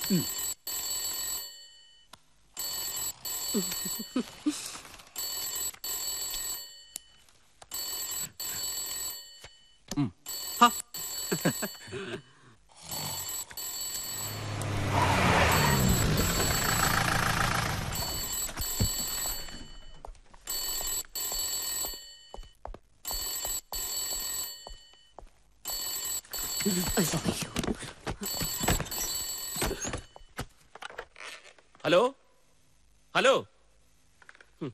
Hello hello hmm.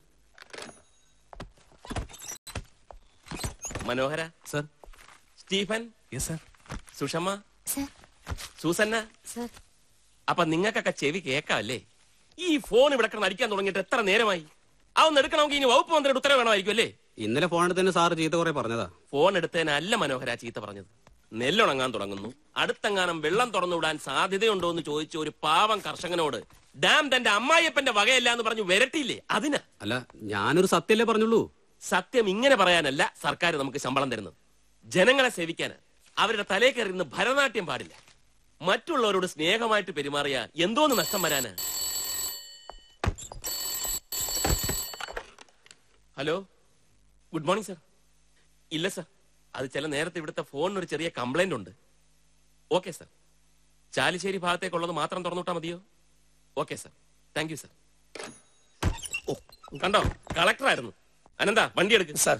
Manohara sir Stephen yes sir Sushama sir Susanna sir അപ്പൊ നിങ്ങൾക്കൊക്കെ ചെവി കേക്കാല്ലേ ഈ ഫോൺ ഇവിടെ കിടന്ന് അടിക്കാൻ തുടങ്ങിയിട്ട് എത്ര നേരമായി അതൊന്ന് എടുക്കണമെങ്കിൽ ഇനി വകുപ്പ് മന്ത്രിയുടെ ഉത്തരവ് വേണമായിരിക്കും അല്ലേ ഇന്നലെ ഫോൺ എടുത്തതിന് സാറ് ചീത്ത കുറെ പറഞ്ഞതാ ഫോൺ എടുത്തതിനല്ല മനോഹര ചീത്ത പറഞ്ഞത് നെല്ലുണങ്ങാൻ തുടങ്ങുന്നു അടുത്തെങ്ങാനും വെള്ളം തുറന്നുവിടാൻ സാധ്യതയുണ്ടോ എന്ന് ചോദിച്ച ഒരു പാവം കർഷകനോട് ഡാം തന്റെ അമ്മായിയപ്പന്റെ വകയല്ല എന്ന് പറഞ്ഞു വരട്ടിയില്ലേ അതിനാ അല്ല ഞാനൊരു സത്യല്ലേ പറഞ്ഞുള്ളൂ സത്യം ഇങ്ങനെ പറയാനല്ല സർക്കാർ നമുക്ക് ശമ്പളം തരുന്നത് ജനങ്ങളെ സേവിക്കാന് അവരുടെ തലേ കയറി നിന്ന് ഭരതനാട്യം പാടില്ല മറ്റുള്ളവരോട് സ്നേഹമായിട്ട് പെരുമാറിയ എന്തോന്ന് നഷ്ടം വരാന് ഹലോ ഗുഡ് മോർണിംഗ് സർ ഇല്ല സർ അത് ചില നേരത്തെ ഇവിടുത്തെ ഫോണിന് ഒരു ചെറിയ കംപ്ലൈന്റ് ഉണ്ട് ഓക്കെ സർ ചാലിശ്ശേരി ഭാഗത്തേക്കുള്ളത് മാത്രം തുറന്നുവിട്ടാ മതിയോ okay sir thank you sir ഓ കണ്ടോ കളക്ടറായിരുന്നു അനന്ത വണ്ടി എടുക്ക് സാർ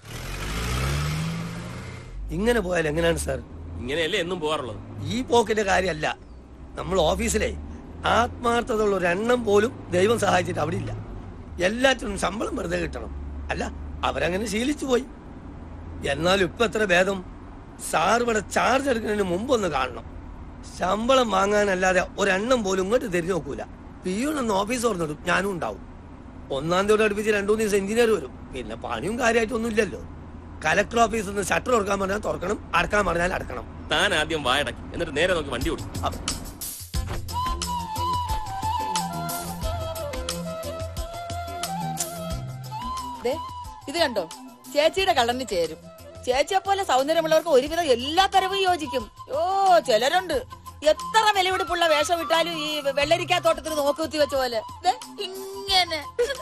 ഇങ്ങനെ പോയാൽ എങ്ങനെയാണ് സാർ ഇങ്ങനെയല്ലേ എന്നും പോകാറുള്ളത് ഈ പോക്കിന്റെ കാര്യമല്ല നമ്മൾ ഓഫീസിലെ ആത്മാർത്ഥതയുള്ള ഒരു എണ്ണം പോലും ദൈവം സഹായിച്ചിട്ട് അവിടെ ഇല്ല എല്ലാത്തിനും ശമ്പളം വെറുതെ കിട്ടണം അല്ല അവരങ്ങനെ ശീലിച്ചു പോയി എന്നാലും ഇപ്പൊ എത്ര ഭേദം സാർ ഇവിടെ ചാർജ് എടുക്കുന്നതിന് മുമ്പ് ഒന്ന് കാണണം ശമ്പളം വാങ്ങാനല്ലാതെ ഒരെണ്ണം പോലും ഇങ്ങോട്ട് തിരിഞ്ഞു നോക്കൂല പിയൂണൊന്ന് ഓഫീസ് തുറന്നിടും ഞാനും ഉണ്ടാവും ഒന്നാം തീയതി അടുപ്പിച്ച് രണ്ടു മൂന്ന് ദിവസം എഞ്ചിനീയർ വരും പിന്നെ പണിയും കാര്യമായിട്ടൊന്നും ഇല്ലല്ലോ കലക്ടർ ഓഫീസിൽ നിന്ന് ഷട്ടർ തുറക്കാൻ പറഞ്ഞാൽ തുറക്കണം അടക്കാൻ പറഞ്ഞാൽ അടക്കണം താൻ ആദ്യം വായടക്കി എന്നിട്ട് നേരെ നോക്കി വണ്ടി ഓടി അ- ദേ, ഇത് കണ്ടോ ചേച്ചിയുടെ കളറിന് ചേരും ചേച്ചിയെ പോലെ സൗന്ദര്യമുള്ളവർക്ക് ഒരുവിധം എല്ലാ തരവും യോജിക്കും ഓ ചിലരുണ്ട് എത്ര വിലപിടിപ്പുള്ള വേഷം ഇട്ടാലും ഈ വെള്ളരിക്കാത്തോട്ടത്തിന് നോക്കുകുത്തി വെച്ച പോലെ ദേ, ഇങ്ങനെ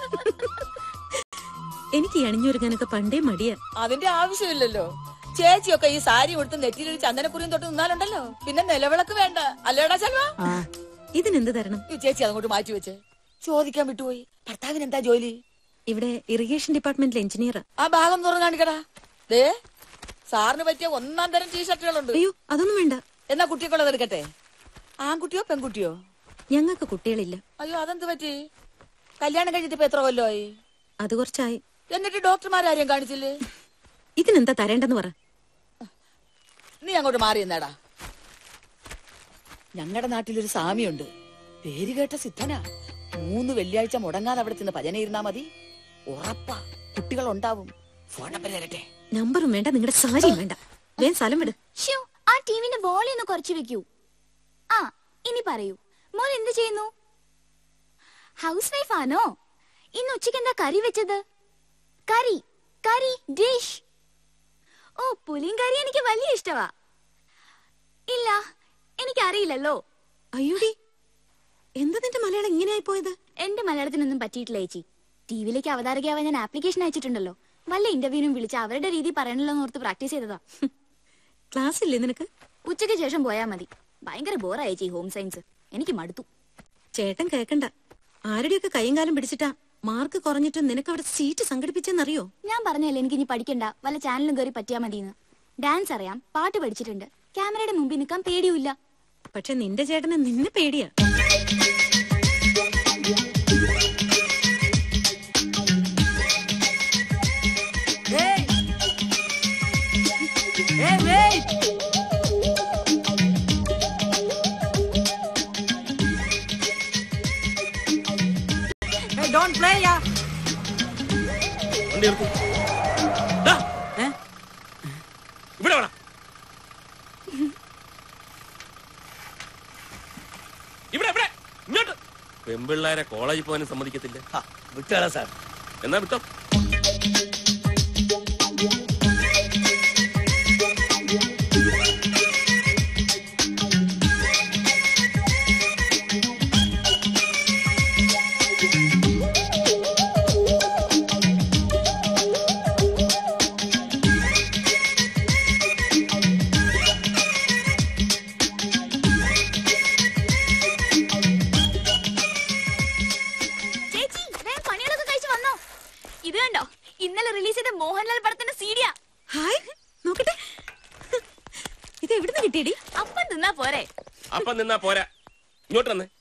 എനിക്ക് ഈ അണിഞ്ഞൊരുങ്ങാനൊക്കെ പണ്ടേ മടിയാ അതിന്റെ ആവശ്യമില്ലല്ലോ ചേച്ചിയൊക്കെ ഈ സാരി ഉടുത്ത് നെറ്റിയിൽ ഒരു ചന്ദനക്കുറിയും തൊട്ട് നിന്നാലുണ്ടല്ലോ പിന്നെ നിലവിളക്ക് വേണ്ട അല്ലേടാ ചെലവാ ഇതിനെന്ത് തരണം ഈ ചേച്ചി അതങ്ങോട്ട് മാറ്റി വെച്ച് ചോദിക്കാൻ വിട്ടുപോയി ഭർത്താവിന് എന്താ ജോലി ഇവിടെ ഇറിഗേഷൻ ഡിപ്പാർട്ട്മെന്റിലെ എഞ്ചിനീയറാ ആ ഭാഗം തുറന്നു കാണിക്കടാ ദേ സാറിന് പറ്റിയ ഒന്നാം തരം ടീഷർട്ടുകളുണ്ട് അയ്യോ അതൊന്നും വേണ്ട എന്നാ കുട്ടിക്കുള്ളത് എടുക്കട്ടെ ആൺകുട്ടിയോ പെൺകുട്ടിയോ ഞങ്ങൾക്ക് കുട്ടികളില്ല അയ്യോ അതെന്ത് പറ്റി കല്യാണം കഴിഞ്ഞിട്ട് ഇപ്പൊ എത്ര കൊല്ലമായി അത് കുറച്ചായി എന്നിട്ട് ഡോക്ടർമാരാരെയും കാണിച്ചില്ലേ ഇതിനെന്താ തരേണ്ടെന്ന് പറ നീ അങ്ങോട്ട് മാറി എന്നാടാ ഞങ്ങളുടെ നാട്ടിലൊരു സ്വാമിയുണ്ട് പേര് കേട്ട സിദ്ധനാ മൂന്ന് വെള്ളിയാഴ്ച മുടങ്ങാതെ അവിടെ ചെന്ന് ഭജന ഇരുന്നാ മതി ഉറപ്പാ കുട്ടികൾ ഉണ്ടാവും ഫോൺ നമ്പർ തരട്ടെ നമ്പറും വേണ്ട നിങ്ങളുടെ സാരിയും വേണ്ട വേഗം സ്ഥലം വിട് ശ്ശോ, ആ ടിവിന്റെ വോളിയം ഒന്ന് കുറച്ച് വെക്കൂ ആ ഇനി പറയൂ മോൻ എന്ത് ചെയ്യുന്നു ഹൗസ് വൈഫ് ആണോ ഇന്ന് ഉച്ചയ്ക്ക് എന്താ കറി വെച്ചത് കറി കറി ഡിഷ് ഓ പുലിയും കറി എനിക്ക് വലിയ ഇഷ്ടമാ ഇല്ല എനിക്കറിയില്ലല്ലോ അയ്യോടി എന്താ നിന്റെ മലയാളം ഇങ്ങനെയായി പോയത് എന്റെ മലയാളത്തിനൊന്നും പറ്റിയിട്ടില്ല ചേച്ചി ടിവിയിലേക്ക് അവതാരകയാവാൻ ഞാൻ ആപ്ലിക്കേഷൻ അയച്ചിട്ടുണ്ടല്ലോ വല്ല ഇന്റർവ്യൂവിനും വിളിച്ച് അവരുടെ രീതി പറയണല്ലോ എന്ന് ഓർത്ത് പ്രാക്ടീസ് ചെയ്തതാ ക്ലാസ് ഇല്ലേ നിനക്ക് ഉച്ചയ്ക്ക് ശേഷം പോയാ മതി ഭയങ്കര ബോറാ ചേച്ചി ഹോം സയൻസ് എനിക്ക് മടുത്തു ചേട്ടൻ കേക്കണ്ട ആരുടെയൊക്കെ കൈയും കാലം പിടിച്ചിട്ടാ മാർക്ക് കുറഞ്ഞിട്ട് നിനക്ക് അവിടെ സീറ്റ് സംഘടിപ്പിച്ചെന്നറിയോ ഞാൻ പറഞ്ഞല്ലേ എനിക്ക് ഇനി പഠിക്കണ്ട വല്ല ചാനലും കയറി പറ്റിയാ മതിയെന്ന് ഡാൻസ് അറിയാം പാട്ട് പഠിച്ചിട്ടുണ്ട് ക്യാമറയുടെ മുമ്പിൽ നിൽക്കാൻ പേടിയുമില്ല പക്ഷെ നിന്റെ ചേട്ടന് നിന്നെ പേടിയാ വണ്ടി നിർത്ത്. ദാ. ഇവിടെ വേണം ഇവിടെ ഇവിടെ ഇങ്ങോട്ട് പെമ്പിള്ളാരെ കോളേജിൽ പോകാനും സമ്മതിക്കത്തില്ല ആ, വിട്ടുകളാ സാർ എന്നാ വിട്ടോ എവിടുന്ന് കിട്ടിയടി അപ്പം തിന്നാ പോരെ അപ്പം നിന്നാ പോരാ ഇങ്ങോട്ട് വന്നേ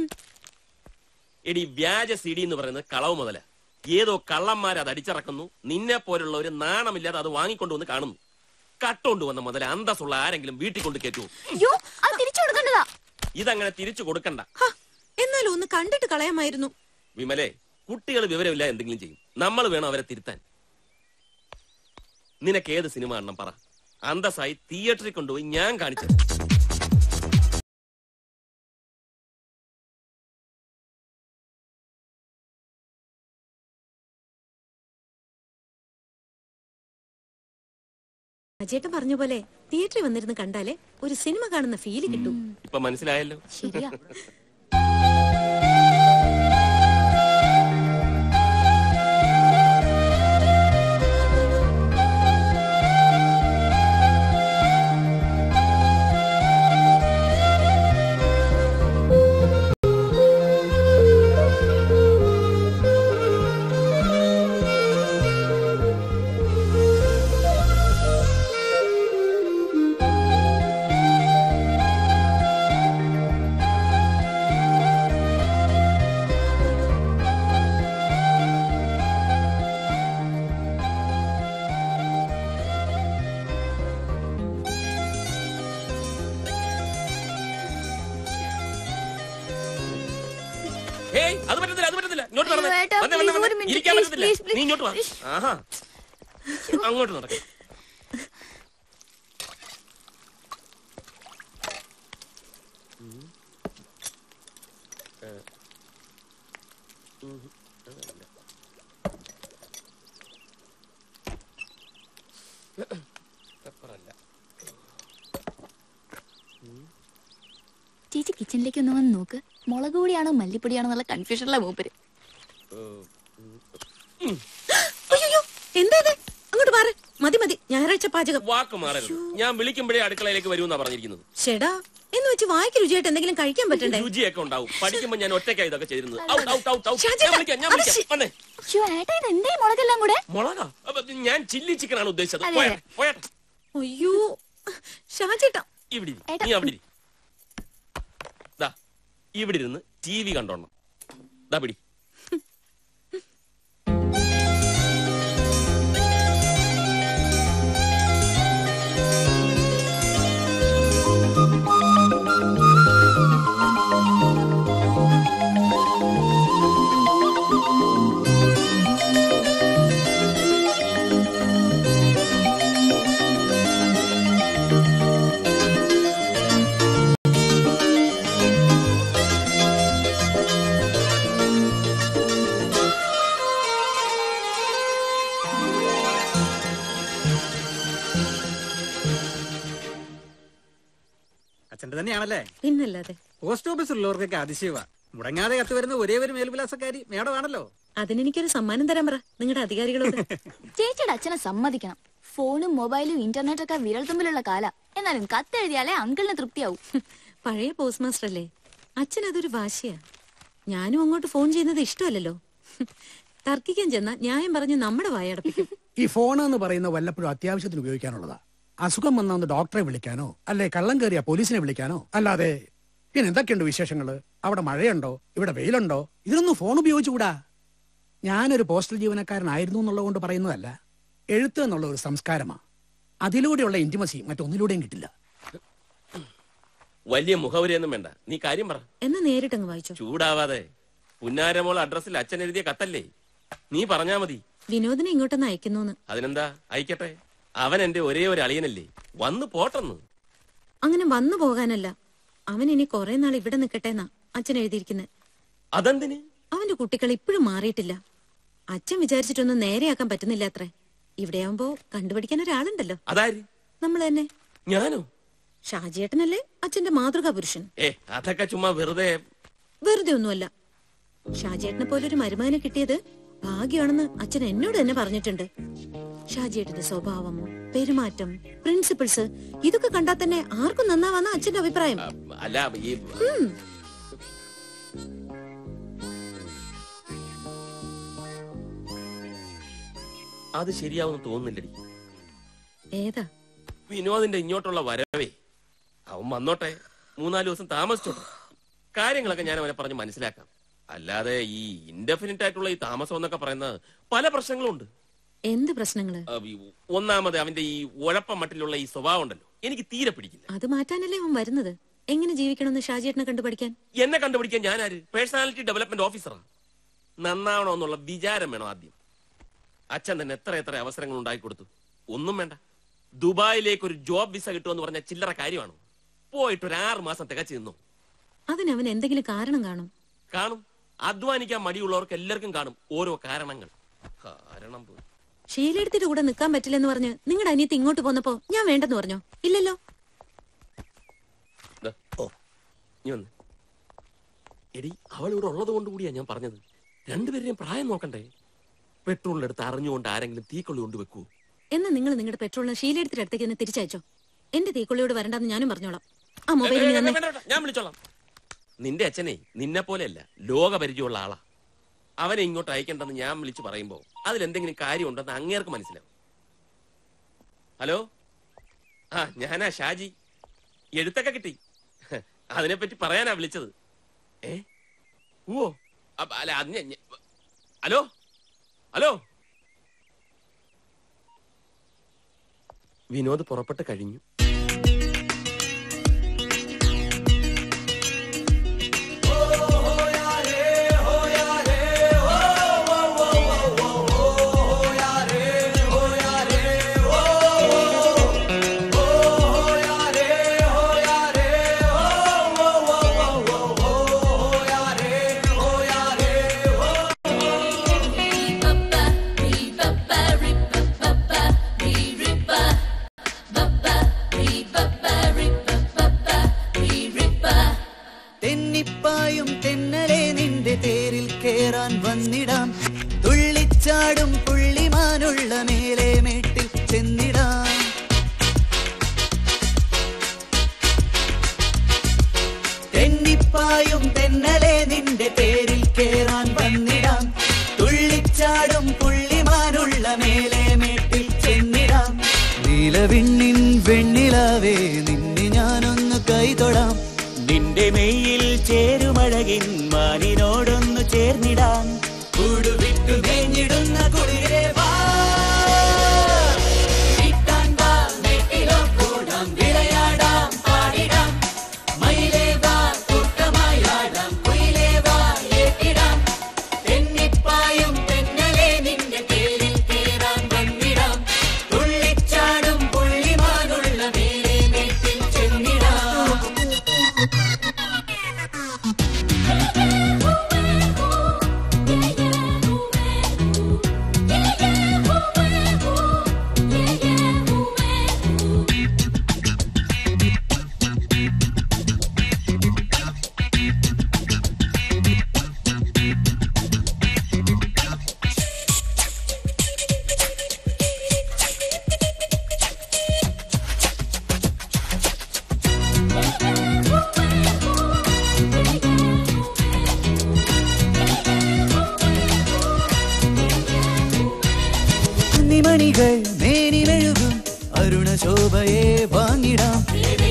എടി വ്യാജ സി ഡി എന്ന് പറയുന്നത് കളവ് മുതല ഏതോ കള്ളന്മാർ അത് അടിച്ചിറക്കുന്നു നിന്നെ പോലുള്ള ഒരു നാണമില്ലാതെ അത് വാങ്ങിക്കൊണ്ടുവന്ന് കാണുന്നു കട്ടുകൊണ്ട് വന്ന മുതല അന്തസ്സുള്ള ആരെങ്കിലും വീട്ടിൽ കൊണ്ട് കയറ്റുമോ അയ്യോ അത് തിരിച്ചു കൊടുക്കേണ്ടതാ ഇതങ്ങനെ തിരിച്ചു കൊടുക്കണ്ട ഹ, എന്നാലും ഒന്ന് കണ്ടിട്ട് കളയാമായിരുന്നു വിമലെ കുട്ടികൾ വിവരമില്ല എന്തെങ്കിലും ചെയ്യും നമ്മൾ വേണം അവരെ തിരുത്താൻ നിനക്ക് ഏത് സിനിമ കാണണം പറ അന്തസ്സായി തിയേറ്ററിൽ കൊണ്ടുപോയി ഞാൻ കാണിച്ചത് അജേട്ടൻ പറഞ്ഞ പോലെ തിയേറ്ററിൽ വന്നിരുന്ന് കണ്ടാലേ ഒരു സിനിമ കാണുന്ന ഫീല് കിട്ടൂ ഇപ്പൊ മനസ്സിലായല്ലോ ശരിയാ ഏയ് അത് പറ്റത്തില്ല അത് പറ്റത്തില്ല ഇങ്ങോട്ട് അയ്യോ, നടന്നേ. ഏട്ടാ, വന്നേ, വന്നേ, please, വന്നേ. ഒരു minute, ഇരിക്കാൻ please, പറ്റത്തില്ല please, please. നീ ഇങ്ങോട്ട് വാ ആഹാ അങ്ങോട്ട് നടക്ക ചേച്ചി കിച്ചണിലേക്ക് ഒന്ന് വന്ന് നോക്ക് മുളക് പൊടിയാണോ മല്ലിപ്പൊടിയാണോ എന്നുള്ള കൺഫ്യൂഷനിലെ മൂപ്പര് അയ്യോ എന്താ ഇത് അങ്ങോട്ട് മാറ് മതി മതി ഞായറാഴ്ച പാചകം വാക്ക് മാറരുത് ഞാൻ വിളിക്കുമ്പോഴേ അടുക്കളയിലേക്ക് വരുമെന്നാ പറഞ്ഞിരിക്കുന്നത് ഷെടാ എന്ന് വെച്ച് വായിക്ക് രുചിയായിട്ട് എന്തെങ്കിലും കഴിക്കാൻ പറ്റണ്ടേ രുചിയൊക്കെ ഉണ്ടാവും പഠിക്കുമ്പോ ഞാൻ ഒറ്റയ്ക്കായി ഇതൊക്കെ ചെയ്തിരുന്നത് out out out out Shaji, ഞാൻ വിളിക്കാം ഞാൻ വിളിക്കാം വന്നേ അയ്യോ ഏട്ടാ ഇത് എന്തേ മുളകെല്ലാം കൂടെ മുളകാ അപ്പൊ ഞാൻ ചില്ലി ചിക്കൻ ആണ് ഉദ്ദേശിച്ചത് അതെ, പോയാട്ടെ പോയാട്ടെ അയ്യോ ഷാജേട്ടാ ഇവിടെ ഇരി. ഏട്ടാ. നീ അവിടെ ഇരി. ദാ ഇവിടെ ഇരുന്ന് ടി വി കണ്ടോണം ദാ പിടി അച്ഛന്റെ തന്നെയാണല്ലേ പിന്നല്ലാതെ പോസ്റ്റ് ഓഫീസിലുള്ളവർക്കൊക്കെ അതിശയവാ മുടങ്ങാതെ കത്ത് വരുന്ന ഒരേ ഒരു മേൽവിലാസക്കാരി മേഡമാണല്ലോ അതിനെനിക്കൊരു സമ്മാനം തരാൻ പറ നിങ്ങളുടെ അധികാരികളോട് ചേച്ചിയുടെ അച്ഛനെ സമ്മതിക്കണം ഫോണും മൊബൈലും ഇന്റർനെറ്റ് ഒക്കെ വിരൽ തുമ്പിലുള്ള കാല എന്നാലും കത്തെഴുതിയാലേ അങ്കിളിന് തൃപ്തിയാവും പഴയ പോസ്റ്റ് മാസ്റ്റർ അല്ലേ അച്ഛൻ അതൊരു വാശിയാ ഞാനും അങ്ങോട്ട് ഫോൺ ചെയ്യുന്നത് ഇഷ്ടമല്ലല്ലോ തർക്കിക്കാൻ ചെന്ന ന്യായം പറഞ്ഞ് നമ്മുടെ വായടപ്പിക്കും ഈ ഫോൺ എന്ന് പറയുന്ന വല്ലപ്പോഴും അത്യാവശ്യത്തിന് ഉപയോഗിക്കാനുള്ളതാ അസുഖം വന്ന ഒന്ന് ഡോക്ടറെ വിളിക്കാനോ അല്ലെ കള്ളം കയറിയ പോലീസിനെ വിളിക്കാനോ അല്ലാതെ പിന്നെ എന്തൊക്കെയുണ്ട് വിശേഷങ്ങള് അവിടെ മഴയുണ്ടോ ഇവിടെ വെയിലുണ്ടോ ഇതിനൊന്നും ഫോൺ ഉപയോഗിച്ചുകൂടാ ഞാനൊരു പോസ്റ്റൽ ജീവനക്കാരനായിരുന്നു എന്നുള്ളത് കൊണ്ട് പറയുന്നതല്ല എഴുത്ത് എന്നുള്ള ഒരു സംസ്കാരമാ അതിലൂടെയുള്ള ഇന്റിമസി മറ്റൊന്നിലൂടെയും കിട്ടില്ല വലിയ മുഖവരിയൊന്നും വേണ്ട നീ കാര്യം പറ എന്നാ നേരിട്ടങ്ങ് വായിച്ചോ ചൂടാവാതെ പുന്നാരമോൾ അഡ്രസ്സിൽ അച്ഛൻ എഴുതിയ കത്തല്ലേ നീ പറഞ്ഞാ മതി വിനോദിനെ ഇങ്ങോട്ടൊന്ന് അയക്കുന്നൂന്ന് അതിനെന്താ അയക്കട്ടെ അവൻ എന്റെ ഒരേ ഒരു അളിയനല്ലേ വന്ന് പോട്ടെന്ന് അങ്ങനെ വന്നു പോകാനല്ല അവൻ ഇനി കുറെ നാൾ ഇവിടെ നിൽക്കട്ടെന്നാ അച്ഛൻ എഴുതിയിരിക്കുന്നത് അതെന്തിന് അവന്റെ കുട്ടികൾ ഇപ്പോഴും മാറിയിട്ടില്ല അച്ഛൻ വിചാരിച്ചിട്ടൊന്നും നേരെയാക്കാൻ പറ്റുന്നില്ല അത്രേ ഇവിടെയാവുമ്പോ കണ്ടുപിടിക്കാൻ ഒരാളുണ്ടല്ലോ അതാര് നമ്മൾ തന്നെ ഞാനോ ഷാജിയേട്ടനല്ലേ അച്ഛന്റെ മാതൃകാ പുരുഷൻ ഏ അതൊക്കെ ചുമ്മാ വെറുതെ വെറുതെ ഒന്നുമല്ല ഷാജിയേട്ടനെ പോലൊരു മരുമകനെ കിട്ടിയത് ഭാഗ്യമാണെന്ന് അച്ഛൻ എന്നോട് തന്നെ പറഞ്ഞിട്ടുണ്ട് ഷാജിയേട്ടന്റെ സ്വഭാവം പെരുമാറ്റം പ്രിൻസിപ്പിൾസ് ഇതൊക്കെ കണ്ടാൽ തന്നെ ആർക്കും നന്നാവാന്ന അച്ഛന്റെ അഭിപ്രായം ആ, അല്ല ഈ അത് ശരിയാവുന്ന തോന്നുന്നില്ലടി ഏതാ വിനോദിന്റെ ഇങ്ങോട്ടുള്ള വരവേ അവൻ വന്നോട്ടെ മൂന്നാല് ദിവസം താമസിച്ചോട്ടെ കാര്യങ്ങളൊക്കെ ഞാൻ അവനെ പറഞ്ഞ് മനസ്സിലാക്കാം അല്ലാതെ ഈ ഇൻഡെഫിനിറ്റ് ആയിട്ടുള്ള ഈ താമസം എന്നൊക്കെ പറയുന്നത് പല പ്രശ്നങ്ങളുണ്ട് എന്ത് പ്രശ്നങ്ങള് ആ, ഈ ഒന്നാമത് അവന്റെ ഈ ഉഴപ്പ മട്ടിലുള്ള ഈ സ്വഭാവം ഉണ്ടല്ലോ എനിക്ക് തീരെ പിടിക്കില്ല അത് മാറ്റാനല്ലേ അവൻ വരുന്നത് എങ്ങനെ ജീവിക്കണമെന്ന് ഷാജിയേട്ടനെ കണ്ടു പഠിക്കാൻ എന്നെ കണ്ടുപിടിക്കാൻ ഞാൻ ആര് പേഴ്സണാലിറ്റി ഡെവലപ്മെന്റ് ഓഫീസറാണ് നന്നാവണമെന്നുള്ള വിചാരം വേണം ആദ്യം അച്ഛൻ തന്നെ എത്ര എത്ര അവസരങ്ങൾ ഉണ്ടാക്കി കൊടുത്തു ഒന്നും വേണ്ട ദുബായിലേക്ക് ഒരു ജോബ് വിസ കിട്ടുമെന്ന് പറഞ്ഞ ചില്ലറ കാര്യമാണോ പോയിട്ട് ഒരു ആറ് മാസം തികച്ചു നിന്നു അതിനവൻ എന്തെങ്കിലും കാരണം കാണും കാണും അധ്വാനിക്കാൻ മടിയുള്ളവർക്ക് എല്ലാവർക്കും കാണും ഓരോ കാരണങ്ങൾ കാരണം പോലും. ഷീലെടുത്തിട്ട് കൂടെ നിൽക്കാൻ പറ്റില്ലെന്ന് പറഞ്ഞ് നിങ്ങളുടെ അനിയത്തി ഇങ്ങോട്ട് പോന്നപ്പോ ഞാൻ വേണ്ടെന്ന് പറഞ്ഞോ ഇല്ലല്ലോ ദാ, ഓ നീ വന്ന് എടി അവൾ ഇവിടെ ഉള്ളത് കൊണ്ട് കൂടിയാ ഞാൻ പറഞ്ഞത് രണ്ടുപേരെയും പ്രായം നോക്കണ്ടേ പെട്രോളിലെടുത്ത് അറിഞ്ഞുകൊണ്ട് ആരെങ്കിലും തീക്കൊള്ളി കൊണ്ട് വെക്കൂ എന്നാ നിങ്ങൾ നിങ്ങളുടെ പെട്രോളിന് ഷീലെടുത്തിട്ട് അടുത്തേക്ക് തന്നെ തിരിച്ചയച്ചോ എന്റെ തീക്കൊള്ളിയോട് വരണ്ടെന്ന് ഞാനും പറഞ്ഞോളാം ആ മൊബൈൽ വേണ്ട, തന്നെ വേണ്ട, വേണ്ട, ഞാൻ വിളിച്ചോളാം നിന്റെ അച്ഛനെ നിന്നെ പോലെയല്ല ലോക പരിചയമുള്ള ആളാ അവനെ ഇങ്ങോട്ട് അയക്കണ്ടെന്ന് ഞാൻ വിളിച്ചു പറയുമ്പോ അതിലെന്തെങ്കിലും കാര്യമുണ്ടെന്ന് അങ്ങേർക്ക് മനസ്സിലാവും ഹലോ ആ ഞാനാ ഷാജി എഴുത്തൊക്കെ കിട്ടി അതിനെപ്പറ്റി പറയാനാ വിളിച്ചത് ഏ ഓ അപ്പ- അല്ല അത് ഞാൻ- ഞാൻ- ഹലോ ഹലോ വിനോദ് പുറപ്പെട്ട് കഴിഞ്ഞു തെന്നിപ്പായും തെന്നലെ നിന്റെ തേരിൽ കേറാൻ വന്നിടാം തുള്ളിച്ചാടും പുള്ളിമാനുള്ള മേലെ മേട്ടിൽ ചെന്നിടാം തെന്നിപ്പായും തെന്നലെ നിന്റെ തേരിൽ കേറാൻ വന്നിടാം തുള്ളിച്ചാടും പുള്ളിമാനുള്ള മേലെ മേട്ടിൽ ചെന്നിടാം നീലവിണ്ണിൻ വെണ്ണിലാവേ നിന്നെ ഞാനൊന്ന് കൈതൊടാം നിന്റെ മെയ്യിൽ ചേരുമഴകിൻ മാനിനോടൊന്നു ചേർന്നിടാം കൂടുവിട്ടു മേഞ്ഞിടുന്ന കുളിരെ വാ ഇട്ടാൻ വാ, നെറ്റിലോ കൂടാം, വിളയാടാം, പാടിടാം. മയിലേ വാ, കൂട്ടമായി ആടാം, കുയിലേ വാ, ഏറ്റിടാം. തെന്നിപ്പായും തെന്നലെ നിന്റെ തേരിൽ കേറാൻ വന്നിടാം. തുള്ളിച്ചാടും പുള്ളിമാനുള്ള മേലെ മേട്ടിൽ ചെന്നിടാം കുന്നിമണികൾ മേനിലെഴുകും അരുണശോഭയെ വാങ്ങിടാം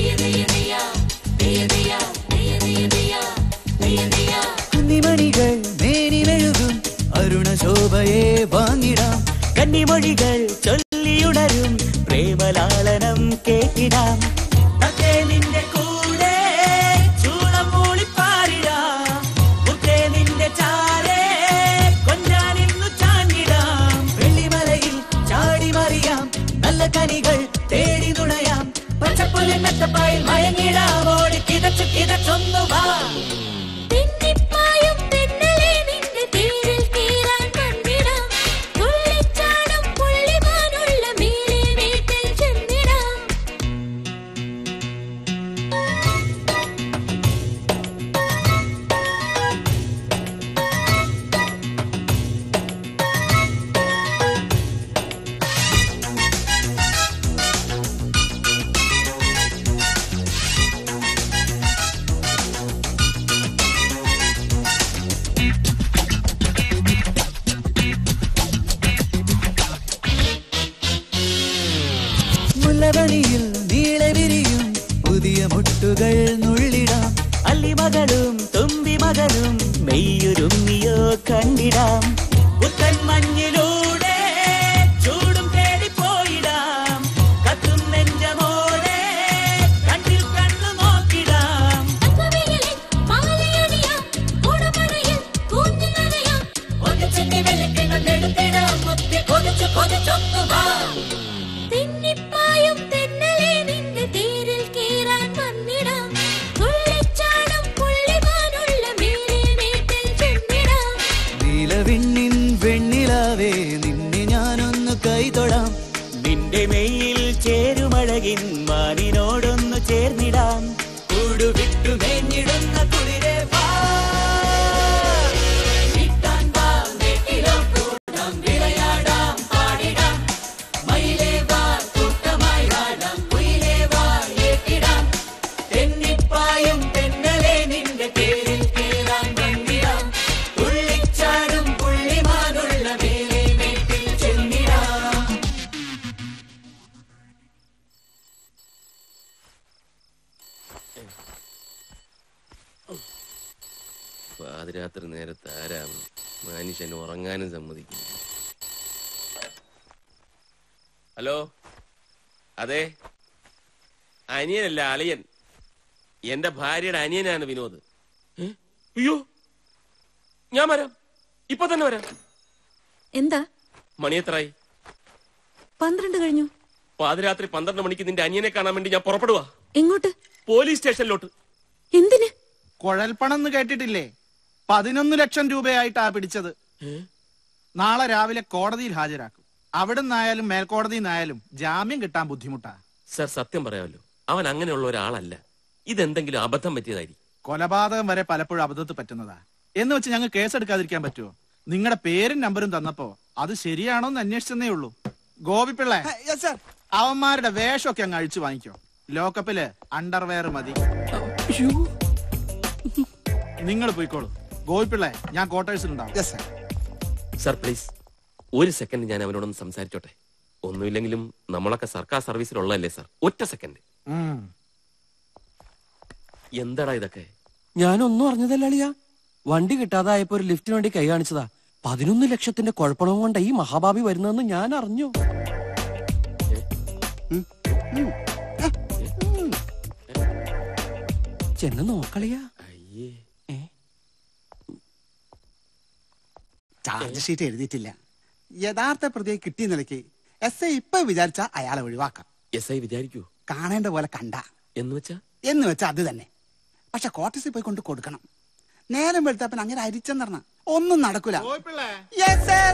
കുന്നിമണികൾ മേനിലെഴുകും അരുണശോഭയെ വാങ്ങിടാം കന്നിമൊഴികൾ ചൊല്ലിയുണരും പ്രേമലാളനം കേട്ടിടാം തത്തേ നിന്റെ കൂടെ ചൂളം മൂളിപ്പാരിടാം മുത്തേ നിന്റെ ചാരേ കൊഞ്ചാനിന്നു ചാഞ്ഞിടാം വെള്ളിമലയിൽ ചാടി മറിയാം നല്ല കനികൾ തേടി നുണയാം പച്ചപ്പുല്ലിൻ മെത്തപ്പായിൽ മയങ്ങിടാം ഓടി കിതച്ചു കിതച്ചൊന്നു വാ തെന്നിപ്പായും തെന്നലെ നിന്റെ തേരിൽ കേറാൻ വന്നിടാം തുള്ളിച്ചാടും പുള്ളിമാനുള്ള മേലെ വീട്ടിൽ ചെന്നിടാം ും മുത്തുകൾ നുള്ളിടാം അല്ലിമകളും തുമ്പിമകളും മെയ്യുരുമ്മിയോ കണ്ടിടാം പുത്തൻ മഞ്ഞിലൂടെ ചൂടും തേടി പോയിടാം കത്തും നെഞ്ചമോടെ കണ്ണിൽ കണ്ണു നോക്കിടാം തെന്നിപ്പായും തെന്നലെ നിന്റെ തേരിൽ കേറാൻ വന്നിടാം തുള്ളിച്ചാടും പുള്ളിമാനുള്ള മേലെ മേട്ടിൽ ചെന്നിടാം നീലവിണ്ണിൻ വെണ്ണിലാവേ നിന്നെ ഞാനൊന്നു കൈതൊടാം നിന്റെ മെയ്യിൽ ചേരുമഴകിൻ മാനിനോടൊന്നു ചേർന്നിടാം കൂടുവിട്ടു മേഞ്ഞിടുന്ന കുളിരെ വാ. നീട്ടാൻ വാ, നെറ്റിലോ കൂടാം, വിളയാടാം, പാടിടാം. മയിലേ വാ, കൂട്ടമായി വാടാം, കുയിലേ വാ, ഏറ്റിടാം. തെന്നിപ്പായും തെന്നലെ നിന്റെ പേരിൽ കേറാൻ വന്നിടാം തുള്ളിച്ചാടും പുള്ളിമാനുള്ള മേലെ വീട്ടിൽ ചെന്നിടാം പാതിരാത്രി നേരത്ത് ആരാണ് മനുഷ്യൻ ഉറങ്ങാനും സമ്മതിക്കുന്നു ഹലോ അതെ അനിയനല്ല അളിയൻ എന്റെ ഭാര്യയുടെ അനിയനാണ് വിനോദ് ഏ? അയ്യോ ഞാൻ വരാം ഇപ്പൊ തന്നെ വരാം എന്താ മണിയത്രായി പന്ത്രണ്ട് കഴിഞ്ഞു പാതിരാത്രി പന്ത്രണ്ട് മണിക്ക് നിന്റെ അനിയനെ കാണാൻ വേണ്ടി ഞാൻ പുറപ്പെടുവാ എങ്ങോട്ട് പോലീസ് സ്റ്റേഷനിലോട്ട് എന്തിന് കുഴൽപ്പണം എന്ന് കേട്ടിട്ടില്ലേ പതിനൊന്ന് ലക്ഷം രൂപയായിട്ടാ പിടിച്ചത് നാളെ രാവിലെ കോടതിയിൽ ഹാജരാക്കും അവിടെ നിന്നായാലും മേൽക്കോടതിയിൽ നിന്നായാലും ജാമ്യം കിട്ടാൻ ബുദ്ധിമുട്ടാ സർ സത്യം പറയാമല്ലോ അവൻ അങ്ങനെയുള്ള ഒരാളല്ല ഇതെന്തെങ്കിലും അബദ്ധം പറ്റിയതായിരിക്കും കൊലപാതകം വരെ പലപ്പോഴും അബദ്ധത്തിൽ പറ്റുന്നതാ എന്ന് വെച്ച് ഞങ്ങൾ കേസെടുക്കാതിരിക്കാൻ പറ്റുമോ നിങ്ങളുടെ പേരും നമ്പറും തന്നപ്പോ അത് ശരിയാണോ എന്ന് അന്വേഷിച്ചെന്നേ ഉള്ളൂ ഗോപിപ്പിള്ള അവന്മാരുടെ വേഷമൊക്കെ അങ്ങ് അഴിച്ചു വാങ്ങിക്കോ ലോക്കപ്പില് അണ്ടർവെയർ മതി നിങ്ങൾ പോയിക്കോളൂ ഗോപിപ്പിള്ളേ ഞാൻ ക്വാർട്ടേഴ്സിലുണ്ടാവും സർ പ്ലീസ് ഒരു സെക്കൻഡ് ഞാൻ അവനോടൊന്ന് സംസാരിച്ചോട്ടെ ഒന്നുമില്ലെങ്കിലും നമ്മളൊക്കെ സർക്കാർ സർവീസിലുള്ളതല്ലേ സർ ഒറ്റ സെക്കൻഡ് എന്താടാ ഇതൊക്കെ ഞാനൊന്നും അറിഞ്ഞതല്ല അളിയ വണ്ടി കിട്ടാതായപ്പോ ഒരു ലിഫ്റ്റിന് വേണ്ടി കൈ കാണിച്ചതാ പതിനൊന്ന് ലക്ഷത്തിന്റെ കുഴപ്പണവും കൊണ്ട് ഈ മഹാഭാവി വരുന്നതെന്ന് ഞാൻ അറിഞ്ഞു ചെന്ന് നോക്കളിയാ അയ്യേ ചാർജ് ഷീറ്റ് എഴുതിയിട്ടില്ല യഥാർത്ഥ പ്രതിയെ കിട്ടിയ നിലയ്ക്ക് എസ് ഐ ഇപ്പൊ വിചാരിച്ച അയാളെ ഒഴിവാക്കാം എസ് ഐ വിചാരിക്കൂ കാണേണ്ട പോലെ കണ്ട എന്ന് വെച്ചാ എന്ന് വെച്ചാ അത് തന്നെ പക്ഷെ കോട്ടേഴ്സിൽ പോയി കൊണ്ട് കൊടുക്കണം നേരം വെളുത്തപ്പൻ അങ്ങനെ അരിച്ചെന്നറിഞ്ഞ ഒന്നും നടക്കൂല Yes, sir.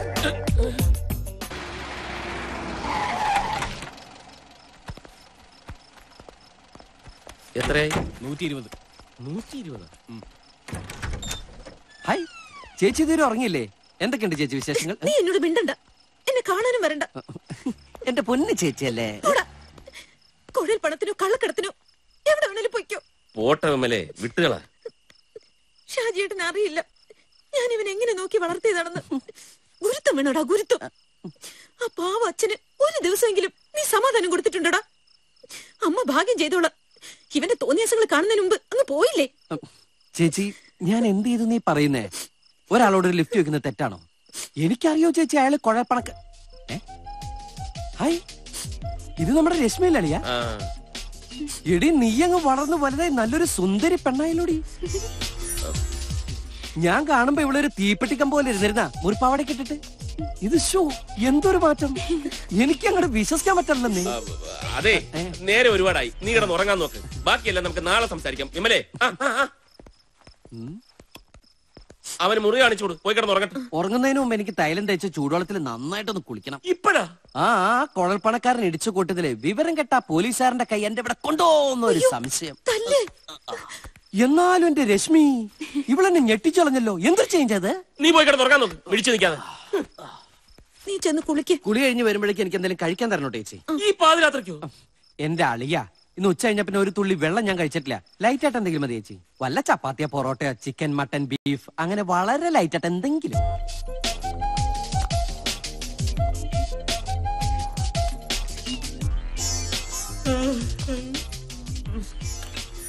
എത്രയായി നൂറ്റി ഇരുപത് നൂറ്റി ഇരുപത് ഹായ് ചേച്ചി ഇതുവരെ ഉറങ്ങിയില്ലേ എന്തൊക്കെയുണ്ട് ചേച്ചി വിശേഷങ്ങൾ നീ എന്നോട് മിണ്ടണ്ട എന്നെ കാണാനും വരണ്ട എന്റെ പൊന്ന് ചേച്ചിയല്ലേ കുഴൽ പണത്തിനോ കള്ളക്കടത്തിനോ എവിടെ വേണേലും പൊയ്ക്കോ പോട്ടെ വിമലെ വിട്ടുകളാ ഷാജിയേട്ടന് അറിയില്ല ഞാൻ ഇവൻ എങ്ങനെ നോക്കി വളർത്തിയതാണെന്ന് ഗുരുത്വം വേണോടാ ഗുരുത്വം ആ പാവ അച്ഛന് ഒരു ദിവസമെങ്കിലും നീ സമാധാനം കൊടുത്തിട്ടുണ്ടോടാ അമ്മ ഭാഗ്യം ചെയ്തോളാം ഇവന്റെ തോന്നിയാസങ്ങൾ കാണുന്നതിന് മുമ്പ് അങ്ങ് പോയില്ലേ ചേച്ചി ഞാൻ എന്ത് ചെയ്തു നീ പറയുന്നേ ഒരാളോട് ഒരു ലിഫ്റ്റ് വെക്കുന്നത് തെറ്റാണോ എനിക്കറിയോ ചേച്ചി അയാള് കുഴപ്പണക്ക് ഏ? ഹായ് ഇത് നമ്മുടെ രശ്മിയിലളിയാ ആ എടി നീ അങ്ങ് വളർന്നു വലുതായി നല്ലൊരു സുന്ദരി പെണ്ണായാലോടി ഞാൻ കാണുമ്പോ ഇവിടെ ഒരു തീപ്പെട്ടിക്കം പോലെ ഇരുന്നിരുന്ന മുറിപ്പാവടയ്ക്ക് ഇട്ടിട്ട് ഇത് ഷോ എന്തൊരു മാറ്റം എനിക്ക് അങ്ങോട്ട് വിശ്വസിക്കാൻ പറ്റില്ല നീ അതെ നേരെ ഒരുപാടായി നീ കിടന്ന് ഉറങ്ങാൻ നോക്ക് ബാക്കിയെല്ലാം നമുക്ക് നാളെ സംസാരിക്കാം വിമലേ ആ, ആ, ആ. അവന് മുറി കാണിച്ചോട് പോയി കിടന്ന് ഉറങ്ങട്ടെ ഉറങ്ങുന്നതിന് മുമ്പ് എനിക്ക് തൈലം തേച്ച് ചൂടുവെള്ളത്തിൽ നന്നായിട്ടൊന്ന് കുളിക്കണം ഇപ്പഴാ ആ ആ കുഴൽപ്പണക്കാരൻ ഇടിച്ചു കൂട്ടത്തില് വിവരം കെട്ട പോലീസുകാരന്റെ കൈ എന്റെ ഇവിടെ കൊണ്ടോന്നൊരു സംശയം തല്ലേ എന്നാലും എന്റെ രശ്മി ഇവളെന്നെ ഞെട്ടിച്ചളഞ്ഞല്ലോ എന്തൊരു ചേഞ്ച് അത് നീ പോയി കിടന്ന് ഉറങ്ങാൻ നോക്ക് വിളിച്ചു നിൽക്കാതെ നീ ചെന്ന് കുളിക്ക് കുളി കഴിഞ്ഞ് വരുമ്പോഴേക്ക് എനിക്ക് എന്തെങ്കിലും കഴിക്കാൻ തരണോ ചേച്ചി ഈ പാതിരാത്രിക്കോ എന്റെ അളിയ ഇന്ന് ഉച്ച കഴിഞ്ഞ പിന്നെ ഒരു തുള്ളി വെള്ളം ഞാൻ കഴിച്ചിട്ടില്ല ലൈറ്റ് ആയിട്ട് എന്തെങ്കിലും മതി ചേച്ചി വല്ല ചപ്പാത്തിയോ പൊറോട്ടയോ ചിക്കൻ മട്ടൻ ബീഫ് അങ്ങനെ വളരെ ലൈറ്റ് ആയിട്ട് എന്തെങ്കിലും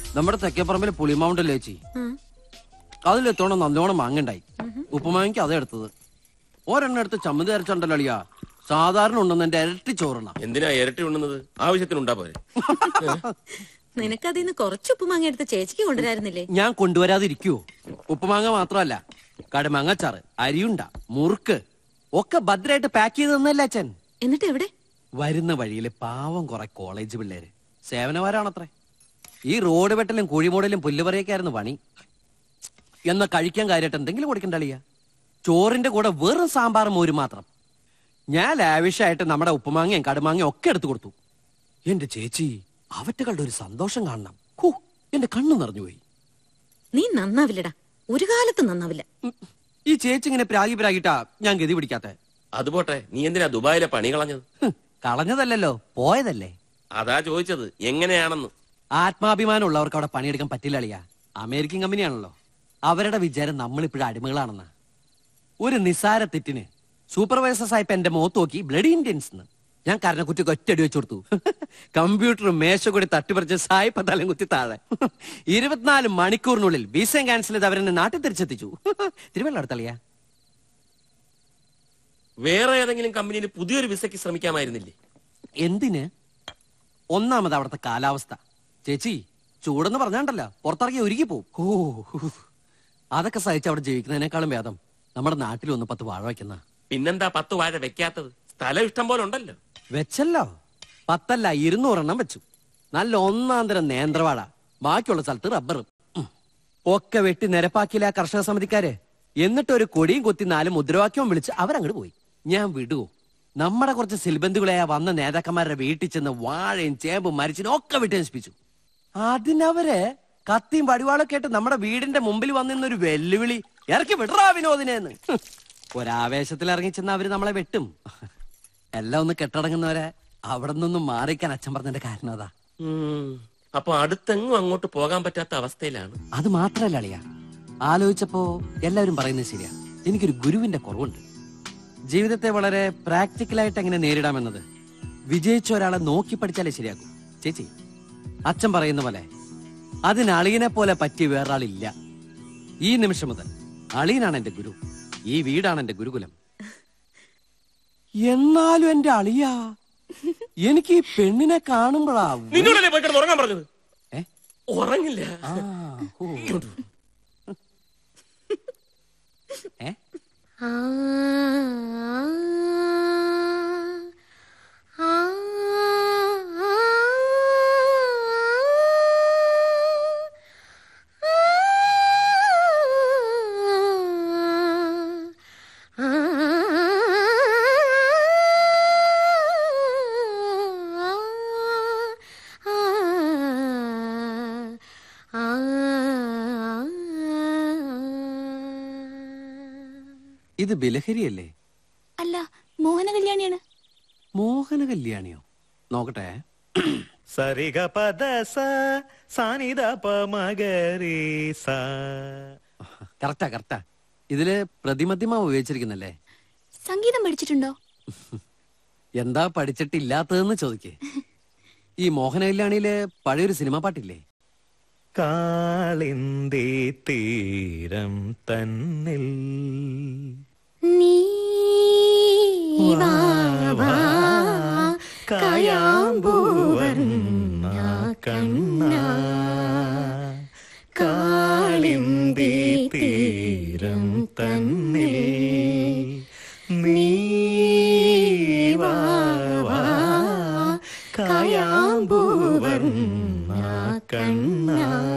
നമ്മുടെ തെക്കേപ്പറമ്പിലെ പുളിമൗണ്ടല്ലേ ചേച്ചി ഉം. അതിലെത്തോണം നല്ലോണം മാങ്ങണ്ടായി ഉപ്പുമാങ്ങയ്ക്ക് അതേ എടുത്തത് ഒരെണ്ണം എടുത്ത് ചമ്മന്തി അരച്ചുണ്ടല്ലോ അളിയാ സാധാരണ ഉണ്ടെന്ന് എന്റെ ഇരട്ടി ചോറെണ്ണ എന്തിനാ ഇരട്ടി ഉണ്ണുന്നത് ആവശ്യത്തിനുണ്ടാ പോരെ നിനക്കതിന്ന് കുറച്ച് ഉപ്പുമാങ്ങ എടുത്ത് ചേച്ചിക്ക് കൊണ്ടുവരായിരുന്നില്ലേ ഞാൻ കൊണ്ടുവരാതിരിക്കുവോ ഉപ്പുമാങ്ങ മാത്രമല്ല കടുമാങ്ങച്ചാറ് അരിയുണ്ട മുറുക്ക് ഒക്കെ ഭദ്രമായിട്ട് പാക്ക് ചെയ്ത് തന്നല്ലേ അച്ഛൻ എന്നിട്ട് എവിടെ വരുന്ന വഴിയിൽ പാവം കുറെ കോളേജ് പിള്ളേര് സേവനവാരാണത്രേ ഈ റോഡ് വെട്ടലും കുഴിമൂടലും പുല്ലുപറയൊക്കെയായിരുന്നു പണി എന്നാ കഴിക്കാൻ കാര്യമായിട്ട് എന്തെങ്കിലും കൊടുക്കണ്ട അളിയ ചോറിന്റെ കൂടെ വെറും സാമ്പാറും മോര് മാത്രം ഞാൻ ലാവിഷായിട്ട് നമ്മുടെ ഉപ്പുമാങ്ങയും കടുമാങ്ങയും ഒക്കെ എടുത്തു കൊടുത്തു എന്റെ ചേച്ചി അവറ്റകളുടെ ഒരു സന്തോഷം കാണണം ഹൂ എന്റെ കണ്ണു നിറഞ്ഞുപോയി നീ നന്നാവില്ലടാ ഒരു കാലത്ത് നന്നാവില്ല ഈ ചേച്ചി ഇങ്ങനെ പ്രാഗി പ്രാഗിട്ടാ ഞാൻ ഗതി പിടിക്കാത്ത അതുപോട്ടെ നീ എന്തിനാ ദുബായിലെ പണി കളഞ്ഞത് കളഞ്ഞതല്ലല്ലോ പോയതല്ലേ അതാ ചോദിച്ചത് എങ്ങനെയാണെന്ന് ആത്മാഭിമാനം ഉള്ളവർക്ക് അവിടെ പണിയെടുക്കാൻ പറ്റില്ല അളിയ അമേരിക്കൻ കമ്പനിയാണല്ലോ അവരുടെ വിചാരം നമ്മളിപ്പോഴും അടിമകളാണെന്ന ഒരു നിസാര തെറ്റിന് സൂപ്പർവൈസർ സാഹിബ് എന്റെ മുഖത്ത് നോക്കി ബ്ലഡ് ഇന്ത്യൻസ് എന്ന് ഞാൻ കരണക്കുറ്റിക്ക് ഒറ്റടി വെച്ചു കൊടുത്തു കമ്പ്യൂട്ടറും മേശ കൂടി തട്ടിപ്പറിച്ച് സായിപ്പ തലം കുത്തി താഴെ ഇരുപത്തിനാല് മണിക്കൂറിനുള്ളിൽ വിസയും ക്യാൻസൽ ചെയ്ത് അവരെന്നെ നാട്ടിൽ തിരിച്ചെത്തിച്ചു തിരുവല്ല അടുത്തളിയാ വേറെ ഏതെങ്കിലും കമ്പനിയിൽ പുതിയൊരു വിസയ്ക്ക് ശ്രമിക്കാമായിരുന്നില്ലേ എന്തിന് ഒന്നാമത് അവിടുത്തെ കാലാവസ്ഥ ചേച്ചി ചൂടെന്ന് പറഞ്ഞാണ്ടല്ലോ പുറത്തിറങ്ങി ഒരുങ്ങി പോവും ഓ ഹൂ. അതൊക്കെ സഹിച്ച് അവിടെ ജീവിക്കുന്നതിനേക്കാളും ഭേദം നമ്മുടെ നാട്ടിൽ ഒന്ന് പത്ത് വാഴ വയ്ക്കുന്ന പിന്നെന്താ പത്ത് വാഴ വെക്കാത്തത് സ്ഥലം ഇഷ്ടം പോലെ ഉണ്ടല്ലോ വെച്ചല്ലോ പത്തല്ല ഇരുന്നൂറെണ്ണം വെച്ചു നല്ല ഒന്നാം തരം നേന്ത്രവാഴ ബാക്കിയുള്ള സ്ഥലത്ത് റബ്ബറും ഉം. ഒക്കെ വെട്ടി നിരപ്പാക്കിയില്ല ആ കർഷക സമിതിക്കാര് എന്നിട്ട് ഒരു കൊടിയും കൊത്തി നാല് മുദ്രാവാക്യവും വിളിച്ച് അവരങ്ങോട്ട് പോയി ഞാൻ വിടുവോ നമ്മുടെ കുറച്ച് സിൽബന്ധുകളായ വന്ന നേതാക്കന്മാരുടെ വീട്ടിൽ ചെന്ന് വാഴയും ചേമ്പും മരിച്ചിനും ഒക്കെ വിട്ട് നശിപ്പിച്ചു അതിനവര് കത്തിയും വടിവാളൊക്കെ ആയിട്ട് നമ്മുടെ വീടിന്റെ മുമ്പിൽ വന്നിന്നൊരു വെല്ലുവിളി ഇറക്കി വിടറാ വിനോദിനെന്ന് ഹ്. ഒരാവേശത്തിൽ ഇറങ്ങി ചെന്ന് അവര് നമ്മളെ വെട്ടും എല്ലാം ഒന്ന് കെട്ടടങ്ങുന്നവരെ അവിടെ നിന്നൊന്നും മാറിക്കാൻ അച്ഛൻ പറഞ്ഞതിന്റെ കാരണം അതാ ഉം. അപ്പൊ അടുത്തെങ്ങും അങ്ങോട്ട് പോകാൻ പറ്റാത്ത അവസ്ഥയിലാണ് അത് മാത്രല്ല അളിയ ആലോചിച്ചപ്പോ എല്ലാവരും പറയുന്നത് ശരിയാ എനിക്കൊരു ഗുരുവിന്റെ കുറവുണ്ട് ജീവിതത്തെ വളരെ പ്രാക്ടിക്കലായിട്ട് എങ്ങനെ നേരിടാമെന്നത് വിജയിച്ച ഒരാളെ നോക്കി പഠിച്ചാലേ ശരിയാക്കൂ ചേച്ചി അച്ഛൻ പറയുന്ന പോലെ അതിന് അളിയനെ പോലെ പറ്റിയ വേറൊരാളില്ല ഈ നിമിഷം മുതൽ അളിയനാണ് എന്റെ ഗുരു ഈ വീടാണ് എന്റെ ഗുരുകുലം എന്നാലും എന്റെ അളിയ എനിക്ക് ഈ പെണ്ണിനെ കാണുമ്പോഴാ നിന്നോടല്ലേ പോയി കിടന്ന് ഉറങ്ങാൻ പറഞ്ഞത് ഏ? ഉറങ്ങില്ല ആ, ഓ. ഏ ആ ആ ഇത് ബലഹരിയല്ലേ അല്ല മോഹന കല്യാണിയാണ് മോഹന കല്യാണിയോ നോക്കട്ടെ സരിഗ പദ സ സാനിദ പ മകരി സ കറക്റ്റാ കറക്റ്റാ ഇതില് പ്രതിമധ്യമ ഉപയോഗിച്ചിരിക്കുന്നല്ലേ സംഗീതം പഠിച്ചിട്ടുണ്ടോ എന്താ പഠിച്ചിട്ടില്ലാത്തതെന്ന് ചോദിക്കേ ഈ മോഹന കല്യാണിയില് പഴയൊരു സിനിമ പാട്ടില്ലേ കാളിന്തി തീരം തന്നിൽ നീ വാ വാ കായാമ്പൂവർണ്ണ കണ്ണ കാളിന്തി തീരം തന്നിൽ നീ വാ വാ കായാമ്പൂവർണ്ണ കണ്ണ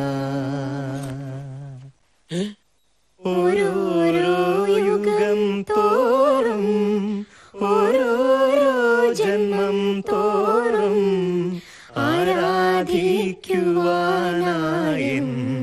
ഓരോരോ യുഗം തോറും ഓരോരോ ജന്മം തോറും ആരാധിക്കുവാനായി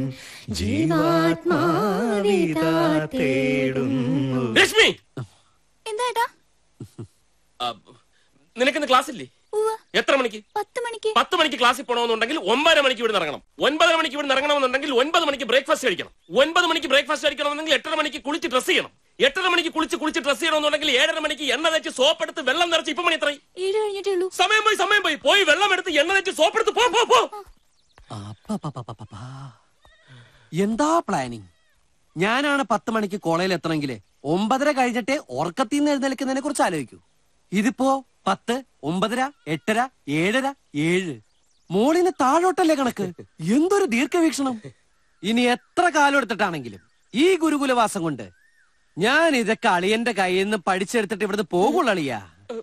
ജീവാത്മാവിത തേടുന്നു ലക്ഷ്മി എന്താ ആ, നിനക്കിന്ന് ക്ലാസ് ഇല്ലേ ഉവ്വ എത്ര മണിക്ക് പത്ത് മണിക്ക് പത്ത് മണിക്ക് ക്ലാസ്സിൽ പോകണമെന്നുണ്ടെങ്കിൽ ഒമ്പതര മണിക്ക് ഇവിടെ ഇറങ്ങണം ഒൻപതര മണിക്ക് ഇവിടെ ഇറങ്ങണമെന്നുണ്ടെങ്കിൽ ഒൻപത് മണിക്ക് ബ്രേക്ക്ഫാസ്റ്റ് കഴിക്കണം ഒൻപത് മണിക്ക് ബ്രേക്ക്ഫാസ്റ്റ് കഴിക്കണമെന്നുണ്ടെങ്കിൽ എട്ടര മണിക്ക് കുളിച്ച് ഡ്രസ് ചെയ്യണം എട്ടര മണിക്ക് കുളിച്ച് കുളിച്ച് ഡ്രസ് ചെയ്യണമെന്നുണ്ടെങ്കിൽ ഏഴര മണിക്ക് എണ്ണ തേച്ച് സോപ്പ് എടുത്ത് വെള്ളം നിറച്ച് ഇപ്പൊ മണി എത്രയും ഏഴ് കഴിഞ്ഞിട്ടേ ഉള്ളൂ സമയം പോയി സമയം പോയി പോയി വെള്ളം എടുത്ത് എണ്ണ തേച്ച് സോപ്പ് എടുത്ത് പോ പോ പോ ആ അപ്പപ്പപ്പപ്പപ്പാ. എന്താ പ്ലാനിങ് ഞാനാണ് പത്ത് മണിക്ക് കോളേജിൽ എത്തണമെങ്കിൽ ഒമ്പതര കഴിഞ്ഞിട്ടേ ഉറക്കത്തിൽ നിന്ന് എഴുന്നേൽക്കുന്നതിനെ കുറിച്ച് ആലോചിക്കൂ ഇതിപ്പോ പത്ത് ഒമ്പതര എട്ടര ഏഴര ഏഴ് മോളിന് താഴോട്ടല്ലേ കണക്ക് എന്തൊരു ദീർഘവീക്ഷണം ഇനി എത്ര കാലം എടുത്തിട്ടാണെങ്കിലും ഈ ഗുരുകുലവാസം കൊണ്ട് ഞാൻ ഇതൊക്കെ അളിയന്റെ കയ്യിൽ നിന്ന് പഠിച്ചെടുത്തിട്ട് ഇവിടുന്ന് പോകുള്ളൂ അളിയാ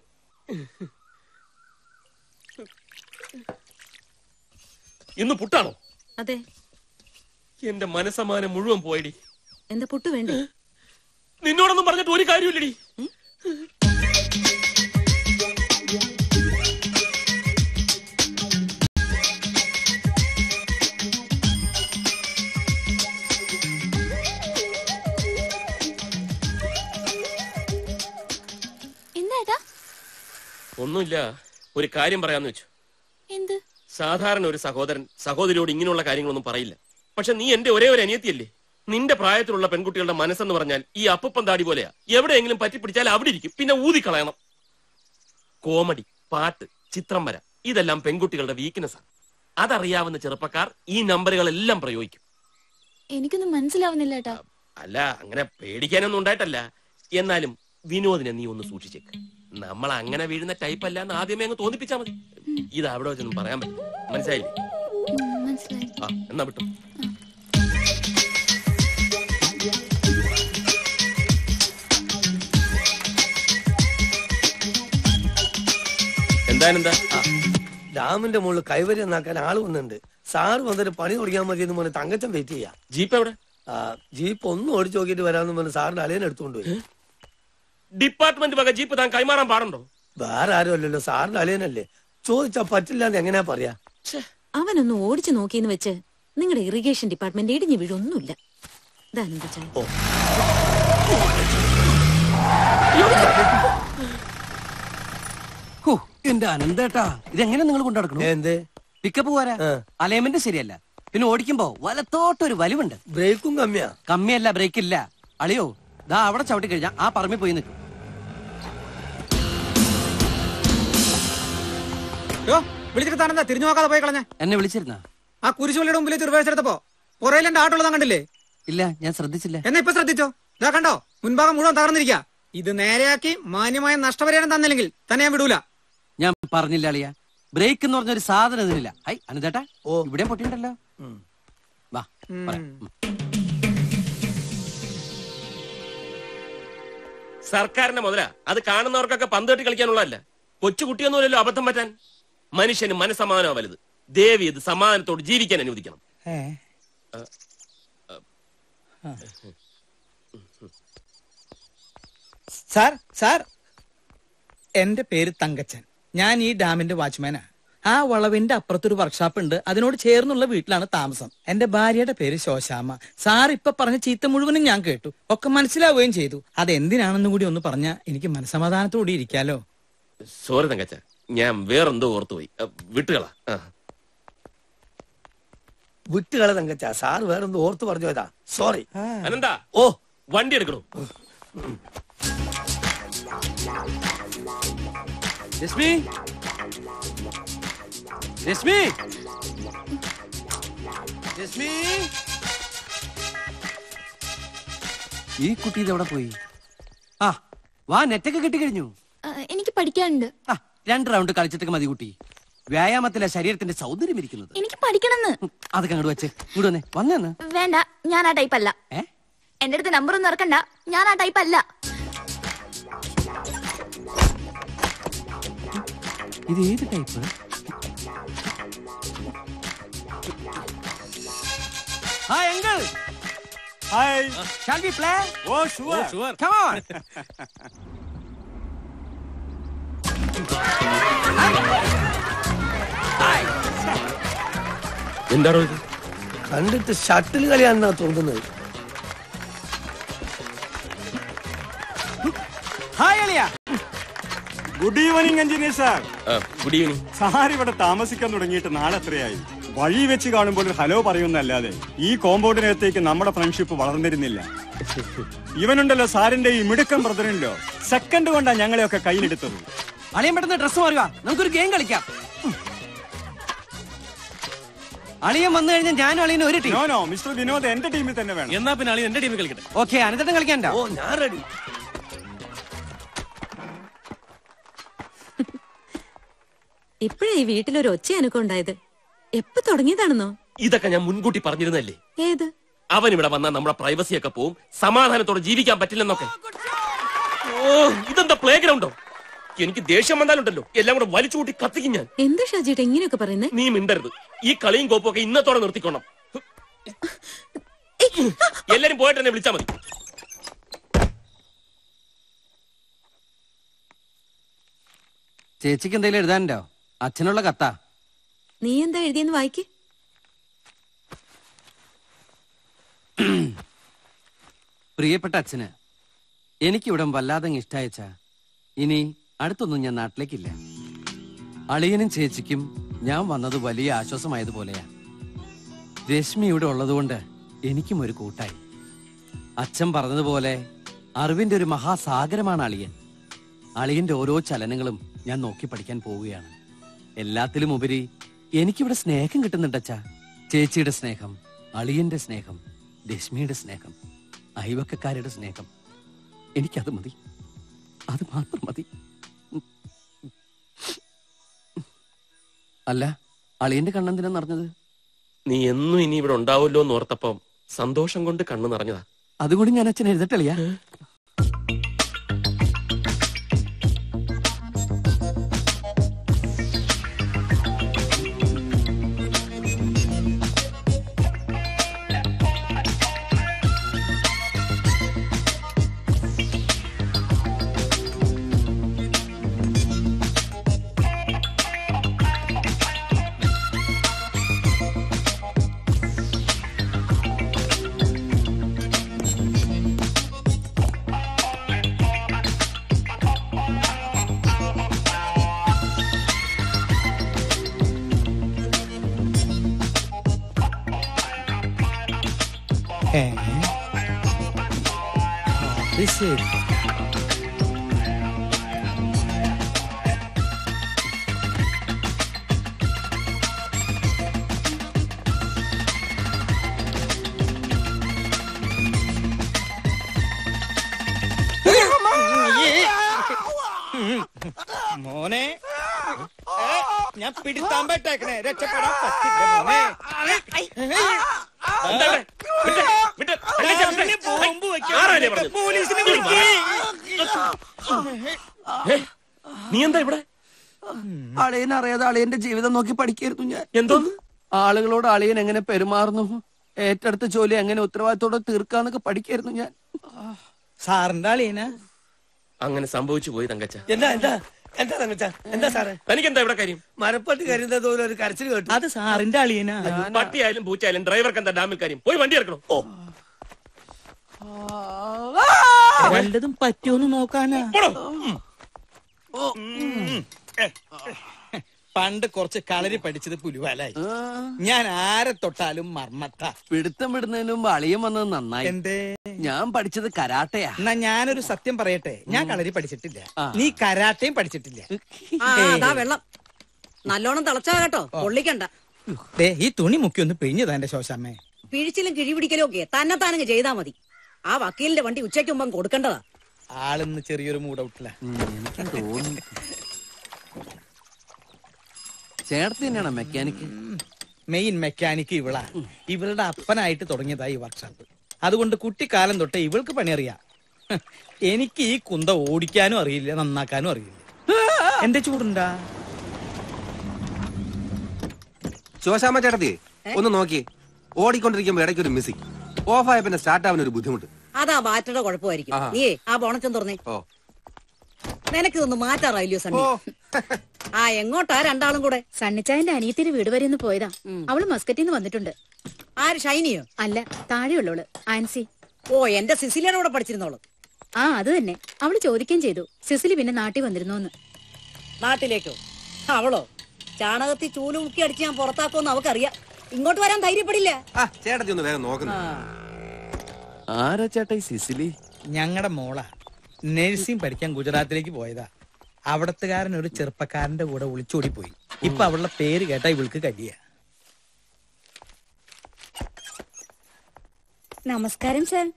ഇന്ന് പുട്ടാണോ അതെ എന്റെ മനസ്സമാനം മുഴുവൻ പോയടി എന്താ പുട്ട് വേണ്ടേ നിന്നോടൊന്നും പറഞ്ഞിട്ട് ഒരു കാര്യമില്ലടി എന്താ ഏട്ടാ ഒന്നുമില്ല ഒരു കാര്യം പറയാന്ന് വെച്ചു എന്ത് സാധാരണ ഒരു സഹോദരൻ സഹോദരിയോട് ഇങ്ങനെയുള്ള കാര്യങ്ങളൊന്നും പറയില്ല പക്ഷെ നീ എന്റെ ഒരേ ഒരു അനിയത്തിയല്ലേ നിന്റെ പ്രായത്തിലുള്ള പെൺകുട്ടികളുടെ മനസ്സെന്ന് പറഞ്ഞാൽ ഈ അപ്പപ്പം താടി പോലെയാ എവിടെയെങ്കിലും പറ്റിപ്പിടിച്ചാൽ അവിടെ ഇരിക്കും പിന്നെ ഊതിക്കളയണം കോമഡി പാട്ട് ചിത്രം വര ഇതെല്ലാം പെൺകുട്ടികളുടെ വീക്ക്നെസ് ആണ് അതറിയാവുന്ന ചെറുപ്പക്കാർ ഈ നമ്പറുകളെല്ലാം പ്രയോഗിക്കും എനിക്കൊന്നും മനസ്സിലാവുന്നില്ല ഏട്ടാ അല്ല അങ്ങനെ പേടിക്കാനൊന്നും ഉണ്ടായിട്ടല്ല എന്നാലും വിനോദിനെ നീ ഒന്ന് സൂക്ഷിച്ചേക്ക് നമ്മൾ അങ്ങനെ വീഴുന്ന ടൈപ്പ് അല്ല എന്ന് ആദ്യമേ അങ്ങ് തോന്നിപ്പിച്ചാ മതി ഇത് അവിടെ വെച്ചൊന്നും പറയാൻ പറ്റും മനസ്സിലായില്ലേ മനസ്സിലായി ആ എന്നാ വിട്ടു എന്തായാലും എന്താ ഡാമിന്റെ മുകളിൽ കൈവര്യം നാക്കാൻ ആള് വന്നിട്ടുണ്ട് സാറ് വന്നിട്ട് പണി തുടങ്ങിയാൽ മതി എന്ന് പറഞ്ഞ് തങ്കച്ചൻ വെയിറ്റ് ചെയ്യാ ജീപ്പ് എവിടെ ജീപ്പ് ഒന്ന് ഓടിച്ചു നോക്കിയിട്ട് വരാന്ന് പറഞ്ഞ് സാറിന്റെ അലയൻ എടുത്തുകൊണ്ട് പോയി ഡിപ്പാർട്ട്മെന്റ് വക ജീപ്പ് താൻ കൈമാറാൻ പാടുണ്ടോ വേറെ ആരും അല്ലല്ലോ സാറിന്റെ അലയനല്ലേ ചോദിച്ചാ പറ്റില്ല എന്ന് എങ്ങനെയാ പറയാ അവനൊന്ന് ഓടിച്ചു നോക്കിയെന്ന് വെച്ച് നിങ്ങളുടെ ഇറിഗേഷൻ ഡിപ്പാർട്ട്മെന്റ് ഇടിഞ്ഞു വീഴൊന്നുമില്ല ഇതാനന്ദ ചായ ഹോ, എന്റെ അനന്തേട്ടാ ഇതെങ്ങനെ നിങ്ങൾ കൊണ്ടുനടക്കണം എന്തേ പിക്കപ്പ് പോരാ അലൈൻമെന്റ് ശരിയല്ല പിന്നെ ഓടിക്കുമ്പോ വലത്തോട്ടൊരു വലിവുണ്ട് ബ്രേക്കും കമ്മിയാ കമ്മിയല്ല ബ്രേക്ക് ഇല്ല അളിയോ ദാ അവിടെ ചവിട്ടി കഴിഞ്ഞാ ആ പറമ്പിൽ പോയി നിൽക്കും യോ വിളിച്ചിട്ട് താനെന്താ തിരിഞ്ഞു നോക്കാതെ പോയി കളഞ്ഞ എന്നെ വിളിച്ചിരുന്ന ആ കുരിശുപള്ളിയുടെ മുമ്പിൽ റിവേഴ്സ് എടുത്തപ്പോ പുറയിൽ എന്റെ ആട്ടുള്ളത് കണ്ടില്ലേ ഇല്ല ഞാൻ ശ്രദ്ധിച്ചില്ല എന്നാ ഇപ്പൊ ശ്രദ്ധിച്ചോ ഇതാ കണ്ടോ മുൻഭാഗം മുഴുവൻ തകർന്നിരിക്കുക ഇത് നേരെയാക്കി മാന്യമായ നഷ്ടപരിഹാരം തന്നില്ലെങ്കിൽ തന്നെ ഞാൻ വിടൂല ഞാൻ പറഞ്ഞില്ല അളിയ ബ്രേക്ക് എന്ന് പറഞ്ഞൊരു സാധനം ഇതിനില്ല ഐ അനന്തേട്ടാ ഓ ഇവിടെ പൊട്ടിയുണ്ടല്ലോ വാ പറയാം. ഉം. സർക്കാരിന്റെ മുതലാ അത് കാണുന്നവർക്കൊക്കെ പന്ത് കെട്ടി കളിക്കാനുള്ളതല്ല കൊച്ചുകുട്ടിയൊന്നുമല്ലല്ലോ അബദ്ധം പറ്റാൻ മനുഷ്യന് മനസ്സമാനോ വലുത് ദേവി ഇത് സമാധാനത്തോട് ജീവിക്കാൻ അനുവദിക്കണം സാർ സാർ എന്റെ പേര് തങ്കച്ചൻ ഞാൻ ഈ ഡാമിന്റെ വാച്ച്മാനാ ആ വളവിന്റെ അപ്പുറത്തൊരു വർക്ക്ഷോപ്പ് ഉണ്ട് അതിനോട് ചേർന്നുള്ള വീട്ടിലാണ് താമസം എന്റെ ഭാര്യയുടെ പേര് ശോശാമ്മ സാർ ഇപ്പൊ പറഞ്ഞ ചീത്ത മുഴുവനും ഞാൻ കേട്ടു ഒക്കെ മനസ്സിലാവുകയും ചെയ്തു അത് എന്തിനാണെന്ന് കൂടി ഒന്ന് പറഞ്ഞാ എനിക്ക് മനസമാധാനത്തോടെ ഇരിക്കാലോ സോറി തങ്കച്ച ഞാൻ വേറെന്തോ ഓർത്തുപോയി അ, വിട്ടുകളാ ആ. വിട്ടുകളെ തങ്കച്ച സാർ വേറൊന്ന് ഓർത്ത് പറഞ്ഞു പോയതാ സോറി അനന്താ ഓ വണ്ടി എടുക്കണോ രശ്മി രശ്മി രശ്മി ഈ കുട്ടി ഇതെവിടെ പോയി ആ വാ നെറ്റൊക്കെ കിട്ടിക്കഴിഞ്ഞു ആ, എനിക്ക് പഠിക്കാനുണ്ട് ആ രണ്ട് റൗണ്ട് കളിച്ചിട്ടൊക്കെ മതി കുട്ടി വ്യായാമത്തിലെ ശരീരത്തിന്റെ സൗന്ദര്യം ഇരിക്കുന്നത് എനിക്ക് പഠിക്കണമെന്ന് അതൊക്കെ അങ്ങോട്ട് വെച്ച് ഇങ്ങോട്ട് വന്നേ വന്നേന്ന് വേണ്ട ഞാൻ ആ ടൈപ്പ് അല്ല ഏ? എന്റെ അടുത്ത് നമ്പർ ഒന്നും ഇറക്കണ്ട ഞാൻ ആ ടൈപ്പ് അല്ല ഇത് ഏത് type hi uncle hi shall we play oh sure sure come on എന്താണോ ഇത് കണ്ടിട്ട് ഷട്ടിൽ കളിയാണെന്നാ തോന്നുന്നത് ഹായ് അളിയ good evening engineer sir good evening sir ഇവിടെ താമസിക്കാൻ തുടങ്ങിയിട്ട് നാളെ എത്രയായി വഴി വെച്ച് കാണുമ്പോൾ ഒരു ഹലോ പറയുന്നല്ലാതെ ഈ കോമ്പൗണ്ടിനകത്തേക്ക് നമ്മുടെ ഫ്രണ്ട്ഷിപ്പ് വളർന്നിരുന്നില്ല ഇവനുണ്ടല്ലോ സാറിന്റെ ഈ മിടുക്കം ബ്രദറിനല്ലോ സെക്കൻഡ് കൊണ്ടാ ഞങ്ങളെയൊക്കെ കയ്യിലെടുത്തത് അളിയൻ പെട്ടെന്ന് ഡ്രസ് മാറുക നമുക്കൊരു ഗെയിം കളിക്കാം അളിയൻ വന്നു കഴിഞ്ഞാൽ ഞാനും അളിയനും ഒരു team no no mister Vinod എന്റെ ടീമിൽ തന്നെ വേണം എന്നാ പിന്നെ അളിയൻ എന്റെ ടീമിൽ കളിക്കട്ടെ ഓക്കെ അനന്തട്ടം കളിക്കണ്ട ഓ ഞാൻ റെഡി ഇപ്പഴാ ഈ വീട്ടിലൊരു ഒച്ച അനക്കം ഉണ്ടായത് എപ്പോ തുടങ്ങിയതാണെന്നോ ഇതൊക്കെ ഞാൻ മുൻകൂട്ടി പറഞ്ഞിരുന്നല്ലേ ഏത് അവൻ ഇവിടെ വന്നാൽ നമ്മുടെ പ്രൈവസി ഒക്കെ പോവും സമാധാനത്തോടെ ജീവിക്കാൻ പറ്റില്ലെന്നൊക്കെ ഓ ഇതെന്താ പ്ലേ ഗ്രൗണ്ടോ എനിക്ക് ദേഷ്യം വന്നാലുണ്ടല്ലോ എല്ലാം കൂടെ വലിച്ചു കൂട്ടി കത്തിക്കും ഞാൻ എന്താ ഷാജിയേട്ട ഇങ്ങനെയൊക്കെ പറയുന്നേ നീ മിണ്ടരുത് ഈ കളിയും കോപ്പും ഒക്കെ ഇന്നത്തോടെ നിർത്തിക്കോണം എല്ലാരും പോയിട്ട് എന്നെ വിളിച്ചാ മതി ചേച്ചിക്ക് എന്തെങ്കിലും എഴുതാനുണ്ടോ അച്ഛനുള്ള കത്താ നീ എന്താ എഴുതിയെന്ന് വായിക്ക് പ്രിയപ്പെട്ട അച്ഛന് എനിക്കിവിടം വല്ലാതെ ഇഷ്ടയച്ച ഇനി അടുത്തൊന്നും ഞാൻ നാട്ടിലേക്കില്ല അളിയനും ചേച്ചിക്കും ഞാൻ വന്നത് വലിയ ആശ്വാസമായതുപോലെയാ രശ്മി ഇവിടെ ഉള്ളതുകൊണ്ട് എനിക്കും ഒരു കൂട്ടായി അച്ഛൻ പറഞ്ഞതുപോലെ അറിവിന്റെ ഒരു മഹാസാഗരമാണ് അളിയൻ അളിയന്റെ ഓരോ ചലനങ്ങളും ഞാൻ നോക്കി പഠിക്കാൻ പോവുകയാണ് എല്ലാത്തിലും ഉപരി എനിക്കിവിടെ സ്നേഹം കിട്ടുന്നുണ്ടച്ചാ ചേച്ചിയുടെ സ്നേഹം അളിയന്റെ സ്നേഹം രശ്മിയുടെ സ്നേഹം അയവക്കക്കാരുടെ സ്നേഹം എനിക്കത് മതി അത് മാത്രം മതി അല്ല അളിയന്റെ കണ്ണെന്തിനാ നിറഞ്ഞത് നീ എന്നും ഇനി ഇവിടെ ഉണ്ടാവുമല്ലോ എന്ന് ഓർത്തപ്പം സന്തോഷം കൊണ്ട് കണ്ണു നിറഞ്ഞതാ അതുകൂടി ഞാൻ അച്ഛൻ എഴുതട്ടളിയാ ഏ? അത് ശരി മോനെ ഏ, ഞാൻ പിടിത്താൻ പറ്റേക്കണേ രക്ഷപ്പെടാൻ പറ്റില്ല മോനെ എന്താ ഇവിടെ? വിട്ട്, വിട്ട്, അല്ലേച്ചാ, വിട്ട്. അവന് ബോംബ് വെക്കാൻ ആരാ പറഞ്ഞത്? പോലീസിനെ നീ വിളിക്ക്. ഏ, നീ എന്താ ഇവിടെ അളിയൻ അറിയാതെ അളിയന്റെ ജീവിതം നോക്കി പഠിക്കായിരുന്നു ഞാൻ എന്തോന്ന് ആളുകളോട് അളിയൻ എങ്ങനെ പെരുമാറുന്നു ഏറ്റെടുത്ത ജോലി എങ്ങനെ ഉത്തരവാദിത്തോടെ തീർക്കാന്നൊക്കെ പഠിക്കായിരുന്നു ഞാൻ സാറിന്റെ അളിയന അങ്ങനെ സംഭവിച്ചു പോയി തങ്കച്ച എന്താ എന്താ എന്താ തങ്കച്ച എന്താ സാറേ തനിക്ക് എന്താ ഇവിടെ കാര്യം മരപ്പട്ടി കരുതുന്നത് പോലെ ഒരു കരച്ചിൽ കേട്ടു അത് സാറിന്റെ അളിയനാ പട്ടിയായാലും പൂച്ചയായാലും ഡ്രൈവർക്ക് എന്താ ഡാമിൽ കാര്യം പോയി വണ്ടി ഇറക്കണം ഓ വല്ലതും പറ്റുമെന്ന് നോക്കാനാ പണ്ട് കുറച്ച് കളരി പഠിച്ചത് പുലിവാലായി ഞാൻ ആരെ തൊട്ടാലും മർമ്മത്ത പിടുത്തം വിടുന്നതിന് മുമ്പ് അളിയൻ വന്നത് നന്നായി എന്തേ ഞാൻ പഠിച്ചത് കരാട്ടയാ എന്നാ ഞാനൊരു സത്യം പറയട്ടെ ഞാൻ കളരി പഠിച്ചിട്ടില്ല നീ കരാട്ടയും പഠിച്ചിട്ടില്ല ആ അതാ വെള്ളം നല്ലോണം തിളച്ചാ കേട്ടോ പൊള്ളിക്കണ്ട ദേ, ഈ തുണി മുക്കി ഒന്ന് പിഴിഞ്ഞതാ എന്റെ ശോശാമ്മേ പിഴിച്ചിലും കിഴിപിടിക്കലും ഒക്കെ തന്നെ താനങ്ങ് ചെയ്താ മതി ആ വക്കീലിന്റെ വണ്ടി ഉച്ചയ്ക്ക് മുമ്പ് കൊടുക്കേണ്ടതാ ആളിന്ന് ചെറിയൊരു മൂടൗട്ടില്ല എനിക്കും തോന്നുന്നു ചേട്ടത്തി തന്നെയാണ് മെക്കാനിക്ക് മെയിൻ മെക്കാനിക്ക് ഇവളാ ഇവളുടെ അപ്പനായിട്ട് തുടങ്ങിയതാ ഈ വർക്ക്ഷോപ്പ് അതുകൊണ്ട് കുട്ടിക്കാലം തൊട്ടേ ഇവൾക്ക് പണിയറിയാം ഹ്, എനിക്ക് ഈ കുന്ത ഓടിക്കാനും അറിയില്ല നന്നാക്കാനും അറിയില്ല എന്റെ ചൂടുണ്ടാ ശോശാമ്മ ചേട്ടത്തി ഒന്ന് നോക്കി ഓടിക്കൊണ്ടിരിക്കുമ്പോ ഇടയ്ക്ക് ഒരു മിസ്സിംഗ് ഓഫായ പിന്നെ സ്റ്റാർട്ട് ആവാൻ ഒരു ബുദ്ധിമുട്ട് അതാ ബാറ്റയുടെ കുഴപ്പമായിരിക്കും ആഹാ. നീയേ ആ ബോണച്ചൻ തുറന്നേ ഓ നിനക്കിതൊന്ന് മാറ്റാറായില്ലയോ സണ്ണി ആ എങ്ങോട്ടാ രണ്ടാളും കൂടെ സണ്ണിച്ചായന്റെ അനിയത്തിന്റെ വീട് വരെ ഒന്ന് പോയതാ അവള് മസ്കറ്റിൽ നിന്ന് വന്നിട്ടുണ്ട് ആര് ഷൈനിയോ അല്ല താഴെയുള്ളവള് ആൻസി ഓ എന്റെ സിസിലിയാണ് ഇവിടെ പഠിച്ചിരുന്നോളൂ ആ അത് തന്നെ അവള് ചോദിക്കുകയും ചെയ്തു സിസിലി പിന്നെ നാട്ടിൽ വന്നിരുന്നോന്ന് നാട്ടിലേക്കോ അവളോ ചാണകത്തിൽ ചൂല് മുക്കി അടിച്ച് ഞാൻ പുറത്താക്കുമെന്ന് അവക്കറിയാം ഇങ്ങോട്ട് വരാൻ ധൈര്യപ്പെടില്ല ആ ചേട്ടത്തി ഒന്ന് വേഗം നോക്കുന്നു ആരാ ചേട്ടാ ഈ സിസിലി ഞങ്ങളുടെ മോളാ നഴ്സിംഗ് പഠിക്കാൻ ഗുജറാത്തിലേക്ക് പോയതാ അവിടത്തുകാരൻ ഒരു ചെറുപ്പക്കാരന്റെ കൂടെ ഒളിച്ചോടി പോയി ഇപ്പൊ അവളുടെ പേര് കേട്ടാ ഇവൾക്ക് കഴിയ നമസ്കാരം സർ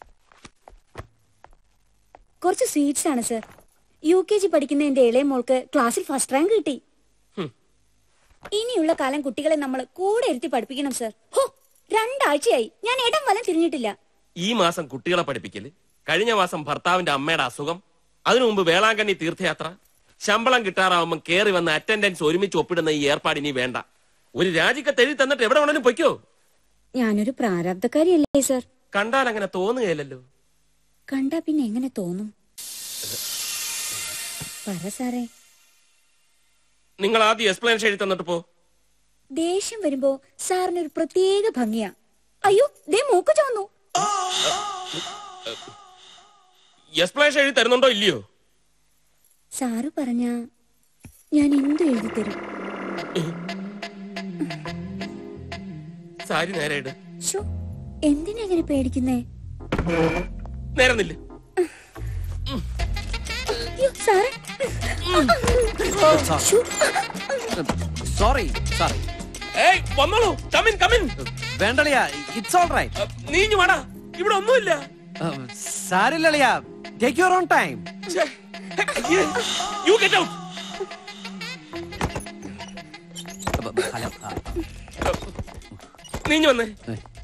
കുറച്ച് സ്വീറ്റ്സ് ആണ് സർ യു കെ ജി പഠിക്കുന്ന എന്റെ ഇളയ മോൾക്ക് ക്ലാസ്സിൽ ഫസ്റ്റ് റാങ്ക് കിട്ടി ഹും. ഇനിയുള്ള കാലം കുട്ടികളെ നമ്മൾ കൂടെ ഇരുത്തി പഠിപ്പിക്കണം സർ ഹോ രണ്ടാഴ്ചയായി ഞാൻ ഇടം വലം തിരിഞ്ഞിട്ടില്ല ഈ മാസം കുട്ടികളെ പഠിപ്പിക്കല് കഴിഞ്ഞ മാസം ഭർത്താവിന്റെ അമ്മയുടെ അസുഖം അതിനു മുമ്പ് വേളാങ്കണ്ണി തീർത്ഥയാത്ര ശമ്പളം കിട്ടാറാവുമ്പോൾ കേറി വന്ന അറ്റൻഡൻസ് ഒരുമിച്ച് ഒപ്പിടുന്ന ഈ ഏർപ്പാട് ഇനി വേണ്ട ഒരു രാജിക്കത്ത് എഴുതി തന്നിട്ട് എവിടെ വേണേലും പൊയ്ക്കോ ഞാനൊരു പ്രാരാബ്ധക്കാരിയല്ലേ സർ കണ്ടാൽ അങ്ങനെ തോന്നുകയില്ലല്ലോ കണ്ടാ പിന്നെ എങ്ങനെ തോന്നും പറ സാറേ നിങ്ങൾ ആദ്യം എക്സ്പ്ലനേഷൻ എഴുതി തന്നിട്ട് പോ ദേഷ്യം വരുമ്പോ സാറിന് ഒരു പ്രത്യേക ഭംഗിയാ അയ്യോ ദേ മൂക്ക് ചോന്നു എക്സ്പ്ലനേഷൻ എഴുതി തരുന്നുണ്ടോ ഇല്ലയോ സാറ് പറഞ്ഞ ഞാൻ എന്തു എഴുതി തരും സാരി നേരെ ഇട് ശോ എന്തിനെങ്ങനെ പേടിക്കുന്നേ നേരെ നില്ല് അയ്യോ സാറേ ശോ. സോറി സോറി ഏയ് വന്നോളൂ കമിൻ കമിൻ വേണ്ടളിയ ഇറ്റ്സ് ഓൾ റൈറ്റ് നീ ഇഞ്ഞു വാടാ ഇവിടെ ഒന്നുമില്ല സാരില്ലളിയ take your own time you get out hello നീ ഇഞ്ഞു വന്നേ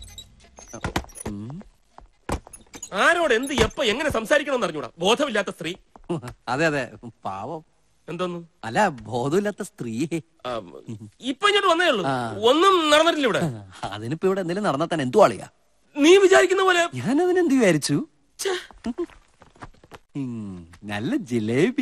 ആരോട് എന്ത് എപ്പോ എങ്ങനെ സംസാരിക്കണമെന്ന് അറിഞ്ഞൂടാ ബോധമില്ലാത്ത സ്ത്രീ അതെ അതെ പാവം എന്തോന്നു അല്ല ബോധമില്ലാത്ത സ്ത്രീയെ ഇപ്പൊ ഇങ്ങോട്ട് വന്നേ ഉള്ളൂ ആ. ഒന്നും നടന്നിട്ടില്ല ഇവിടെ അതിനിപ്പോ ഇവിടെ എന്തെങ്കിലും നടന്നാൽ തന്നെ എന്തു ആളിയാ നീ വിചാരിക്കുന്ന പോലെ ഞാൻ അതിനെന്ത് വിചാരിച്ചു ഉം, നല്ല ജിലേബി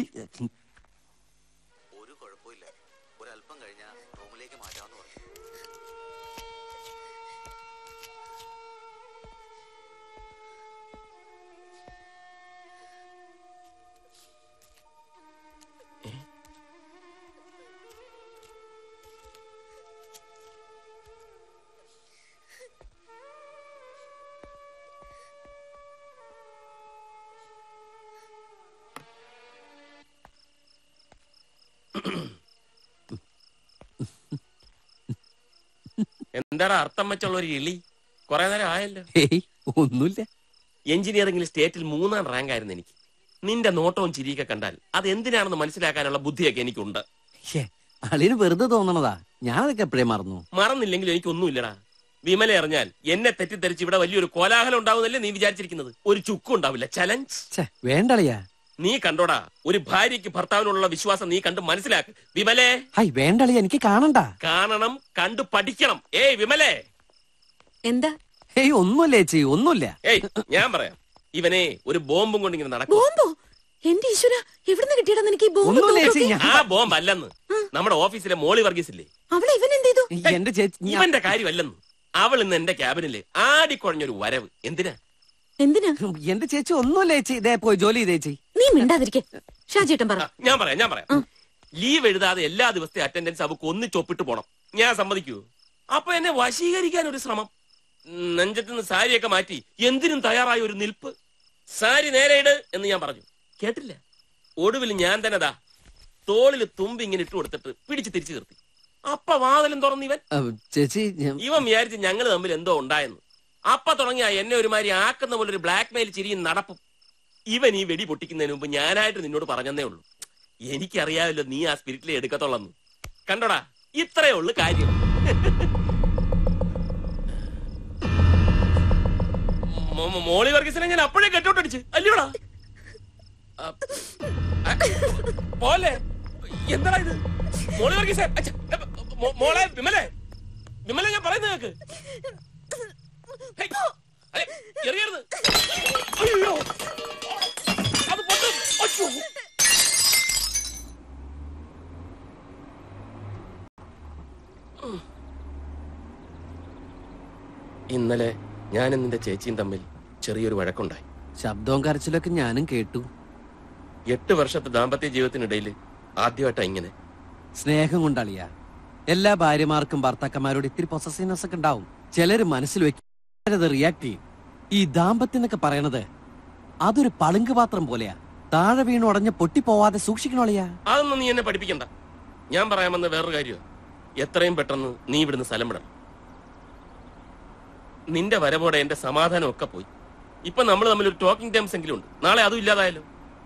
എന്താടാ അർത്ഥം വെച്ചുള്ള ഒരു ഇളി കുറെ നേരം ആയല്ലോ ഹേയ് ഒന്നുമില്ല എഞ്ചിനീയറിംഗിൽ സ്റ്റേറ്റിൽ മൂന്നാം റാങ്ക് ആയിരുന്നു എനിക്ക് നിന്റെ നോട്ടവും ചിരിയൊക്കെ കണ്ടാൽ അത് എന്തിനാണെന്ന് മനസ്സിലാക്കാനുള്ള ബുദ്ധിയൊക്കെ എനിക്കുണ്ട് ഛേ, അളിന് വെറുതെ തോന്നണതാ ഞാനതൊക്കെ എപ്പോഴേ മറന്നു മറന്നില്ലെങ്കിൽ എനിക്കൊന്നുമില്ലടാ വിമല അറിഞ്ഞാൽ എന്നെ തെറ്റിദ്ധരിച്ച് ഇവിടെ വലിയൊരു കോലാഹലം ഉണ്ടാവുന്നല്ലേ നീ വിചാരിച്ചിരിക്കുന്നത് ഒരു ചുക്കും ഉണ്ടാവില്ല ചലഞ്ച് ഛേ, വേണ്ടളിയാ നീ കണ്ടോടാ ഒരു ഭാര്യയ്ക്ക് ഭർത്താവിനോടുള്ള വിശ്വാസം നീ കണ്ട് മനസ്സിലാക്ക് വിമലേ ഹൈ വേണ്ടളിയാ എനിക്ക് കാണണ്ട കാണണം കണ്ടു പഠിക്കണം ഏയ് വിമലേ എന്താ ഏയ് ഒന്നുമില്ല ചേച്ചി ഒന്നുമില്ല ഏയ് ഞാൻ പറയാം ഇവനെ ഒരു ബോംബും കൊണ്ട് ഇങ്ങനെ നടക്കും ബോംബോ എന്റെ ഈശ്വര എവിടുന്ന് കിട്ടിയടാ നിനക്ക് ഈ ബോംബ് ഒന്നുമില്ല ചേച്ചി, തോക്കൊക്കെ? ഞാൻ- ആ ബോംബ് അല്ലെന്ന് നമ്മുടെ ഓഫീസിലെ മോളി വർഗീസ് ഇല്ലേ അവളെ ഇവൻ എന്ത് ചെയ്തു എന്റെ ചേച്ചി ഞാൻ- ഇവന്റെ കാര്യമല്ലെന്ന് അവൾ ഇന്ന് എന്റെ ക്യാബിനില് ആടിക്കുഴഞ്ഞൊരു വരവ് എന്തിനാ എന്തിനാ എന്റെ ചേച്ചി ഒന്നുമില്ല ചേച്ചി ഇതേ പോയി ജോലി ചെയ്തേ ചേച്ചി നീ മിണ്ടാതിരിക്കെ ഷാജേട്ടൻ പറ ഞാൻ പറയാം ഞാൻ പറയാം ലീവ് എഴുതാതെ എല്ലാ ദിവസത്തെ അറ്റൻഡൻസ് അവക്ക് ഒന്നിച്ചൊപ്പിട്ട് പോണം ഞാൻ സമ്മതിക്കൂ അപ്പൊ എന്നെ വശീകരിക്കാൻ ഒരു ശ്രമം നെഞ്ചത്ത് നിന്ന് സാരിയൊക്കെ മാറ്റി എന്തിനും തയ്യാറായ ഒരു നിൽപ്പ് സാരി നേരെ ഇട് എന്ന് ഞാൻ പറഞ്ഞു കേട്ടില്ല ഒടുവിൽ ഞാൻ തന്നെ ദാ തോളിൽ തുമ്പി ഇങ്ങനെ ഇട്ട് കൊടുത്തിട്ട് പിടിച്ച് തിരിച്ചു നിർത്തി അപ്പ വാതിലും തുറന്ന് ഇവൻ ആ, ചേച്ചി ഞാൻ- ഇവൻ വിചാരിച്ച് ഞങ്ങൾ തമ്മിൽ എന്തോ ഉണ്ടായെന്ന് അപ്പ തുടങ്ങിയ എന്നെ ഒരുമാതിരി ആക്കുന്ന പോലെ ഒരു ബ്ലാക്ക് മെയിൽ ചിരിയും നടപ്പും ഇവൻ ഈ വെടി പൊട്ടിക്കുന്നതിന് മുമ്പ് ഞാനായിട്ട് നിന്നോട് പറഞ്ഞതേ ഉള്ളൂ എനിക്കറിയാമല്ലോ നീ ആ സ്പിരിറ്റിലെ എടുക്കത്തുള്ളന്ന് കണ്ടോടാ ഇത്രയേ ഉള്ളു കാര്യം മോ- മോ- മോളി വർഗീസിനെ ഞാൻ അപ്പോഴേ കെട്ടോട്ടടിച്ച് അല്ലയോടാ ആ, ആ, പോലെ എന്താടാ ഇത് മോളി വർഗീസെ അച്ഛ, മോ- മോളെ വിമലെ വിമലെ ഞാൻ പറയുന്നത് കേക്ക് ഹേയ്, അരെ, എറിയരുത് അയ്യോ അത് പൊട്ടും അയ്യോ. ഉം. ഇന്നലെ ഞാനും നിന്റെ ചേച്ചിയും തമ്മിൽ ചെറിയൊരു വഴക്കുണ്ടായി ശബ്ദവും കരച്ചിലൊക്കെ ഞാനും കേട്ടു എട്ട് വർഷത്തെ ദാമ്പത്യ ജീവിതത്തിനിടയിൽ ആദ്യമായിട്ടാ ഇങ്ങനെ സ്നേഹം കൊണ്ടളിയ എല്ലാ ഭാര്യമാർക്കും ഭർത്താക്കന്മാരോട് ഇത്തിരി പൊസസീവ്നെസ് ഒക്കെ ഉണ്ടാവും ചിലര് മനസ്സിൽ വെക്കാതെ റിയാക്ട് ചെയ്യും ഈ ദാമ്പത്യം എന്നൊക്കെ പറയണത് അതൊരു പളുങ്ക് പാത്രം പോലെയാ താഴെ വീണ് ഉടഞ്ഞ് പൊട്ടിപ്പോവാതെ സൂക്ഷിക്കണോളിയാ അതൊന്നും നീ എന്നെ പഠിപ്പിക്കണ്ട ഞാൻ പറയാമെന്ന് വേറൊരു കാര്യമാണ് എത്രയും പെട്ടെന്ന് നീ ഇവിടുന്ന് സ്ഥലം വിടണം നിന്റെ വരവോടെ എന്റെ സമാധാനം ഒക്കെ പോയി ഇപ്പൊ നമ്മൾ തമ്മിൽ ഒരു ടോക്കിംഗ് ടൈംസ് എങ്കിലും ഉണ്ട് നാളെ അതും ഇല്ലാതായാലോ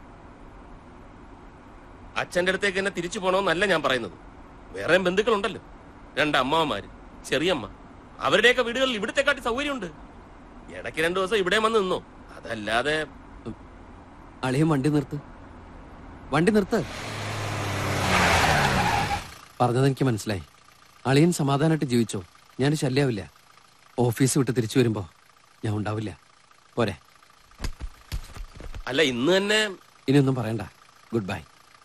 അച്ഛന്റെ അടുത്തേക്ക് എന്നെ തിരിച്ചു പോണോന്നല്ല ഞാൻ പറയുന്നത് വേറെ ബന്ധുക്കളുണ്ടല്ലോ രണ്ട് അമ്മാവന്മാര് ചെറിയമ്മ അവരുടെയൊക്കെ വീടുകളിൽ ഇവിടുത്തെ കാട്ടി സൗകര്യമുണ്ട് ഇടയ്ക്ക് രണ്ടു ദിവസം ഇവിടെ വന്ന് നിന്നോ അതല്ലാതെ അളിയൻ വണ്ടി നിർത്ത് വണ്ടി നിർത്ത് പറഞ്ഞത് എനിക്ക് മനസ്സിലായി അളിയൻ സമാധാനമായിട്ട് ജീവിച്ചോ ഞാൻ ശല്യാവില്ല ഓഫീസ് വിട്ട് തിരിച്ചു വരുമ്പോ ഞാൻ ഉണ്ടാവില്ല പോരെ അല്ല ഇന്ന് തന്നെ ഇനിയൊന്നും പറയണ്ട ഗുഡ് ബൈ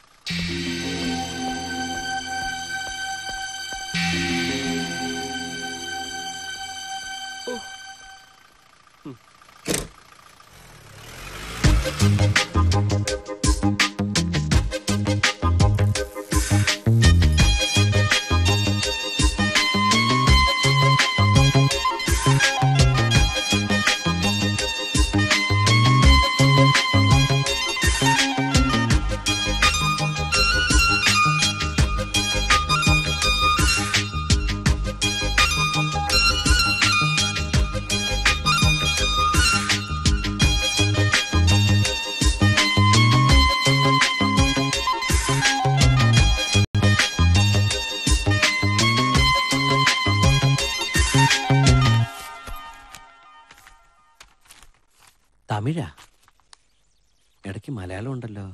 തമിഴാ ഇടയ്ക്ക് മലയാളം ഉണ്ടല്ലോ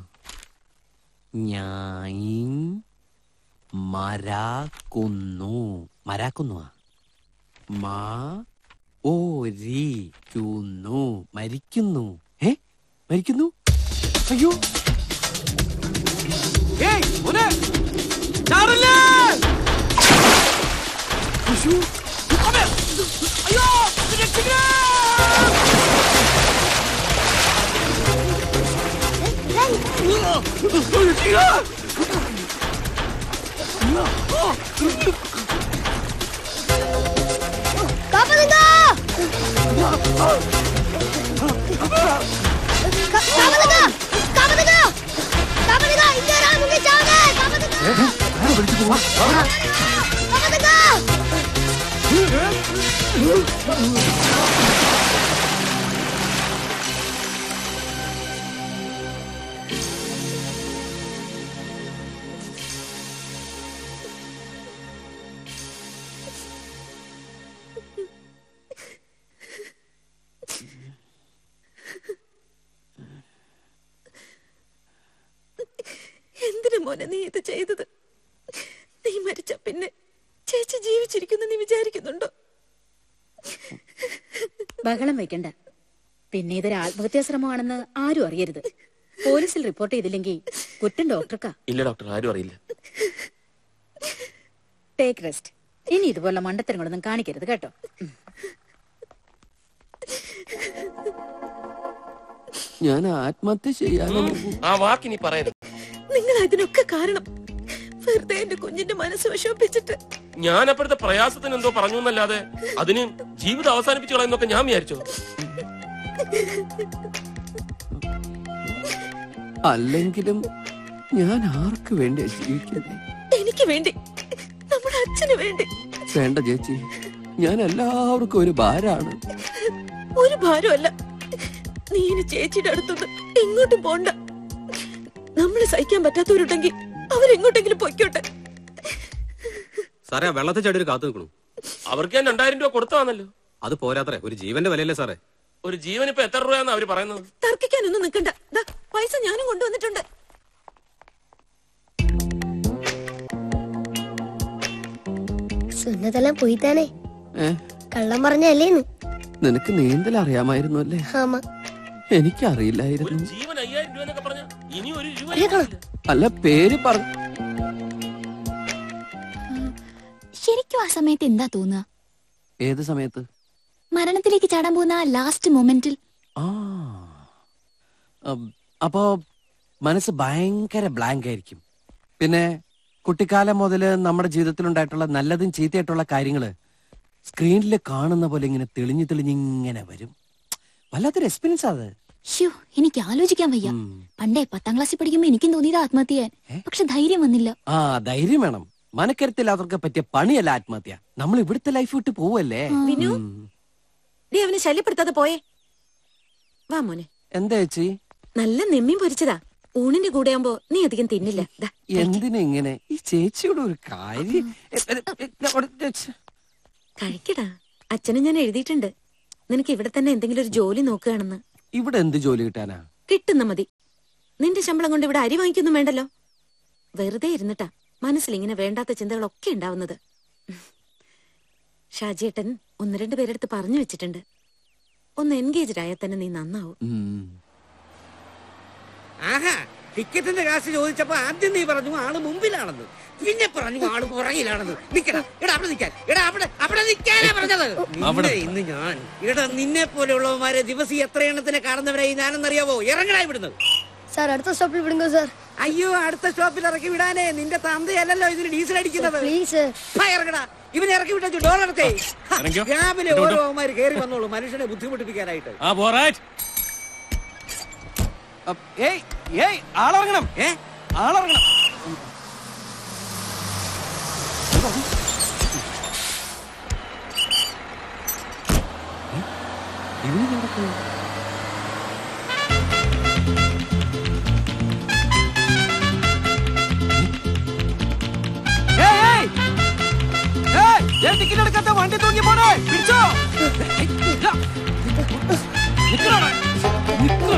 ഞാൻ മരാക്കുന്നു മരാക്കുന്നുവാ മാ ഓരിക്കുന്നു മരിക്കുന്നു ഏ മരിക്കുന്നു അയ്യോ ഏയ് മോനെ ചാടല്ലേ അയ്യോ അമ്മേ! അയ്യോ രക്ഷിക്കണേ എന്തിനു മോനെ നീ ഇത് ചെയ്തത് നീ മരിച്ച പിന്നെ ചേച്ചി ജീവിച്ചിരിക്കുന്നു നീ വിചാരിക്കുന്നുണ്ടോ ബഹളം വെക്കണ്ട പിന്നെ ഇതൊരു ആത്മഹത്യാ ശ്രമമാണെന്ന് ആരും അറിയരുത് പോലീസിൽ റിപ്പോർട്ട് ചെയ്തില്ലെങ്കിൽ കുറ്റം ഡോക്ടർക്കാ ഇല്ല ഡോക്ടർ ആരും അറിയില്ല ടേക്ക് റെസ്റ്റ് ഇനി ഇതുപോലുള്ള മണ്ടത്തരങ്ങളൊന്നും കാണിക്കരുത് കേട്ടോ ഞാൻ ആത്മഹത്യ ചെയ്യാനോ ആ വാക്കിനി പറയരുത് നിങ്ങൾ അതിനൊക്കെ കാരണം വെറുതെ എന്റെ കുഞ്ഞിന്റെ മനസ്സ് വിഷമിപ്പിച്ചിട്ട് ഞാൻ അപ്പോഴത്തെ പ്രയാസത്തിന് എന്തോ പറഞ്ഞു എന്നല്ലാതെ അതിന് ജീവിതം അവസാനിപ്പിച്ചു കളയുന്നൊക്കെ ഞാൻ വിചാരിച്ചോ അല്ലെങ്കിലും ഞാൻ ആർക്ക് വേണ്ടിയാ ജീവിക്കുന്നത് എനിക്ക് വേണ്ടി നമ്മുടെ അച്ഛന് വേണ്ടി വേണ്ട ചേച്ചി ഞാൻ എല്ലാവർക്കും ഒരു ഭാരാണ് ഒരു ഭാരമല്ല നീ ഇനി ചേച്ചിയുടെ അടുത്തൊന്ന് എങ്ങോട്ടും പോണ്ട നമ്മളെ സഹിക്കാൻ പറ്റാത്തവരുണ്ടെങ്കിൽ അവരെങ്ങോട്ടെങ്കിലും പൊയ്ക്കോട്ടെ സാറേ ആ വെള്ളത്തിൽ ചാടി ഒരു കാത്തു നിൽക്കണു അവർക്ക് ഞാൻ രണ്ടായിരം രൂപ കൊടുത്തതാണല്ലോ അത് പോരാത്രേ ഒരു ജീവന്റെ വിലയല്ലേ സാറേ ഒരു ജീവൻ ഇപ്പൊ എത്ര രൂപയാന്ന് അവര് പറയുന്നത് തർക്കിക്കാനൊന്നും നിൽക്കണ്ട ദാ പൈസ ഞാനും കൊണ്ടുവന്നിട്ടുണ്ട് സുന്നതെല്ലാം പോയി താനേ ഏ കള്ളം പറഞ്ഞല്ലേന്ന് നിനക്ക് നീന്തൽ അറിയാമായിരുന്നു അല്ലേ ആമാ എനിക്കറിയില്ലായിരുന്നു ജീവൻ അയ്യായിരം രൂപ എന്നൊക്കെ പറഞ്ഞ ഇനി ഒരു രൂപ കേൾക്കണം അല്ല പേര് പറ ശരിക്കും ആ സമയത്ത് എന്താ തോന്നുക ഏത് സമയത്ത് മരണത്തിലേക്ക് ചാടാൻ പോകുന്ന ആ ലാസ്റ്റ് മൊമെന്റിൽ ആ അം, അപ്പോ മനസ്സ് ഭയങ്കര ബ്ലാങ്ക് ആയിരിക്കും പിന്നെ കുട്ടിക്കാലം മുതൽ നമ്മുടെ ജീവിതത്തിലുണ്ടായിട്ടുള്ള നല്ലതും ചീത്തയായിട്ടുള്ള കാര്യങ്ങള് സ്ക്രീനിൽ കാണുന്ന പോലെ ഇങ്ങനെ തെളിഞ്ഞു തെളിഞ്ഞ് ഇങ്ങനെ വരും വല്ലാത്തൊരു എക്സ്പീരിയൻസ് അത് ഷ്യോ എനിക്ക് ആലോചിക്കാൻ വയ്യ പണ്ടേ പത്താം ക്ലാസ്സിൽ പഠിക്കുമ്പോ എനിക്കും തോന്നിയത് ആത്മഹത്യ ചെയ്യാൻ പക്ഷെ ധൈര്യം വന്നില്ല ആ ധൈര്യം വേണം മനക്കരുത്തില്ലാത്തവർക്ക് പറ്റിയ പണിയല്ല ആത്മഹത്യ നമ്മൾ ഇവിടുത്തെ ലൈഫ് വിട്ട് പോവല്ലേ വിനു? ഉം. നീ അവനെ ശല്യപ്പെടുത്താതെ പോയേ വാ മോനെ എന്താ ചേച്ചി നല്ല നെമ്മീൻ പൊരിച്ചതാ ഊണിന്റെ കൂടെ ആവുമ്പോ നീ അധികം തിന്നില്ല ദാ, എന്തിനാ ഇങ്ങനെ ഈ ചേച്ചിയോട് ഒരു കാര്യം എ, എ, എ, എ, അവിടെ ചേച്ചി. കഴിക്കടാ അച്ഛനെ ഞാൻ എഴുതിയിട്ടുണ്ട് നിനക്ക് ഇവിടെ തന്നെ എന്തെങ്കിലും ഒരു ജോലി നോക്കുകയാണെന്ന് ഇവിടെ എന്ത് ജോലി കിട്ടാനാ കിട്ടുന്ന മതി നിന്റെ ശമ്പളം കൊണ്ട് ഇവിടെ അരി വാങ്ങിക്കൊന്നും വേണ്ടല്ലോ വെറുതെ ഇരുന്നിട്ടാ മനസ്സിൽ ഇങ്ങനെ വേണ്ടാത്ത ചിന്തകളൊക്കെ ഉണ്ടാവുന്നത് ഷാജിയേട്ടൻ ഒന്ന് രണ്ട് പേരെടുത്ത് പറഞ്ഞു വെച്ചിട്ടുണ്ട് ഒന്ന് എൻഗേജ്ഡ് ആയാൽ തന്നെ നീ നന്നാവും ആഹാ ടിക്കറ്റിന്റെ കാശ് ചോദിച്ചപ്പോ ആദ്യം നീ പറഞ്ഞു ആള് മുമ്പിലാണെന്ന് പിന്നെ പറഞ്ഞു ആള് പുറകിലാണെന്ന് നിക്കടാ എടാ അവിടെ നിൽക്കാൻ എടാ അവിടെ അവിടെ നിൽക്കാനാ പറഞ്ഞത് നിന്നെ ഇന്ന് ഞാൻ എടാ നിന്നെ പോലെയുള്ളവന്മാരെ ദിവസം എത്ര എണ്ണത്തിനെ കാണുന്നവരായി ഞാനെന്നറിയാവോ ഇറങ്ങടാ ഇവിടുന്ന് സാർ അടുത്ത സ്റ്റോപ്പിൽ വിടുങ്ങോ സാർ അയ്യോ അടുത്ത സ്റ്റോപ്പിൽ ഇറക്കി വിടാനേ നിന്റെ തന്തയല്ലല്ലോ ഇതിന് ഡീസൽ അടിക്കുന്നത് പ്ലീസ് ആ, ഇറങ്ങടാ ഇവനെ ഇറക്കി വിട്ടു ഡോർ എടുത്തേ ഇറങ്ങിക്കോ. രാവിലെ ഇങ്ങോട്ട് ഓരോ അവന്മാര് കയറി വന്നോളൂ മനുഷ്യനെ ബുദ്ധിമുട്ടിപ്പിക്കാനായിട്ട് ആ പോറാറ്റ് അപ്പ് ഏയ് ഏയ് ആളിറങ്ങണം ഏ ആളിറങ്ങണം ഇവന് നടക്കുക ടിക്കറ്റ് എടുക്കാത്ത വണ്ടി തൂങ്ങി പോണേ പിടിച്ചോ ഏയ്, ഇല്ല. നിക്കണോ അവിടെ? നിക്കണോ?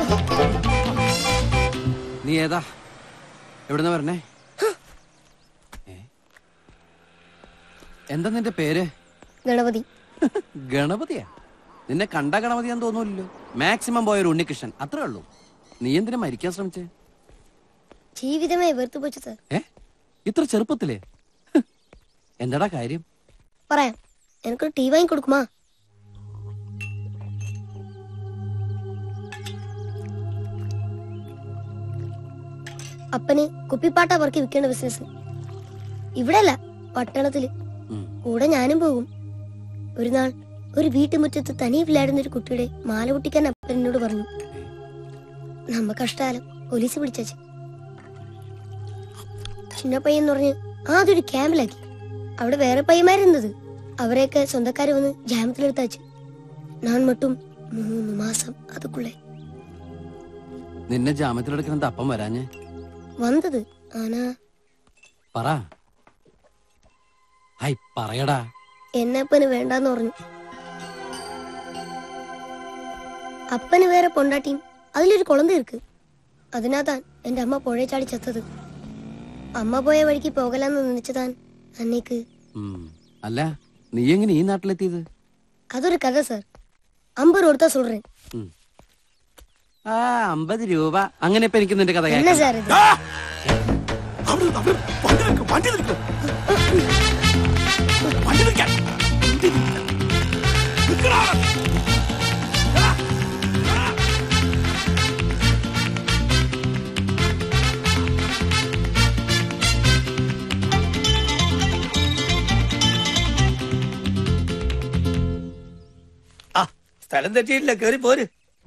നീ ഏതാ എവിടുന്ന പറഞ്ഞേ ഏ? എന്താ നിന്റെ പേര് ഗണപതി ഗണപതിയാ നിന്നെ കണ്ട ഗണപതിയാന്ന് തോന്നൂല്ലോ മാക്സിമം പോയ ഒരു ഉണ്ണികൃഷ്ണൻ അത്രേ ഉള്ളൂ നീ എന്തിനാ മരിക്കാൻ ശ്രമിച്ചേ ജീവിതമേ വെറുത്തു പോച്ചു സാർ ഏ ഇത്ര ചെറുപ്പത്തിലേ ഹ്. എന്താടാ കാര്യം പറയാം എനിക്കൊരു ടീ വാങ്ങി കൊടുക്കുമാ അപ്പന് കുപ്പിപ്പാട്ട പറക്കി വിൽക്കേണ്ട ബിസിനസ് ഇവിടെ അല്ല പട്ടണത്തില് കൂടെ ഞാനും പോകും ഒരു നാൾ ഒരു വീട്ടുമുറ്റത്ത് തനിയില്ലായിരുന്ന ഒരു കുട്ടിയുടെ മാല പൊട്ടിക്കാൻ അപ്പൻ എന്നോട് പറഞ്ഞു നമ്മ കഷ്ടാലം പോലീസ് പിടിച്ചു ചിന്ന പയ്യെന്ന് പറഞ്ഞ് ആദ്യൊരു ക്യാമ്പിലാക്കി അവിടെ വേറെ പയ്യന്മാരുന്നത് അവരെയൊക്കെ സ്വന്തക്കാര് വന്ന് ജാമത്തിലെടുത്താച്ചു ഞാൻ മട്ടും മൂന്ന് മാസം അതുക്കുള്ളേ നിന്നെ ജാമ്യത്തിലെടുക്കുന്ന അപ്പം വരാഞ്ഞേ വന്നത് ആനാ പറ ഹൈ പറയടാ എന്നെ അപ്പന് വേണ്ടാന്ന് പറഞ്ഞു അപ്പന് വേറെ പൊണ്ടാട്ടിയും അതിലൊരു കുളം തീർക്ക് അതിനാത്താൻ എന്റെ അമ്മ പുഴയെ ചാടി ചത്തത് അമ്മ പോയ വഴിക്ക് പോകലാന്ന് നിന്നിച്ചതാൻ അന്നേക്ക് ഉം. അല്ല നീ എങ്ങനെ ഈ നാട്ടിലെത്തിയത് അതൊരു കഥ സാർ അമ്പത് കൊടുത്താ சொல்றேன் ആ അമ്പത് രൂപ അങ്ങനെ ഇപ്പൊ എനിക്ക് നിന്റെ കഥ என்ன കേൾക്കാം சார் இது ആ സ്ഥലം തെറ്റിയിട്ടില്ല കേറി പോര്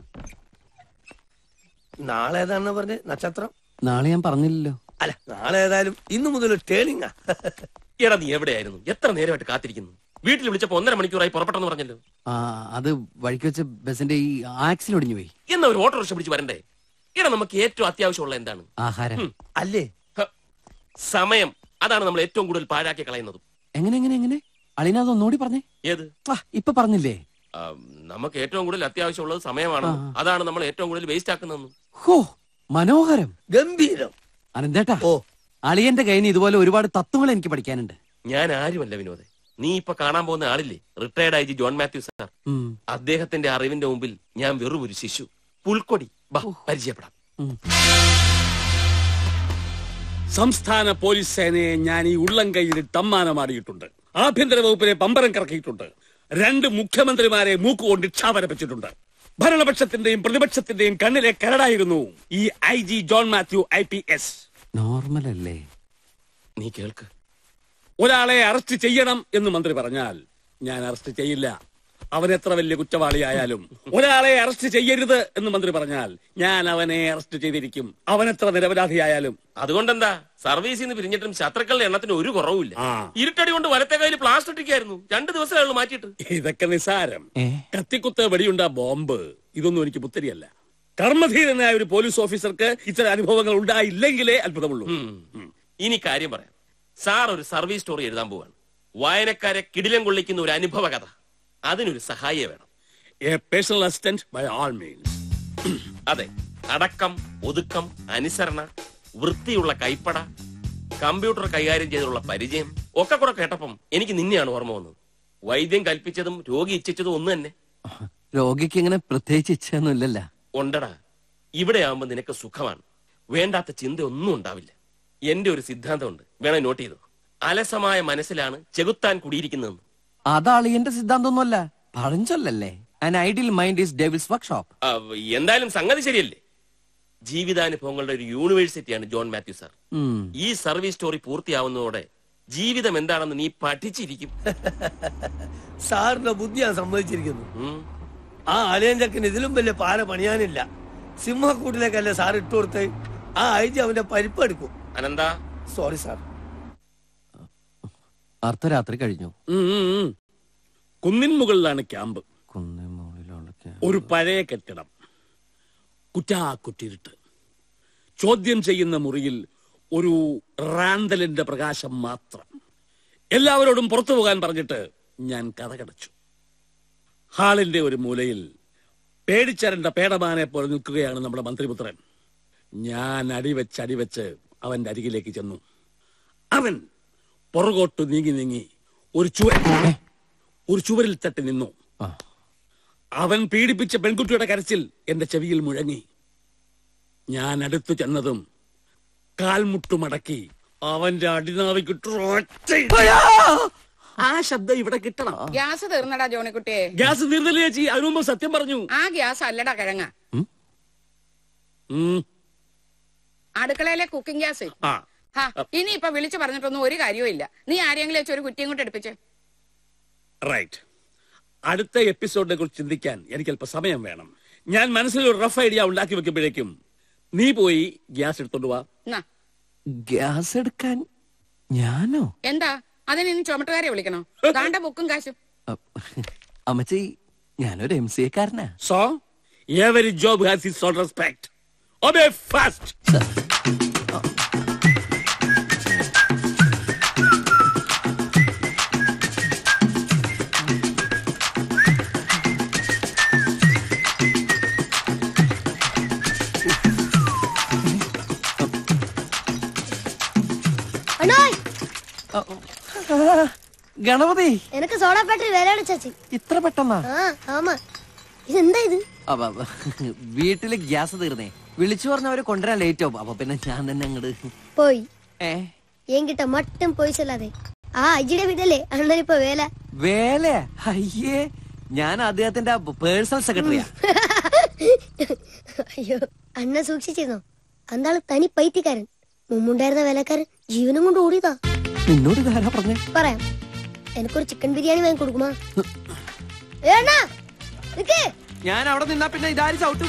നാളെ ഏതാണെന്ന് പറഞ്ഞ് നക്ഷത്രം നാളെ ഞാൻ പറഞ്ഞില്ലല്ലോ അല്ല നാളെ ഏതായാലും ഇന്നു മുതൽ ടേണിങ്ങാ എടാ നീ എവിടെയായിരുന്നു എത്ര നേരമായിട്ട് കാത്തിരിക്കുന്നു വീട്ടിൽ വിളിച്ചപ്പോ ഒന്നര മണിക്കൂറായി പുറപ്പെട്ടെന്ന് പറഞ്ഞല്ലോ ആ അത് വഴിക്ക് വെച്ച് ബസിന്റെ ഈ ആക്സിൽ ഒടിഞ്ഞു പോയി എന്നാ ഒരു ഓട്ടോറിക്ഷ പിടിച്ച് വരണ്ടേ എടാ നമുക്ക് ഏറ്റവും അത്യാവശ്യമുള്ള എന്താണ് ആഹാരം ഹും. അല്ലേ ഹ, സമയം അതാണ് നമ്മൾ ഏറ്റവും കൂടുതൽ പാഴാക്കി കളയുന്നത് എങ്ങനെ എങ്ങനെ എങ്ങനെ അളിനാഥ് ഒന്നുകൂടി പറഞ്ഞേ ഏത് ആ, ഇപ്പൊ പറഞ്ഞില്ലേ ആ, നമുക്ക് ഏറ്റവും കൂടുതൽ അത്യാവശ്യമുള്ളത് സമയമാണ് അതാണ് നമ്മൾ ഏറ്റവും കൂടുതൽ വേസ്റ്റ് ആക്കുന്നതെന്ന് ഹോ മനോഹരം ഗംഭീരം അനന്തേട്ടാ അളിയന്റെ കയ്യിൽ നിന്ന് ഇതുപോലെ ഒരുപാട് തത്വങ്ങൾ എനിക്ക് പഠിക്കാനുണ്ട് ഞാൻ ആരുമല്ല വിനോദ് നീ ഇപ്പൊ കാണാൻ പോകുന്ന ആളില്ലേ retired I G John Mathew sir ഉം. അദ്ദേഹത്തിന്റെ അറിവിന്റെ മുമ്പിൽ ഞാൻ വെറും ഒരു ശിശു പുൽക്കൊടി ബാ പരിചയപ്പെടാം സംസ്ഥാന പോലീസ് സേനയെ ഞാൻ ഈ ഉള്ളം കൈയിൽ തമ്മാനമാടിയിട്ടുണ്ട് ആഭ്യന്തര വകുപ്പിനെ പമ്പരം കറക്കിയിട്ടുണ്ട് രണ്ട് മുഖ്യമന്ത്രിമാരെ മൂക്കുകൊണ്ട് ഇച്ഛാപരപ്പിച്ചിട്ടുണ്ട് ഭരണപക്ഷത്തിന്റെയും പ്രതിപക്ഷത്തിന്റെയും കണ്ണിലെ കരടായിരുന്നു ഈ I G John Mathew I P S normal അല്ലേ നീ കേൾക്ക് ഒരാളെ അറസ്റ്റ് ചെയ്യണം എന്ന് മന്ത്രി പറഞ്ഞാൽ ഞാൻ അറസ്റ്റ് ചെയ്യില്ല അവൻ എത്ര വലിയ കുറ്റവാളിയായാലും ഒരാളെ അറസ്റ്റ് ചെയ്യരുത് എന്ന് മന്ത്രി പറഞ്ഞാൽ ഞാൻ അവനെ അറസ്റ്റ് ചെയ്തിരിക്കും അവൻ എത്ര നിരപരാധിയായാലും അതുകൊണ്ടെന്താ സർവീസിൽ നിന്ന് പിരിഞ്ഞിട്ടും ശത്രുക്കളുടെ എണ്ണത്തിന് ഒരു കുറവുമില്ല ആ ഇരുട്ടടി കൊണ്ട് വലത്തെ കയ്യിൽ പ്ലാസ്റ്റർ ഇട്ടിരിക്കായിരുന്നു രണ്ടു ദിവസമേ ഉള്ളൂ മാറ്റിയിട്ട് ഇതൊക്കെ നിസാരം കത്തിക്കുത്ത് വെടിയുണ്ട ബോംബ് ഇതൊന്നും എനിക്ക് പുത്തരിയല്ല കർമ്മധീരനായ ഒരു പോലീസ് ഓഫീസർക്ക് ഇത്തരം അനുഭവങ്ങൾ ഉണ്ടായില്ലെങ്കിലേ അത്ഭുതമുള്ളൂ ഇനി കാര്യം പറയാം സാർ ഒരു സർവീസ് സ്റ്റോറി എഴുതാൻ പോവാണ് വായനക്കാരെ കിടിലം കൊള്ളിക്കുന്ന ഒരു അനുഭവ കഥ അതിനൊരു സഹായിയെ വേണം a personal assistant by all means അതെ അടക്കം ഒതുക്കം അനുസരണ വൃത്തിയുള്ള കൈപ്പട കമ്പ്യൂട്ടർ കൈകാര്യം ചെയ്തുള്ള പരിചയം ഒക്കെ കൂടെ കേട്ടപ്പം എനിക്ക് നിന്നെയാണ് ഓർമ്മ വന്നത് വൈദ്യം കൽപ്പിച്ചതും രോഗി ഇച്ഛിച്ചതും ഒന്ന് തന്നെ രോഗിക്ക് ഇങ്ങനെ പ്രത്യേകിച്ച് ഇച്ഛയൊന്നുമില്ലല്ല ഉണ്ടടാ ഇവിടെ ആവുമ്പോ നിനക്ക് സുഖമാണ് വേണ്ടാത്ത ചിന്ത ഒന്നും ഉണ്ടാവില്ല എന്റെ ഒരു സിദ്ധാന്തമുണ്ട് വേണേ നോട്ട് ചെയ്തു അലസമായ മനസ്സിലാണ് ചെകുത്താൻ കുടിയിരിക്കുന്നതെന്ന് അതാള് എന്റെ സിദ്ധാന്തമൊന്നുമല്ല പഴഞ്ചൊല്ലല്ലേ an ideal mind is devil's workshop ആ, എന്തായാലും സംഗതി ശരിയല്ലേ ജീവിതാനുഭവങ്ങളുടെ ഒരു യൂണിവേഴ്സിറ്റിയാണ് ജോൺ മാത്യു സാർ ഈ സർവീസ് സ്റ്റോറി പൂർത്തിയാവുന്നതോടെ ജീവിതം എന്താണെന്ന് നീ പഠിച്ചിരിക്കും സാറിന്റെ ബുദ്ധി ഞാൻ സമ്മതിച്ചിരിക്കുന്നു ആ അലയഞ്ചക്കന് ഇതിലും വലിയ പാര പണിയാനില്ല സിംഹക്കൂട്ടിലേക്കല്ലേ സാർ ഇട്ടു കൊടുത്ത് ആ ഐ ജി അവന്റെ പരിപ്പ് എടുക്കും അനന്താ സോറി സാർ അർദ്ധരാത്രി കഴിഞ്ഞു കുന്നിൻ മുകളിലാണ് ക്യാമ്പ് ഒരു പഴയ കെട്ടിടം കുറ്റാക്കുറ്റിരുട്ട് ചോദ്യം ചെയ്യുന്ന മുറിയിൽ ഒരു റാന്തലിന്റെ പ്രകാശം മാത്രം എല്ലാവരോടും പുറത്തു പോകാൻ പറഞ്ഞിട്ട് ഞാൻ കഥ കടച്ചു ഹാളിന്റെ ഒരു മൂലയിൽ പേടിച്ചരണ്ട പേടമാനെ പോലെ നിൽക്കുകയാണ് നമ്മുടെ മന്ത്രിപുത്രൻ ഞാൻ അടിവെച്ച് അടിവെച്ച് അവന്റെ അരികിലേക്ക് ചെന്നു അവൻ പുറകോട്ട് നീങ്ങി നീങ്ങി ഒരു ചുവർ ഒരു ചുവരിൽ തട്ടി നിന്നു അവൻ പീഡിപ്പിച്ച പെൺകുട്ടിയുടെ കരച്ചിൽ എന്റെ ചെവിയിൽ മുഴങ്ങി ഞാൻ അടുത്തു ചെന്നതും കാൽമുട്ടുമടക്കി അവന്റെ അടിനാവിക്കിട്ട് ഒറ്റ ആ ശബ്ദം ഇവിടെ കിട്ടണം ഗ്യാസ് തീർന്നടാ ജോണിക്കുട്ടിയെ ഗ്യാസ് തീർന്നില്ല ചേച്ചി അതിനു മുമ്പ് സത്യം പറഞ്ഞു ആ ഗ്യാസ് അല്ലടാ കിഴങ്ങ ഉം. അടുക്കളയിലെ കുക്കിംഗ് ഗ്യാസ് ആ ഹാ ഇനി ഇപ്പൊ വിളിച്ചു പറഞ്ഞിട്ടൊന്നും ഒരു കാര്യവും ഇല്ല നീ ആരെങ്കിലും വെച്ച് ഒരു കുറ്റിയും കൊണ്ട് എടുപ്പിച്ചേ റൈറ്റ് അടുത്ത എപ്പിസോഡിനെ കുറിച്ച് ചിന്തിക്കാൻ എനിക്ക് അല്പം സമയം വേണം ഞാൻ മനസ്സിൽ ഒരു റഫ് ഐഡിയ ഉണ്ടാക്കി വെക്കുമ്പോഴേക്കും നീ പോയി ഗ്യാസ് എടുത്തോണ്ട് വാ എന്നാ ഗ്യാസ് എടുക്കാൻ ഞാനോ എന്താ അതിന് ഇനി ചുമട്ടുകാരെ വിളിക്കണോ താണ്ട ബുക്കും കാശും അമ്മച്ചി ഞാനൊരു എം സി എക്കാരനാ so every job has its own respect obey fast അണ്ണോയ് ഗണപതി എനിക്ക് സോഡ ബാറ്ററി വിലയാണ് ചാച്ചി ഇത്ര പെട്ടെന്നാ ആ ആമാ ഇതെന്താ ഇത് അപ്പൊ അപ്പൊ വീട്ടില് ഗ്യാസ് തീർന്നേ വിളിച്ചു പറഞ്ഞവര് കൊണ്ടുവരാൻ ലേറ്റ് ആവും അപ്പൊ പിന്നെ ഞാൻ തന്നെ അങ്ങട് പോയി ഏ എൻകിட்ட மட்டும் போய் சொல்லாதே ആ അജിയുടെ വീടല്ലേ അണ്ണനിപ്പോ വേല വേല അയ്യേ ഞാൻ അദ്ദേഹത്തിന്റെ പേഴ്സണൽ സെക്രട്ടറിയാ അയ്യോ അണ്ണ സൂക്ഷിച്ചിരുന്നോ അന്താള് തനി പൈത്യക്കാരൻ മുമ്പുണ്ടായിരുന്ന വേലക്കാരൻ ജീവനും കൊണ്ട് ഓടിയതാ നിന്നോട് ഇതാരാ പറഞ്ഞേ പറയാം എനിക്കൊരു ചിക്കൻ ബിരിയാണി വാങ്ങി കൊടുക്കുമാ ഏ അണ്ണാ നിക്ക് ഞാൻ അവിടെ നിന്നാ പിന്നെ ഇതാരും ചവിട്ടും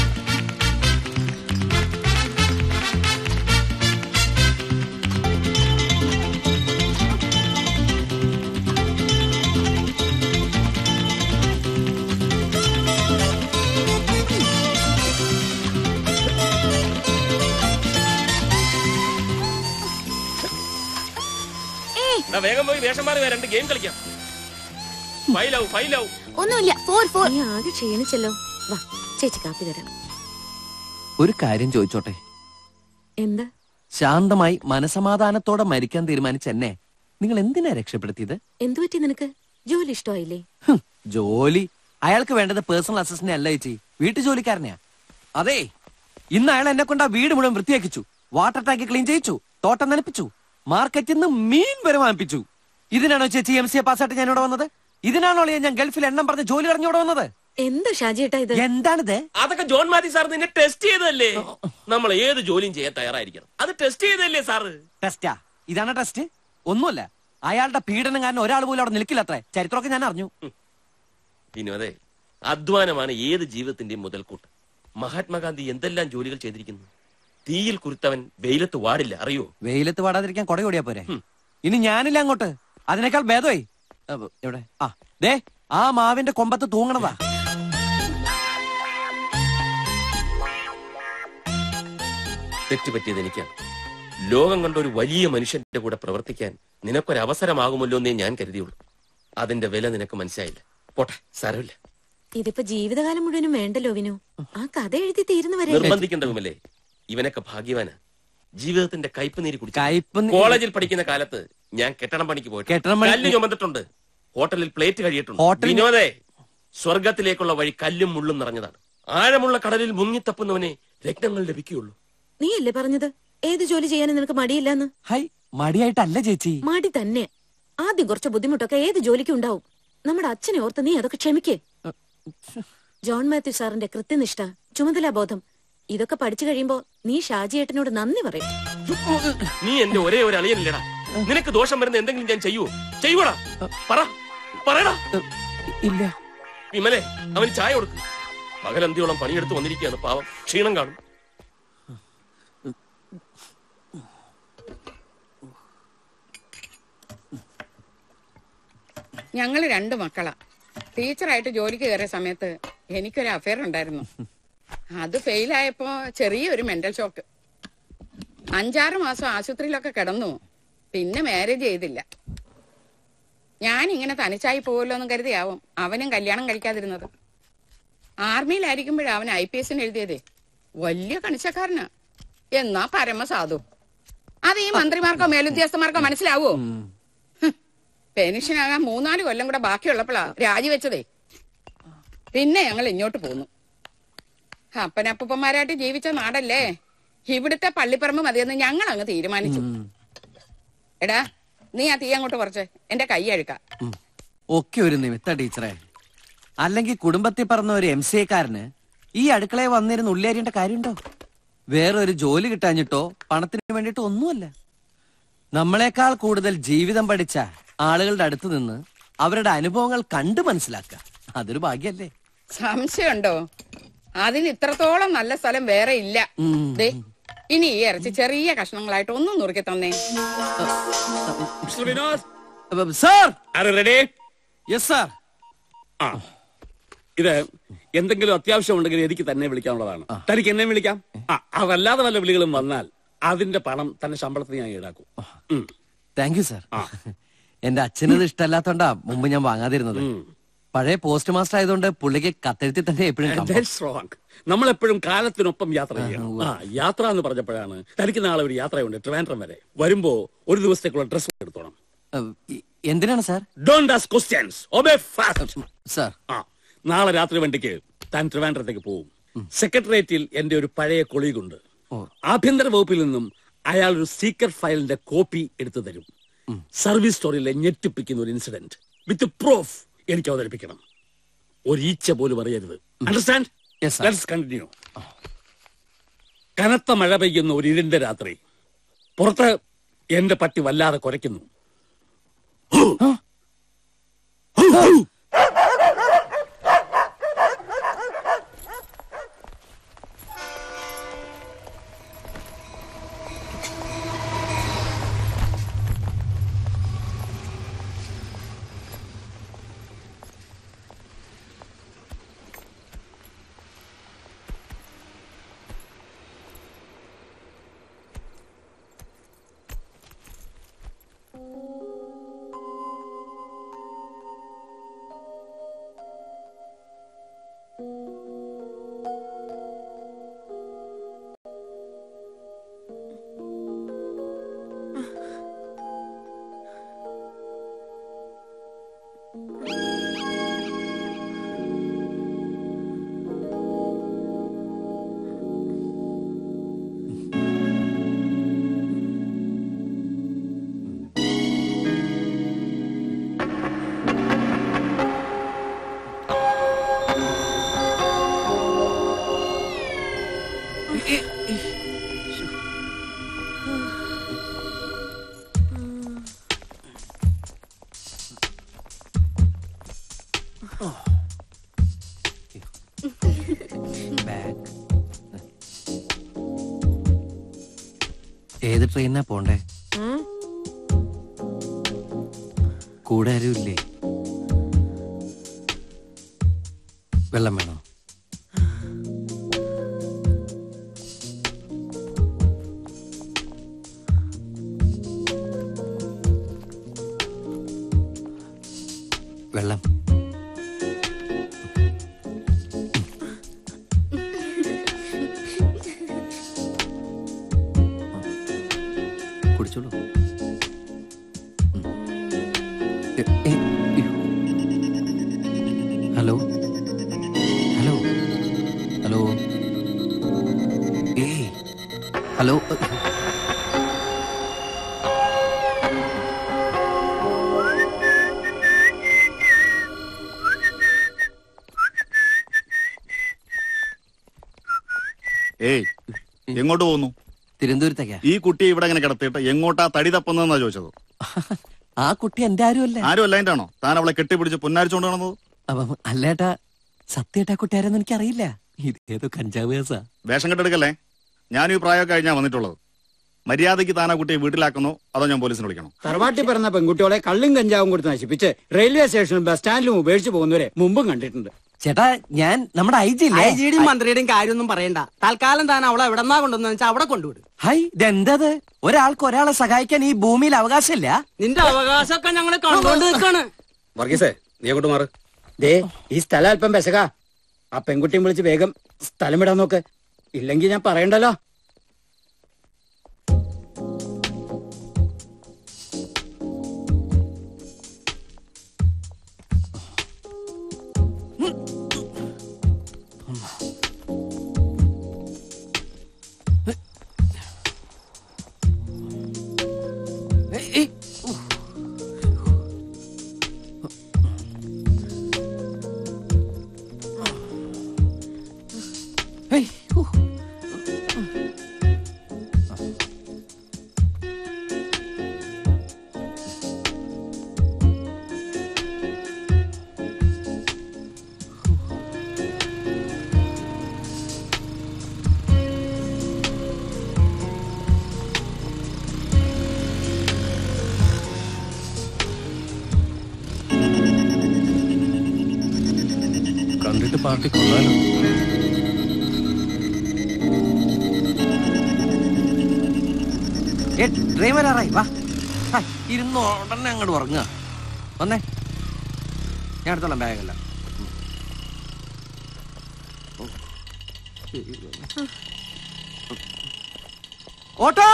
ദാ വേഗം പോയി വേഷം മാറി വാ, രണ്ട് ഗെയിം കളിക്കാം ഫൈലാവും ഫൈലാവും ഒന്നുമില്ല ഫോർ ഫോർ നീ ആകെ ക്ഷീണിച്ചല്ലോ വാ ചേച്ചി കാപ്പി തരാം ഒരു കാര്യം ചോദിച്ചോട്ടെ എന്താ ശാന്തമായി മനസമാധാനത്തോടെ മരിക്കാൻ തീരുമാനിച്ച എന്നെ നിങ്ങൾ എന്തിനാ രക്ഷപ്പെടുത്തിയത് എന്തു പറ്റി നിനക്ക് ജോലി ഇഷ്ടമായില്ലേ ഹും, ജോലി അയാൾക്ക് വേണ്ടത് പേഴ്സണൽ അസിസ്റ്റന്റ് അല്ല ചേച്ചി വീട്ടു ജോലിക്കാരനെയാ അതെ ഇന്ന് അയാൾ എന്നെ കൊണ്ട് ആ വീട് മുഴുവൻ വൃത്തിയാക്കിച്ചു വാട്ടർ ടാങ്ക് ക്ലീൻ ചെയ്യിച്ചു തോട്ടം നനപ്പിച്ചു മാർക്കറ്റിൽ നിന്ന് മീൻ വരെ വാങ്ങിപ്പിച്ചു ഇതിനാണോ ചേച്ചി എം സി എ പാസ്സായിട്ട് ഞാൻ ഇവിടെ വന്നത് ഇതിനാണോ അളിയാ ഞാൻ ഗൾഫിൽ എണ്ണം പറഞ്ഞ് ജോലി അറിഞ്ഞു ഇവിടെ വന്നത് എന്താ ഷാജിയേട്ടാ ഇത് എന്താണിത് അതൊക്കെ ജോൺ മാത്യു സാർ നിന്നെ ടെസ്റ്റ് ചെയ്തതല്ലേ നമ്മൾ ഏത് ജോലിയും ചെയ്യാൻ തയ്യാറായിരിക്കണം അത് ടെസ്റ്റ് ചെയ്തതല്ലേ സാറ് ടെസ്റ്റാ ഇതാണ് ടെസ്റ്റ് ഒന്നുമല്ല അയാളുടെ പീഡനം കാരണം ഒരാൾ പോലും അവിടെ നിൽക്കില്ല അത്രേ ചരിത്രമൊക്കെ ഞാൻ അറിഞ്ഞു വിനോദേ അധ്വാനമാണ് ഏത് ജീവിതത്തിന്റെയും മുതൽക്കൂട്ട് മഹാത്മാഗാന്ധി എന്തെല്ലാം ജോലികൾ ചെയ്തിരിക്കുന്നു തീയിൽ കുരുത്തവൻ വെയിലത്ത് വാടില്ല അറിയോ വെയിലത്ത് പാടാതിരിക്കാൻ കൊട ഓടിയാ പോരെ ഇനി ഞാനില്ല അങ്ങോട്ട് അതിനേക്കാൾ ഭേദമായി അപ്പൊ, എവിടെ ആ ദേ ആ മാവിന്റെ കൊമ്പത്ത് തൂങ്ങണതാ തെറ്റുപറ്റിയത് എനിക്കാണ് ലോകം കണ്ട ഒരു വലിയ മനുഷ്യന്റെ കൂടെ പ്രവർത്തിക്കാൻ നിനക്കൊരു അവസരമാകുമല്ലോ എന്നേ ഞാൻ കരുതിയുള്ളൂ അതിന്റെ വില നിനക്ക് മനസ്സിലായില്ല പോട്ടെ സാരമില്ല ഇതിപ്പോ ജീവിതകാലം മുഴുവനും വേണ്ടല്ലോ വിനു ആ കഥ എഴുതി തീരുന്ന വരെ നിർബന്ധിക്കേണ്ട വിമലേ ഇവനൊക്കെ ഭാഗ്യവാന് ജീവിതത്തിന്റെ കയ്പ് നീര് കുടിച്ചു കയ്പ് നീ- കോളേജിൽ പഠിക്കുന്ന കാലത്ത് ഞാൻ കെട്ടണം പണിക്ക് പോയിട്ട് കെട്ടിടം പണി- കല്ല് ചുമന്നിട്ടുണ്ട് ഹോട്ടലിൽ പ്ലേറ്റ് കഴിയിട്ടുണ്ട് ഹോട്ടലിൽ- വിനോദേ സ്വർഗത്തിലേക്കുള്ള വഴി കല്ലും മുള്ളും നിറഞ്ഞതാണ് ആഴമുള്ള കടലിൽ മുങ്ങിത്തപ്പുന്നവനെ രത്നങ്ങൾ ലഭിക്കുകയുള്ളൂ നീ അല്ലേ പറഞ്ഞത് ഏത് ജോലി ചെയ്യാനും നിനക്ക് മടിയില്ലെന്ന് ഹൈ മടിയായിട്ടല്ല ചേച്ചി മടി തന്നെ ആദ്യം കുറച്ച് ബുദ്ധിമുട്ടൊക്കെ ഏത് ജോലിക്കും ഉണ്ടാവും നമ്മുടെ അച്ഛനെ ഓർത്ത് നീ അതൊക്കെ ക്ഷമിക്കേ ജോൺ മാത്യു സാറിന്റെ കൃത്യനിഷ്ഠ ചുമതലാബോധം ഇതൊക്കെ പഠിച്ചു കഴിയുമ്പോ നീ ഷാജിയേട്ടനോട് നന്ദി പറയും നീ എന്റെ ഒരേ ഒരു അളിയനില്ലടാ നിനക്ക് ദോഷം വരുന്ന എന്തെങ്കിലും ഞാൻ ചെയ്യുവോ ചെയ്യുവോടാ പറ പറയടാ ഇല്ല വിമലെ അവന് ചായ കൊടുക്ക് പകലന്തിയോളം പണിയെടുത്ത് വന്നിരിക്കുകയാണ് പാവം ക്ഷീണം കാണും ഞങ്ങൾ രണ്ട് മക്കളാ ടീച്ചറായിട്ട് ജോലിക്ക് കയറിയ സമയത്ത് എനിക്കൊരു അഫയർ ഉണ്ടായിരുന്നു അത് ഫെയിലായപ്പോ ചെറിയൊരു മെന്റൽ ഷോക്ക് അഞ്ചാറ് മാസം ആശുപത്രിയിലൊക്കെ കിടന്നു പിന്നെ മാരേജ് ചെയ്തില്ല ഞാൻ ഇങ്ങനെ തനിച്ചായി പോവല്ലോ എന്നും കരുതിയാവും അവനും കല്യാണം കഴിക്കാതിരുന്നത് ആർമിയിലായിരിക്കുമ്പോഴാ അവൻ ഐ പി എസിന് എഴുതിയതേ വലിയ കണിച്ചക്കാരനാ എന്നാ പരമസാധു അത് ഈ മന്ത്രിമാർക്കോ മേലുദ്യോഗസ്ഥന്മാർക്കോ മനസ്സിലാവോ പെൻഷനാകാൻ മൂന്നാല് കൊല്ലം കൂടെ ബാക്കിയുള്ളപ്പോഴാ രാജിവെച്ചതേ പിന്നെ ഞങ്ങൾ ഇങ്ങോട്ട് പോന്നു അപ്പനപ്പൂപ്പന്മാരായിട്ട് ജീവിച്ച നാടല്ലേ ഇവിടുത്തെ പള്ളിപ്പറമ്പ് മതിയെന്ന് ഞങ്ങൾ അങ്ങ് തീരുമാനിച്ചു എടാ നീ ആ തീ അങ്ങോട്ട് കുറച്ച് എന്റെ കൈ അഴുക്ക ഒക്കെ ഒരു നിമിത്ത ടീച്ചറെ അല്ലെങ്കിൽ കുടുംബത്തിൽ പറഞ്ഞ ഒരു എം സി എക്കാരന് ഈ അടുക്കളയിൽ വന്നിരുന്ന് ഉള്ളിയരിയേണ്ട കാര്യമുണ്ടോ വേറൊരു ജോലി കിട്ടാഞ്ഞിട്ടോ പണത്തിന് വേണ്ടിട്ടോ ഒന്നുമല്ല നമ്മളെക്കാൾ കൂടുതൽ ജീവിതം പഠിച്ച ആളുകളുടെ അടുത്ത് നിന്ന് അവരുടെ അനുഭവങ്ങൾ കണ്ടു മനസ്സിലാക്കുക അതൊരു ഭാഗ്യല്ലേ സംശയമുണ്ടോ അതിന് ഇത്രത്തോളം നല്ല സ്ഥലം വേറെ ഇല്ല ഉം. ദേ ഇനി ഈ ഇറച്ചി ചെറിയ കഷ്ണങ്ങളായിട്ട് ഒന്നും നുറുക്കി തന്നേ mister Vinod sir ready yes sir ആ ഇത് എന്തെങ്കിലും അത്യാവശ്യം ഉണ്ടെങ്കിൽ എനിക്ക് തന്നെ വിളിക്കാനുള്ളതാണ് തനിക്ക് എന്നെ വിളിക്കാം ആ അതല്ലാതെ വല്ല വിളികളും വന്നാൽ അതിന്റെ പണം തന്നെ ശമ്പളത്തിന് ഞാൻ ഈടാക്കും ഉം. താങ്ക് യു സാർ എന്റെ അച്ഛനത് ഇഷ്ടമല്ലാത്തോണ്ടാ മുമ്പ് ഞാൻ വാങ്ങാതിരുന്നത് പഴയ പോസ്റ്റ് മാസ്റ്റർ ആയതുകൊണ്ട് പുള്ളിക്ക് കത്തെഴുത്തി തന്നെ എപ്പോഴും കമ്പം. That's wrong. നമ്മളെപ്പോഴും കാലത്തിനൊപ്പം യാത്ര ചെയ്യണം ആ യാത്ര എന്ന് പറഞ്ഞപ്പോഴാണ് തനിക്ക് നാളെ ഒരു യാത്രയുണ്ട് ട്രിവാൻഡ്രം വരെ വരുമ്പോ ഒരു ദിവസത്തേക്കുള്ള ഡ്രസ് എടുത്തോണം എന്തിനാണ് sir don't ask questions obey fast sir ആ നാളെ രാത്രി വണ്ടിക്ക് താൻ ട്രിവാൻഡ്രത്തേക്ക് പോകും സെക്രട്ടേറിയറ്റിൽ എന്റെ ഒരു പഴയ കൊളീഗുണ്ട് ആഭ്യന്തര വകുപ്പിൽ നിന്നും അയാൾ ഒരു സീക്രട്ട് ഫയലിന്റെ കോപ്പി എടുത്തു തരും സർവീസ് സ്റ്റോറിയിലെ ഞെട്ടിപ്പിക്കുന്ന ഒരു ഇൻസിഡന്റ് വിത്ത് പ്രൂഫ് എനിക്ക് അവതരിപ്പിക്കണം ഒരു ഈച്ച പോലും അറിയരുത് അണ്ടർസ്റ്റാൻഡ് ലെറ്റ്സ് കണ്ടിന്യൂ കനത്ത മഴ പെയ്യുന്ന ഒരു ഇരുണ്ട രാത്രി പുറത്ത് എന്റെ പട്ടി വല്ലാതെ കുരയ്ക്കുന്നു ബാഗ് ഏത് ട്രെയിനാ പോണ്ടേ കൂടെ ആരും ഇല്ലേ വെള്ളം വേണോ വെള്ളം കുടിച്ചോളൂ ഉം. എ- എ- അയ്യോ. ഹലോ ഹലോ ഹലോ ഏയ് ഹലോ ഏയ് എങ്ങോട്ട് പോകുന്നു തിരുവനന്തപുരത്തേക്കാ ഈ കുട്ടിയെ ഇവിടെ ഇങ്ങനെ കിടത്തിയിട്ട് എങ്ങോട്ടാ തടി തപ്പുന്നതെന്നാ ചോദിച്ചത് ആ കുട്ടി എന്റെ ആരുമല്ല ആരും അല്ല അതിന്റെ ആണോ താൻ അവളെ കെട്ടിപ്പിടിച്ച് പുന്നാരിച്ചോണ്ട് നടന്നത് അപ്പം അല്ലേട്ടാ സത്യേട്ടാ കുട്ടി ആരെന്ന് എനിക്കറിയില്ല ഇത് ഏതോ കഞ്ചാവ് കേസാ വേഷം കെട്ടെടുക്കല്ലേ ഞാനും ഈ പ്രായമൊക്കെ കഴിഞ്ഞാ വന്നിട്ടുള്ളത് മര്യാദയ്ക്ക് താൻ ആ കുട്ടിയെ വീട്ടിലാക്കുന്നോ അതോ ഞാൻ പോലീസിനെ വിളിക്കണോ തറവാട്ടിൽ പിറന്ന പെൺകുട്ടികളെ കള്ളും കഞ്ചാവും കൊടുത്ത് നശിപ്പിച്ച് റെയിൽവേ സ്റ്റേഷനും ബസ് സ്റ്റാൻഡിലും ഉപേക്ഷിച്ച് പോകുന്നവരെ മുമ്പും കണ്ടിട്ടുണ്ട് ചേട്ടാ ഞാൻ നമ്മുടെ ഐ ജി ഐ ജിയുടെയും മന്ത്രിയുടെയും കാര്യമൊന്നും പറയണ്ട തൽക്കാലം താൻ അവളെ എവിടെന്നാ കൊണ്ടുവന്നു വെച്ചാൽ അവിടെ കൊണ്ടുവിടും ഹൈ ഇതെന്തത് ഒരാൾക്ക് ഒരാളെ സഹായിക്കാൻ ഈ ഭൂമിയിൽ അവകാശമില്ല നിന്റെ അവകാശമൊക്കെ ഞങ്ങൾ കണ്ടുകൊണ്ട് നിൽക്കാണ് വർഗീസേ നീ അങ്ങോട്ട് മാറ് ദേ ഈ സ്ഥലം അല്പം പെശക ആ പെൺകുട്ടിയും വിളിച്ച് വേഗം സ്ഥലം വിടാൻ നോക്ക് ഇല്ലെങ്കിൽ ഞാൻ പറയണ്ടല്ലോ കണ്ടിട്ട് പാർട്ടി കൊള്ളാലോ ഏ ഡ്രൈവർ ആറായി വാ ഹാ, ഇരുന്ന് ഉടനെ അങ്ങോട്ട് ഉറങ്ങുക വന്നേ ഞാൻ എടുത്തോളാം ബാഗെല്ലാം ഓട്ടോ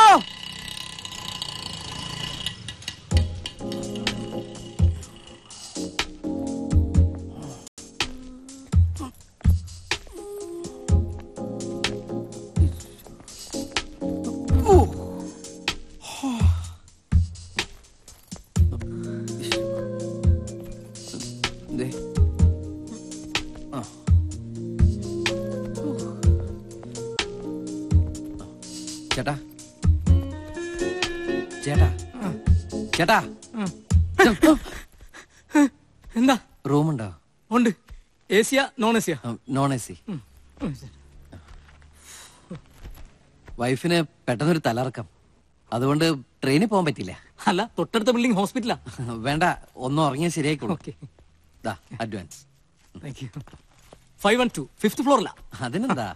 ദേ. ആ. ചേട്ടാ ചേട്ടാ ചേട്ടാ എന്താ റൂമുണ്ടോ ഉണ്ട് എ സിയാ നോൺ എ സിയാ നോൺ എ സി വൈഫിന് പെട്ടെന്നൊരു തലറക്കം അതുകൊണ്ട് ട്രെയിനിൽ പോകാൻ പറ്റില്ല അല്ല തൊട്ടടുത്ത ബിൽഡിംഗ് ഹോസ്പിറ്റലാ വേണ്ട ഒന്നും ഉറങ്ങിയാൽ ശരിയായിക്കോളൂ ദാ advance thank you five one two fifth ഫ്ലോറിലാ അതിനെന്താ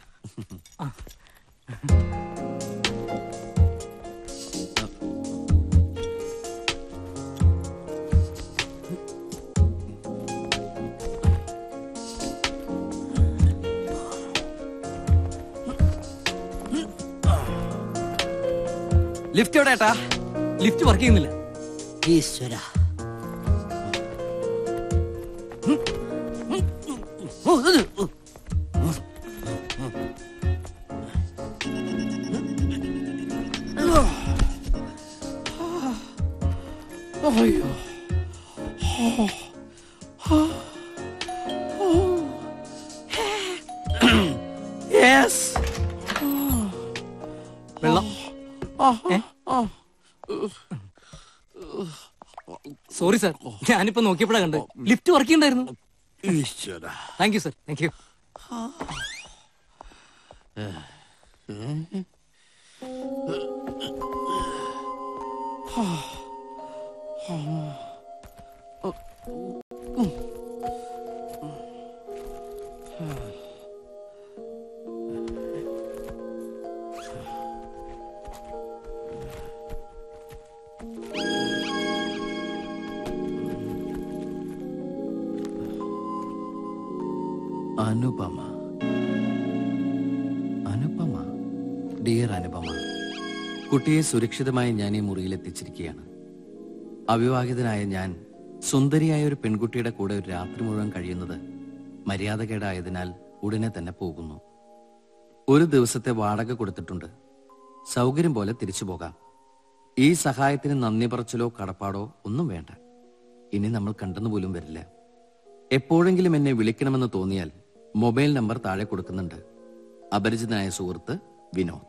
ലിഫ്റ്റ് എവിടെ ഏട്ടാ ലിഫ്റ്റ് വർക്ക് ചെയ്യുന്നില്ല ഈശ്വര അയ്യോ യെസ് വെള്ളം ഏ? സോറി സാർ ഞാനിപ്പോ നോക്കിയപ്പോഴാ കണ്ട് ലിഫ്റ്റ് വർക്ക് ചെയ്യണ്ടായിരുന്നു ഈശ്വര thank you sir thank you Anupama Anupama dear Anupama കുട്ടിയെ സുരക്ഷിതമായി ഞാൻ ഈ മുറിയിൽ എത്തിച്ചിരിക്കുകയാണ് അവിവാഹിതനായ ഞാൻ സുന്ദരിയായ ഒരു പെൺകുട്ടിയുടെ കൂടെ ഒരു രാത്രി മുഴുവൻ കഴിയുന്നത് മര്യാദകേടായതിനാൽ ഉടനെ തന്നെ പോകുന്നു ഒരു ദിവസത്തെ വാടക കൊടുത്തിട്ടുണ്ട് സൗകര്യം പോലെ തിരിച്ചു പോകാം ഈ സഹായത്തിന് നന്ദി പറച്ചിലോ കടപ്പാടോ ഒന്നും വേണ്ട ഇനി നമ്മൾ കണ്ടെന്നു പോലും വരില്ല എപ്പോഴെങ്കിലും എന്നെ വിളിക്കണമെന്ന് തോന്നിയാൽ മൊബൈൽ നമ്പർ താഴെ കൊടുക്കുന്നുണ്ട് അപരിചിതനായ സുഹൃത്ത് വിനോദ്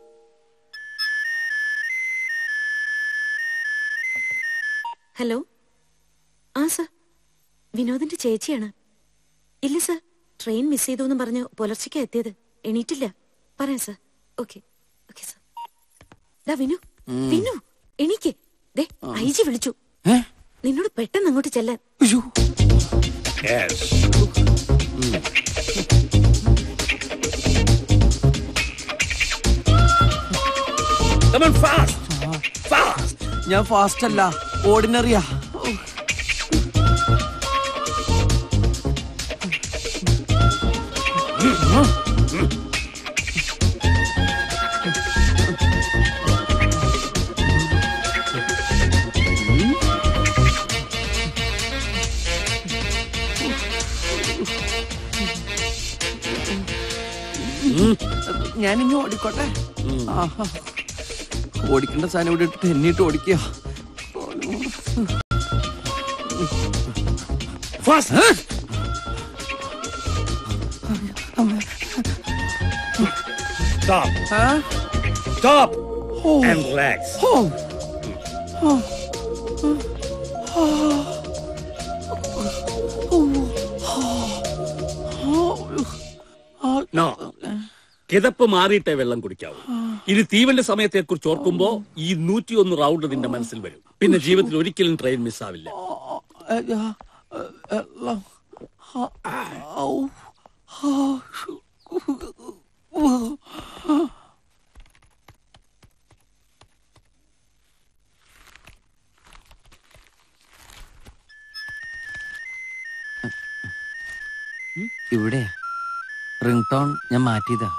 ഹലോ ആ സർ വിനോദിന്റെ ചേച്ചിയാണ് ഇല്ല സർ ട്രെയിൻ മിസ് ചെയ്തു എന്ന് പറഞ്ഞ് പുലർച്ചയ്ക്ക് എത്തിയത് എണീറ്റില്ല പറയാം സർ ഓക്കെ ഓക്കെ സർ ദാ വിനു വിനു എണീക്ക് ദേ ഐ ജി വിളിച്ചു നിന്നോട് പെട്ടെന്ന് അങ്ങോട്ട് ചെല്ലാൻ ഞാൻ ഫാസ്റ്റ് അല്ല ഓർഡിനറിയാ ഞാനിങ്ങ് ഓടിക്കോട്ടെ ആഹാ. ഓടിക്കേണ്ട സാധനം ഇവിടെ ഇട്ടിട്ട് എന്നിട്ട് ഓടിക്കുക Stop. Stop. And relax. No. കിതപ്പ് മാറിയിട്ടേ വെള്ളം കുടിക്കാവൂ ഇനി തീവന്റെ സമയത്തെ കുറിച്ച് ഓർക്കുമ്പോ ഈ നൂറ്റിയൊന്ന് റൗണ്ട് നിന്റെ മനസ്സിൽ വരും പിന്നെ ജീവിതത്തിൽ ഒരിക്കലും ട്രെയിൻ മിസ്സാവില്ല ഇവിടെ റിംഗ് ടോൺ ഞാൻ മാറ്റിയതാ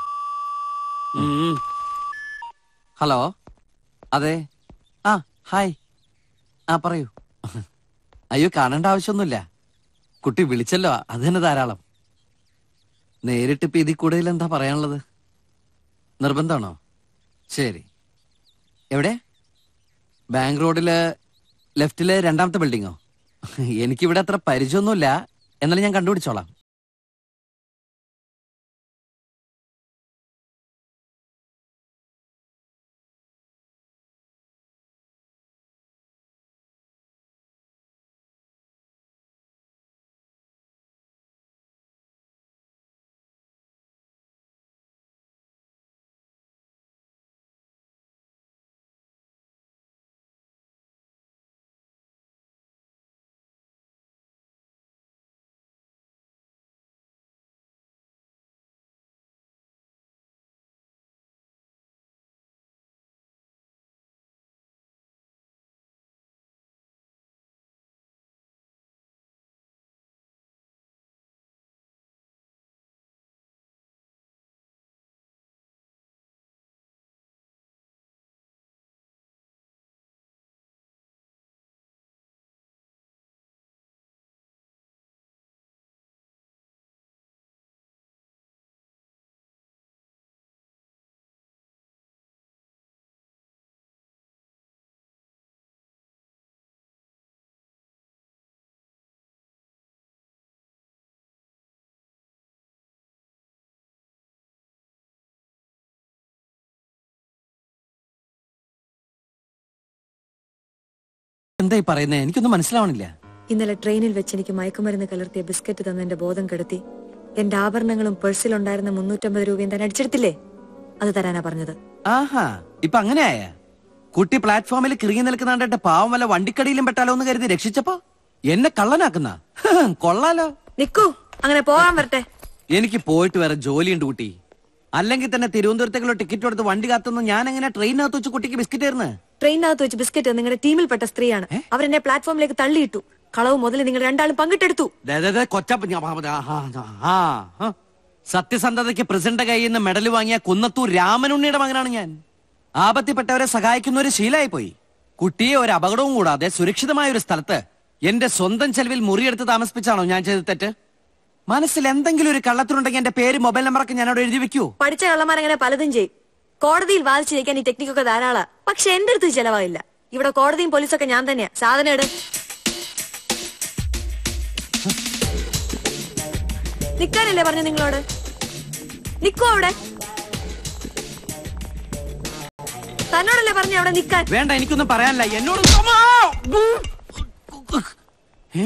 ഹലോ അതെ ആ ഹായ് ആ പറയൂ അയ്യോ കാണേണ്ട ആവശ്യമൊന്നുമില്ല കുട്ടി വിളിച്ചല്ലോ അത് തന്നെ ധാരാളം നേരിട്ട് ഇപ്പൊ ഇതിൽ കൂടുതൽ എന്താ പറയാനുള്ളത് നിർബന്ധമാണോ ശരി എവിടെ ബാങ്ക് റോഡില് ലെഫ്റ്റില് രണ്ടാമത്തെ ബിൽഡിങ്ങോ എനിക്കിവിടെ അത്ര പരിചയമൊന്നുമില്ല എന്നാലും ഞാൻ കണ്ടുപിടിച്ചോളാം എന്തായി പറയുന്നേ എനിക്കൊന്നും മനസ്സിലാവണില്ല ഇന്നലെ ട്രെയിനിൽ വെച്ച് എനിക്ക് മയക്കുമരുന്ന് കലർത്തിയ ബിസ്ക്കറ്റ് തന്ന് എന്റെ ബോധം കെടുത്തി എന്റെ ആഭരണങ്ങളും പേഴ്സിലുണ്ടായിരുന്ന മുന്നൂറ്റമ്പത് രൂപയും തന്നെ അടിച്ചെടുത്തില്ലേ അത് തരാനാ പറഞ്ഞത് ആഹാ ഇപ്പൊ അങ്ങനെയായ കുട്ടി പ്ലാറ്റ്ഫോമിൽ കിറങ്ങി നിൽക്കുന്ന കണ്ടിട്ട് പാവം വല്ല വണ്ടിക്കടിയിലും പെട്ടാലോ എന്ന് കരുതി രക്ഷിച്ചപ്പോ എന്നെ കള്ളനാക്കുന്ന കൊള്ളാലോ നിക്കൂ അങ്ങനെ പോകാൻ വരട്ടെ എനിക്ക് പോയിട്ട് വേറെ ജോലിയുണ്ട് കുട്ടി അല്ലെങ്കിൽ തന്നെ തിരുവനന്തപുരത്തേക്കുള്ള ടിക്കറ്റ് എടുത്ത് വണ്ടി കാത്തുനിന്ന് ഞാൻ എങ്ങനെ ട്രെയിനകത്ത് വെച്ച് കുട്ടിക്ക് ബിസ്ക്കറ്റ് ആയിരുന്നു ട്രെയിനകത്ത് വെച്ച് ബിസ്ക്കറ്റ് നിങ്ങളുടെ ടീമിൽപ്പെട്ട സ്ത്രീയാണ് അവരെന്നെ പ്ലാറ്റ്ഫോമിലേക്ക് തള്ളിയിട്ടു കളവ് മുതൽ നിങ്ങൾ രണ്ടാളും പങ്കിട്ടെടുത്തു കൊച്ചപ്പ ഞാൻ- ആ, ആ, ആ. സത്യസന്ധതയ്ക്ക് പ്രസിഡന്റ് കയ്യിൽ നിന്ന് മെഡൽ വാങ്ങിയ കുന്നത്തൂർ രാമനുണ്ണിയുടെ മകനാണ് ഞാൻ ആപത്തിപ്പെട്ടവരെ സഹായിക്കുന്ന ഒരു ശീലമായി പോയി കുട്ടിയെ ഒരു അപകടവും കൂടാതെ സുരക്ഷിതമായ ഒരു സ്ഥലത്ത് എന്റെ സ്വന്തം ചെലവിൽ മുറിയെടുത്ത് താമസിപ്പിച്ചാണോ ഞാൻ ചെയ്ത തെറ്റ് മനസ്സിൽ എന്തെങ്കിലും ഒരു കള്ളത്തിനുണ്ടെങ്കിൽ എന്റെ പേര് മൊബൈൽ നമ്പറൊക്കെ ഞാൻ അവിടെ എഴുതി വെക്കൂ പഠിച്ച കള്ളന്മാരങ്ങനെ പലതും ചെയ്യും കോടതിയിൽ വാദിച്ചു ജയിക്കാൻ ഈ ടെക്നിക്കൊക്കെ ധാരാളാ പക്ഷെ എന്റെ അടുത്ത് ചെലവായില്ല ഇവിടെ കോടതിയും പോലീസൊക്കെ ഞാൻ തന്നെയാ സാധനം ഇട് നിക്കാനല്ലേ പറഞ്ഞു നിങ്ങളോട് നിക്കോ അവിടെ തന്നോടല്ലേ പറഞ്ഞു അവിടെ നിക്കാൻ വേണ്ട എനിക്കൊന്നും പറയാനില്ല എന്നോട് ഏ?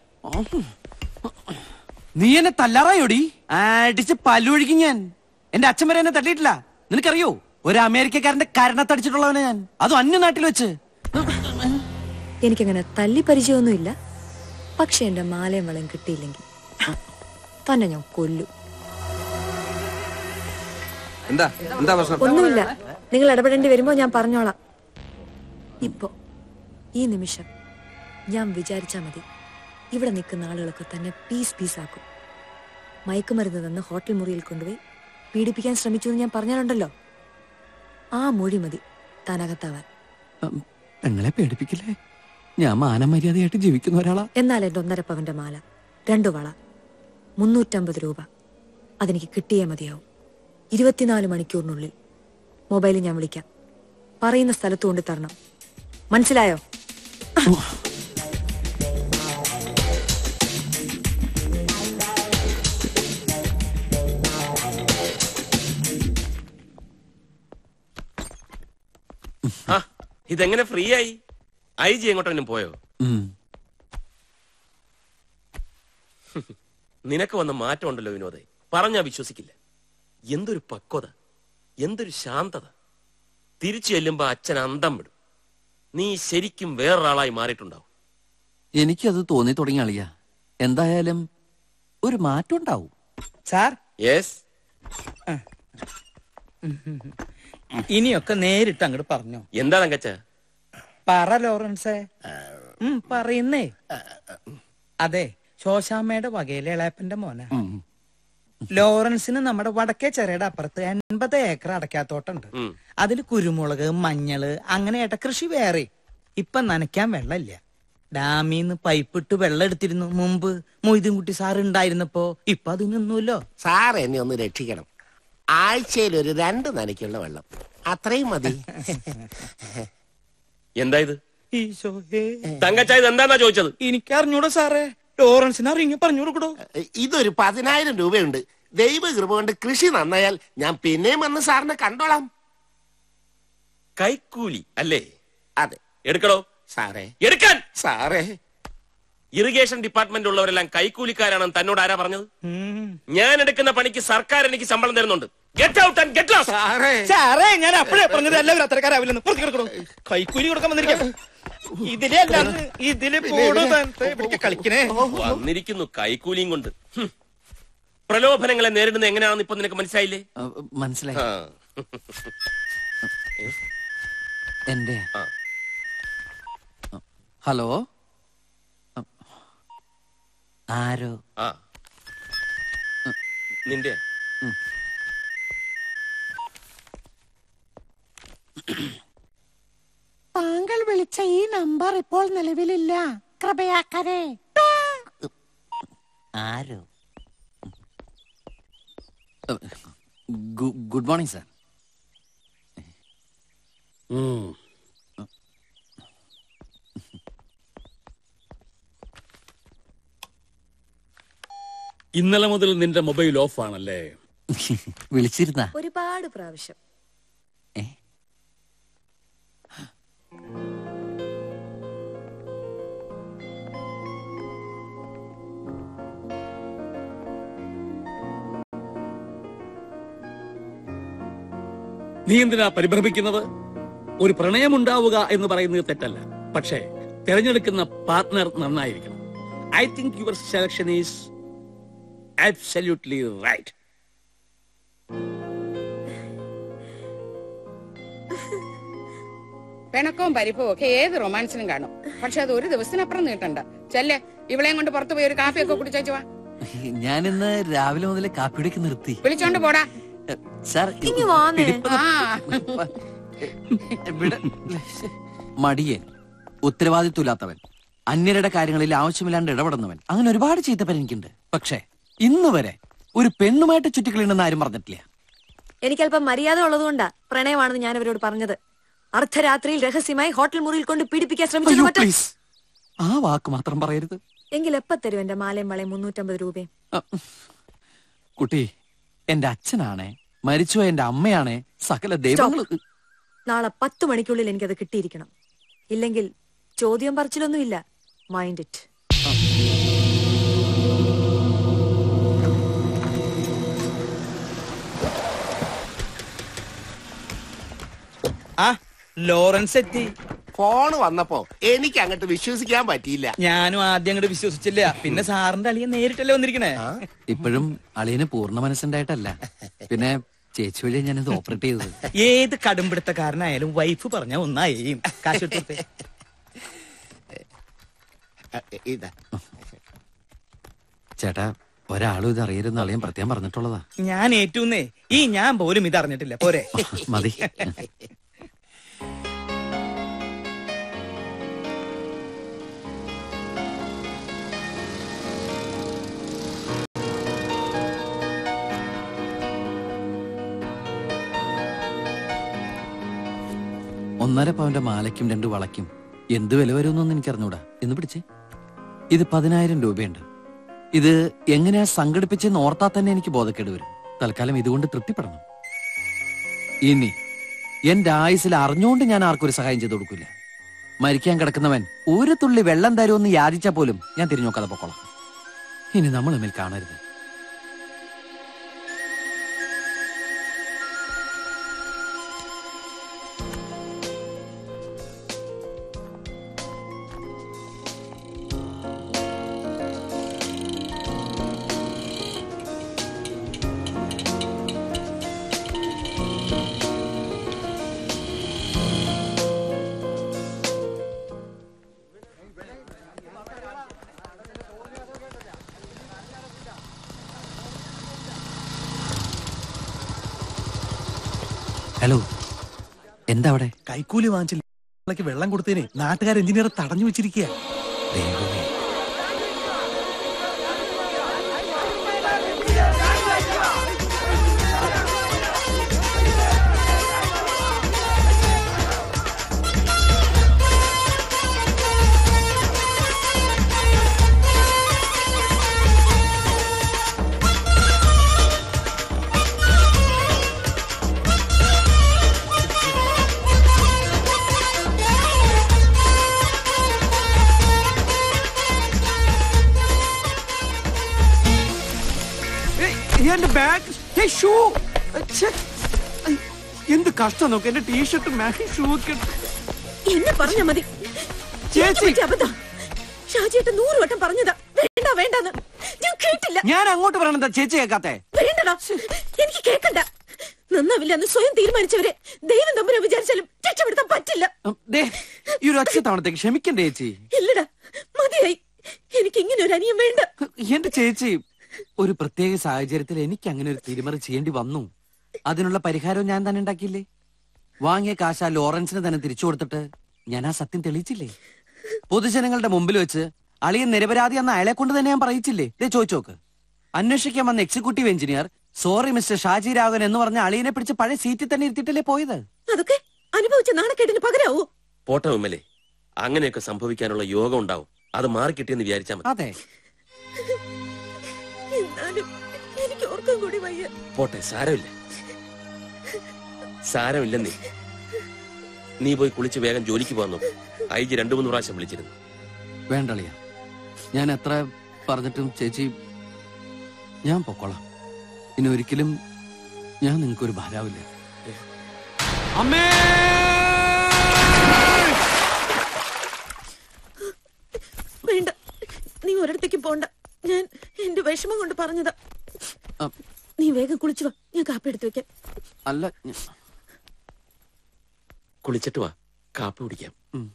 നീ എന്നെ തല്ലാറായോടി അടിച്ച് പല്ലൊഴിക്കും ഞാൻ എന്റെ അച്ഛൻ വരെ എന്നെ തട്ടിയിട്ടില്ല നിനക്കറിയോ ഒരു അമേരിക്കക്കാരന്റെ കരണത്തടിച്ചിട്ടുള്ളവനെ ഞാൻ അതും അന്യ നാട്ടിൽ വെച്ച് എനിക്കങ്ങനെ തല്ലി പരിചയമൊന്നുമില്ല പക്ഷെ എന്റെ മാലയും വളയും കിട്ടിയില്ലെങ്കിൽ തന്നെ ഞാൻ കൊല്ലു എന്താ എന്താ പ്രശ്നം ഒന്നുമില്ല നിങ്ങൾ ഇടപെടേണ്ടി വരുമ്പോ ഞാൻ പറഞ്ഞോളാം ഇപ്പോ ഈ നിമിഷം ഞാൻ വിചാരിച്ചാ മതി ഇവിടെ നിൽക്കുന്ന ആളുകളൊക്കെ തന്നെ പീസ് പീസ് ആക്കും മയക്കുമരുന്ന് തന്ന് ഹോട്ടൽ മുറിയിൽ കൊണ്ടുപോയി പീഡിപ്പിക്കാൻ ശ്രമിച്ചു എന്ന് ഞാൻ പറഞ്ഞാലുണ്ടല്ലോ ആ മൊഴി മതി താനകത്താവാൻ പെങ്ങളെ പേടിപ്പിക്കില്ലേ ഞാൻ മാനമര്യാദയായിട്ട് ജീവിക്കുന്ന ഒരാളാ എന്നാൽ എന്റെ ഒന്നര പവന്റെ മാല രണ്ടു വള മുന്നൂറ്റമ്പത് രൂപ അതെനിക്ക് കിട്ടിയേ മതിയാവും ഇരുപത്തിനാല് മണിക്കൂറിനുള്ളിൽ മൊബൈലിൽ ഞാൻ വിളിക്കാം പറയുന്ന സ്ഥലത്ത് കൊണ്ട് തരണം മനസ്സിലായോ ആ ഇതെങ്ങനെ ഫ്രീ ആയി ഐ ജി എങ്ങോട്ടെങ്കിലും പോയോ നിനക്ക് വന്ന മാറ്റം ഉണ്ടല്ലോ വിനോദേ പറഞ്ഞാ വിശ്വസിക്കില്ല എന്തൊരു പക്വത എന്തൊരു ശാന്തത തിരിച്ചു ചെല്ലുമ്പോ അച്ഛൻ അന്തം വിടും നീ ശരിക്കും വേറൊരാളായി മാറിയിട്ടുണ്ടാവും എനിക്കത് തോന്നി തുടങ്ങി അളിയ എന്തായാലും ഒരു മാറ്റം ഉണ്ടാവും സാർ യെസ് ഇനിയൊക്കെ നേരിട്ട് അങ്ങോട്ട് പറഞ്ഞോ എന്താ തങ്കച്ച പറ ലോറൻസേ ഉം, പറയുന്നേ അതെ ശോശാമ്മയുടെ വകയിലെ ഇളയപ്പന്റെ മോന ലോറൻസിന് നമ്മുടെ വടക്കേ ചെറിയുടെ അപ്പുറത്ത് എൺപത് ഏക്കർ അടക്കാത്തോട്ടുണ്ട് അതിൽ കുരുമുളക് മഞ്ഞള് അങ്ങനെ കൃഷി വേറെ ഇപ്പൊ നനയ്ക്കാൻ വെള്ളമില്ല ഡാമിന്ന് പൈപ്പിട്ട് വെള്ളം എടുത്തിരുന്നു മുമ്പ് മൊയ്തീൻകുട്ടി സാർ ഉണ്ടായിരുന്നപ്പോ ഇപ്പൊ അത് നിന്നൂല്ലോ സാർ എന്നെ ഒന്ന് രക്ഷിക്കണം ആഴ്ചയിൽ ഒരു രണ്ട് നനയ്ക്കുള്ള വെള്ളം അത്രയും മതി എന്താ ഇത് ഈശോയേ തങ്കച്ച ഇത് എന്താന്നാ ചോദിച്ചത് എനിക്ക് അറിഞ്ഞൂടാ സാറേ ലോറൻസിന് അറിയിങ്ങ പറഞ്ഞു കൊടുക്കടോ ഇതൊരു പതിനായിരം രൂപയുണ്ട് ദൈവകൃപ കൊണ്ട് കൃഷി നന്നായാൽ ഞാൻ പിന്നെയും വന്ന് സാറിനെ കണ്ടോളാം കൈക്കൂലി അല്ലേ അതെ എടുക്കടോ സാറേ എടുക്കാൻ സാറേ ഇറിഗേഷൻ ഡിപ്പാർട്ട്മെന്റ് ഉള്ളവരെല്ലാം കൈക്കൂലിക്കാരാണെന്ന് തന്നോട് ആരാ പറഞ്ഞത് ഞാൻ എടുക്കുന്ന പണിക്ക് സർക്കാർ എനിക്ക് ശമ്പളം തരുന്നുണ്ട് get out and get lost സാറേ ഞാൻ അപ്പോഴേ പറഞ്ഞത് എല്ലാവരും അത്തരക്കാരാവില്ലെന്ന് പുറത്തേക്ക് എടുക്കണോ കൈക്കൂലി കൊടുക്കാൻ വന്നിരിക്കാം ഇതിലെ അല്ലാന്ന് ഇതില് പോടോ താൻ. ഇവിടേക്ക് കളിക്കണേ വന്നിരിക്കുന്നു കൈക്കൂലിയും കൊണ്ട് ഹും. പ്രലോഭനങ്ങളെ നേരിടുന്നത് എങ്ങനെയാണെന്ന് ഇപ്പൊ നിനക്ക് മനസ്സിലായില്ലേ മനസ്സിലായി ആ. എന്റെ ആ. ഹലോ ആരോ ആ നിന്റെ താങ്കൾ വിളിച്ച ഈ നമ്പർ ഇപ്പോൾ നിലവിലില്ല കൃപയാക്കരെ ആരോ ഗുഡ് മോർണിംഗ് സാർ ഇന്നലെ മുതൽ നിന്റെ മൊബൈൽ ഓഫ് ആണല്ലേ വിളിച്ചിരുന്ന ഒരുപാട് പ്രാവശ്യം നീ എന്തിനാ പരിഭ്രമിക്കുന്നത് ഒരു പ്രണയമുണ്ടാവുക എന്ന് പറയുന്നത് തെറ്റല്ല പക്ഷേ തിരഞ്ഞെടുക്കുന്ന പാർട്ട്ണർ നന്നായിരിക്കണം I think your selection is absolutely right പിണക്കവും പരിപ്പവും ഒക്കെ ഏത് റൊമാൻസിനും കാണും പക്ഷെ അത് ഒരു ദിവസത്തിനപ്പുറം നീട്ടണ്ട ചെല്ലേ ഇവളെയും കൊണ്ട് പുറത്തു പോയി ഒരു കാപ്പിയൊക്കെ കുടിച്ചേച്ചു വാ ഞാനിന്ന് രാവിലെ മുതൽ കാപ്പിയുടെക്ക് നിർത്തി വിളിച്ചോണ്ട് പോടാ സാർ ഇങ്ങ് വാന്നേ. പിടിപ്പ് ആ. ഇവിടെ- മടിയൻ ഉത്തരവാദിത്വമില്ലാത്തവൻ അന്യരുടെ കാര്യങ്ങളിൽ ആവശ്യമില്ലാണ്ട് ഇടപെടുന്നവൻ അങ്ങനെ ഒരുപാട് ചീത്തപ്പൻ എനിക്കുണ്ട് പക്ഷേ ഇന്ന് വരെ ഒരു പെണ്ണുമായിട്ട് ചുറ്റിക്കളിണ്ടെന്ന് ആരും പറഞ്ഞിട്ടില്ല എനിക്കല്പം മര്യാദ ഉള്ളതുകൊണ്ടാ പ്രണയമാണെന്ന് ഞാൻ അവരോട് പറഞ്ഞത് അർദ്ധരാത്രിയിൽ രഹസ്യമായി ഹോട്ടൽ മുറിയിൽ കൊണ്ട് പീഡിപ്പിക്കാൻ ശ്രമിച്ചത് അയ്യോ, മറ്റോ please. ആ വാക്ക് മാത്രം പറയരുത് എങ്കിൽ എപ്പ തരും എന്റെ മാലയും വളയും മുന്നൂറ്റമ്പത് രൂപയും കുട്ടി എന്റെ അച്ഛനാണേ മരിച്ചുപോയ എന്റെ അമ്മയാണേ സകല ദൈവങ്ങൾ നാളെ പത്ത് മണിക്കുള്ളിൽ എനിക്കത് കിട്ടിയിരിക്കണം ഇല്ലെങ്കിൽ ചോദ്യം പറച്ചിലൊന്നുമില്ല മൈൻഡ് ഇറ്റ് ആ ലോറൻസ് എത്തി ഫോൺ വന്നപ്പോ എനിക്ക് അങ്ങോട്ട് വിശ്വസിക്കാൻ പറ്റിയില്ല ഞാനും ആദ്യം അങ്ങോട്ട് വിശ്വസിച്ചില്ല പിന്നെ സാറിന്റെ അളിയെ നേരിട്ടല്ലേ വന്നിരിക്കണേ ഇപ്പോഴും അളിയന് പൂർണ്ണ മനസ്സുണ്ടായിട്ടല്ല പിന്നെ ചേച്ചി വഴി ഞാനിത് ഓപ്പറേറ്റ് ചെയ്തത് ഏത് കടുംപിടുത്തക്കാരനായാലും വൈഫ് പറഞ്ഞ ഒന്നായും കാശ് എടുത്തേ ഇതാ ചേട്ടാ ഒരാളും ഇത് അറിയരുതെന്ന് അളിയൻ പ്രത്യേകം പറഞ്ഞിട്ടുള്ളതാ ഞാൻ ഏറ്റുന്നേ ഈ ഞാൻ പോലും ഇത് അറിഞ്ഞിട്ടില്ല പോരെ മതി ഒന്നര പവന്റെ മാലയ്ക്കും രണ്ട് വളയ്ക്കും എന്ത് വില വരുമെന്നൊന്നും എനിക്കറിഞ്ഞൂടാ എന്ന് പിടിച്ചേ ഇത് പതിനായിരം രൂപയുണ്ട് ഇത് എങ്ങനെയാ സംഘടിപ്പിച്ചെന്ന് ഓർത്താ തന്നെ എനിക്ക് ബോധക്കേട് വരും തൽക്കാലം ഇതുകൊണ്ട് തൃപ്തിപ്പെടണം ഇനി എന്റെ ആയുസിൽ അറിഞ്ഞുകൊണ്ട് ഞാൻ ആർക്കും ഒരു സഹായം ചെയ്തു കൊടുക്കില്ല മരിക്കാൻ കിടക്കുന്നവൻ ഒരു തുള്ളി വെള്ളം തരുമെന്ന് യാചിച്ചാൽ പോലും ഞാൻ തിരിഞ്ഞു നോക്കാതെ പൊക്കോളാം ഇനി നമ്മൾ തമ്മിൽ കാണരുത് ഹലോ എന്താ അവിടെ കൈക്കൂലി വാങ്ങിച്ചില്ല വെള്ളം കൊടുത്തതിന് നാട്ടുകാർ എഞ്ചിനീയർ തടഞ്ഞു വെച്ചിരിക്കുക എന്റെ ബാഗ് ഷൂ എന്ത് കഷ്ടം നോക്ക് എന്റെ ടീഷർട്ടും ബാഗും ഷൂ ഒക്കെ എന്നെ പറഞ്ഞാ മതി ചേച്ചി. അബദ്ധം ഷാജിയേട്ടൻ നൂറ് വട്ടം പറഞ്ഞതാ വേണ്ട വേണ്ടെന്ന് ഞാൻ കേട്ടില്ല ഞാൻ അങ്ങോട്ട് പറയണതാ ചേച്ചി കേക്കാത്തെ വേണ്ടടാ എനിക്ക് കേക്കണ്ട നന്നാവില്ല എന്ന് സ്വയം തീരുമാനിച്ചവരെ ദൈവം തമ്പുരാൻ വിചാരിച്ചാലും രക്ഷപ്പെടുത്താൻ പറ്റില്ല ദേ, ഈ ഒരു ഒറ്റ തവണത്തേക്ക് ക്ഷമിക്കണ്ടേ ചേച്ചി ഇല്ലടാ മതിയായി എനിക്ക് ഇങ്ങനെ ഒരു അനിയം വേണ്ട എന്റെ ചേച്ചി ഒരു പ്രത്യേക സാഹചര്യത്തിൽ എനിക്ക് അങ്ങനെ ഒരു തിരിമറി ചെയ്യേണ്ടി വന്നു അതിനുള്ള പരിഹാരവും ഞാൻ തന്നെ ഉണ്ടാക്കിയില്ലേ വാങ്ങിയ കാശ് ആ ലോറൻസിന് തന്നെ തിരിച്ചു കൊടുത്തിട്ട് ഞാൻ ആ സത്യം തെളിയിച്ചില്ലേ പൊതുജനങ്ങളുടെ മുമ്പിൽ വെച്ച് അളിയൻ നിരപരാധി എന്ന അയാളെ കൊണ്ട് തന്നെ ഞാൻ പറയിച്ചില്ലേ ദേ ചോദിച്ചു നോക്ക് അന്വേഷിക്കാൻ വന്ന executive engineer sorry mister Shaji Raghavan എന്ന് പറഞ്ഞ അളിയനെ പിടിച്ച് പഴയ സീറ്റിൽ തന്നെ ഇരുത്തിയിട്ടല്ലേ പോയത് അതൊക്കെ അനുഭവിച്ച നാണക്കേടിന് പകരാവോ പോട്ടെ ഉമ്മലേ അങ്ങനെയൊക്കെ സംഭവിക്കാനുള്ള യോഗം ഉണ്ടാവും അത് മാറിക്കിട്ടിയെന്ന് വിചാരിച്ചാൽ മതി അതെ എന്നാലും എനിക്ക് ഓർക്കാൻ കൂടി വയ്യ പോട്ടെ സാരമില്ല സാരമില്ലെന്നേ നീ പോയി കുളിച്ച് വേഗം ജോലിക്ക് പോകാൻ നോക്ക് ഐ ജി രണ്ടു മൂന്ന് പ്രാവശ്യം വിളിച്ചിരുന്നു വേണ്ട അളിയ ഞാൻ എത്ര പറഞ്ഞിട്ടും ചേച്ചി ഞാൻ പൊക്കോളാം ഇനി ഒരിക്കലും ഞാൻ നിങ്ങൾക്കൊരു ഭാരാവില്ല അമ്മേ വേണ്ട നീ ഒരിടത്തേക്ക് പോണ്ട ഞാൻ എന്റെ വിഷമം കൊണ്ട് പറഞ്ഞതാ ആ. നീ വേഗം കുളിച്ചു വാ ഞാൻ കാപ്പി എടുത്തു വെക്കാം അല്ല ഞ- കുളിച്ചിട്ട് വാ കാപ്പി കുടിക്കാം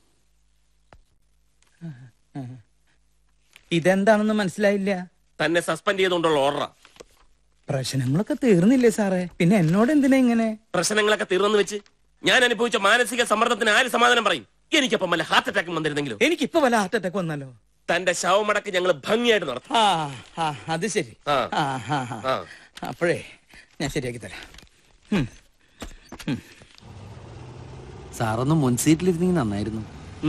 ഇതെന്താണെന്ന് മനസ്സിലായില്ല തന്നെ സസ്പെൻഡ് ചെയ്തുകൊണ്ടുള്ള ഓർഡറാ പ്രശ്നങ്ങളൊക്കെ തീർന്നില്ലേ സാറേ പിന്നെ എന്നോട് എന്തിനാ ഇങ്ങനെ പ്രശ്നങ്ങളൊക്കെ തീർന്നെന്ന് വെച്ച് ഞാൻ അനുഭവിച്ച മാനസിക സമ്മർദ്ദത്തിന് ആര് സമാധാനം പറയും എനിക്കപ്പം വല്ല ഹാർട്ട് അറ്റാക്ക് വന്നിരുന്നെങ്കിലും എനിക്കിപ്പോ വല്ല ഹാർട്ട് അറ്റാക്ക് വന്നല്ലോ തന്റെ ശവമടക്ക് ഞങ്ങൾ ഭംഗിയായിട്ട് നടത്തും ആ ആ അത് ശരി ആ. ആ ആ ആ. ആ. അപ്പോഴേ ഞാൻ ശരിയാക്കി തരാം ഉം. സാറൊന്ന് മുൻ സീറ്റിലിരുന്നെങ്കിൽ നന്നായിരുന്നു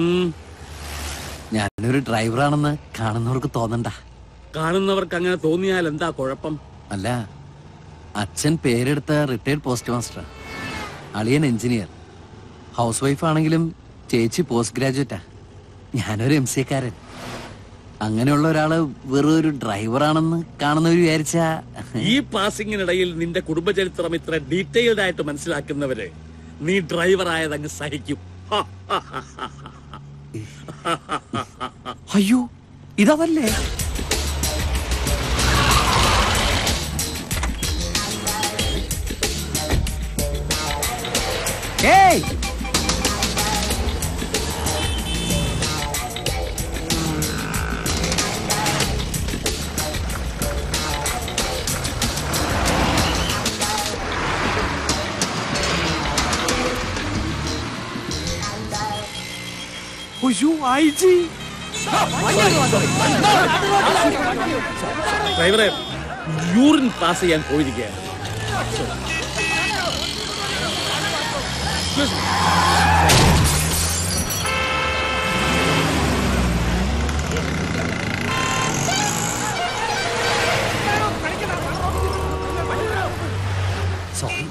ഞാനൊരു ഡ്രൈവറാണെന്ന് കാണുന്നവർക്ക് തോന്നണ്ട കാണുന്നവർക്ക് അങ്ങനെ തോന്നിയാൽ എന്താ കുഴപ്പം അല്ല അച്ഛൻ പേരെടുത്ത റിട്ടയർഡ് പോസ്റ്റ് മാസ്റ്റർ അളിയൻ എഞ്ചിനീയർ ഹൗസ് വൈഫ് ആണെങ്കിലും ചേച്ചി പോസ്റ്റ് ഗ്രാജുവേറ്റാ ഞാനൊരു എം സി എക്കാരൻ അങ്ങനെയുള്ള ഒരാള് വെറും ഒരു ഡ്രൈവറാണെന്ന് കാണുന്നവർ വിചാരിച്ചാ ഈ പാസിംഗിനിടയിൽ നിന്റെ കുടുംബചരിത്രം ഇത്ര ഡീറ്റെയിൽഡ് ആയിട്ട് മനസ്സിലാക്കുന്നവര് നീ ഡ്രൈവർ ആയത് അങ്ങ് സഹിക്കും അയ്യോ ഇതവല്ലേ ഏയ് അയ്യോ ഐ ജി ഡ്രൈവറെ യൂറിൻ പാസ് ചെയ്യാൻ പോയിരിക്കുകയാണ് സോറി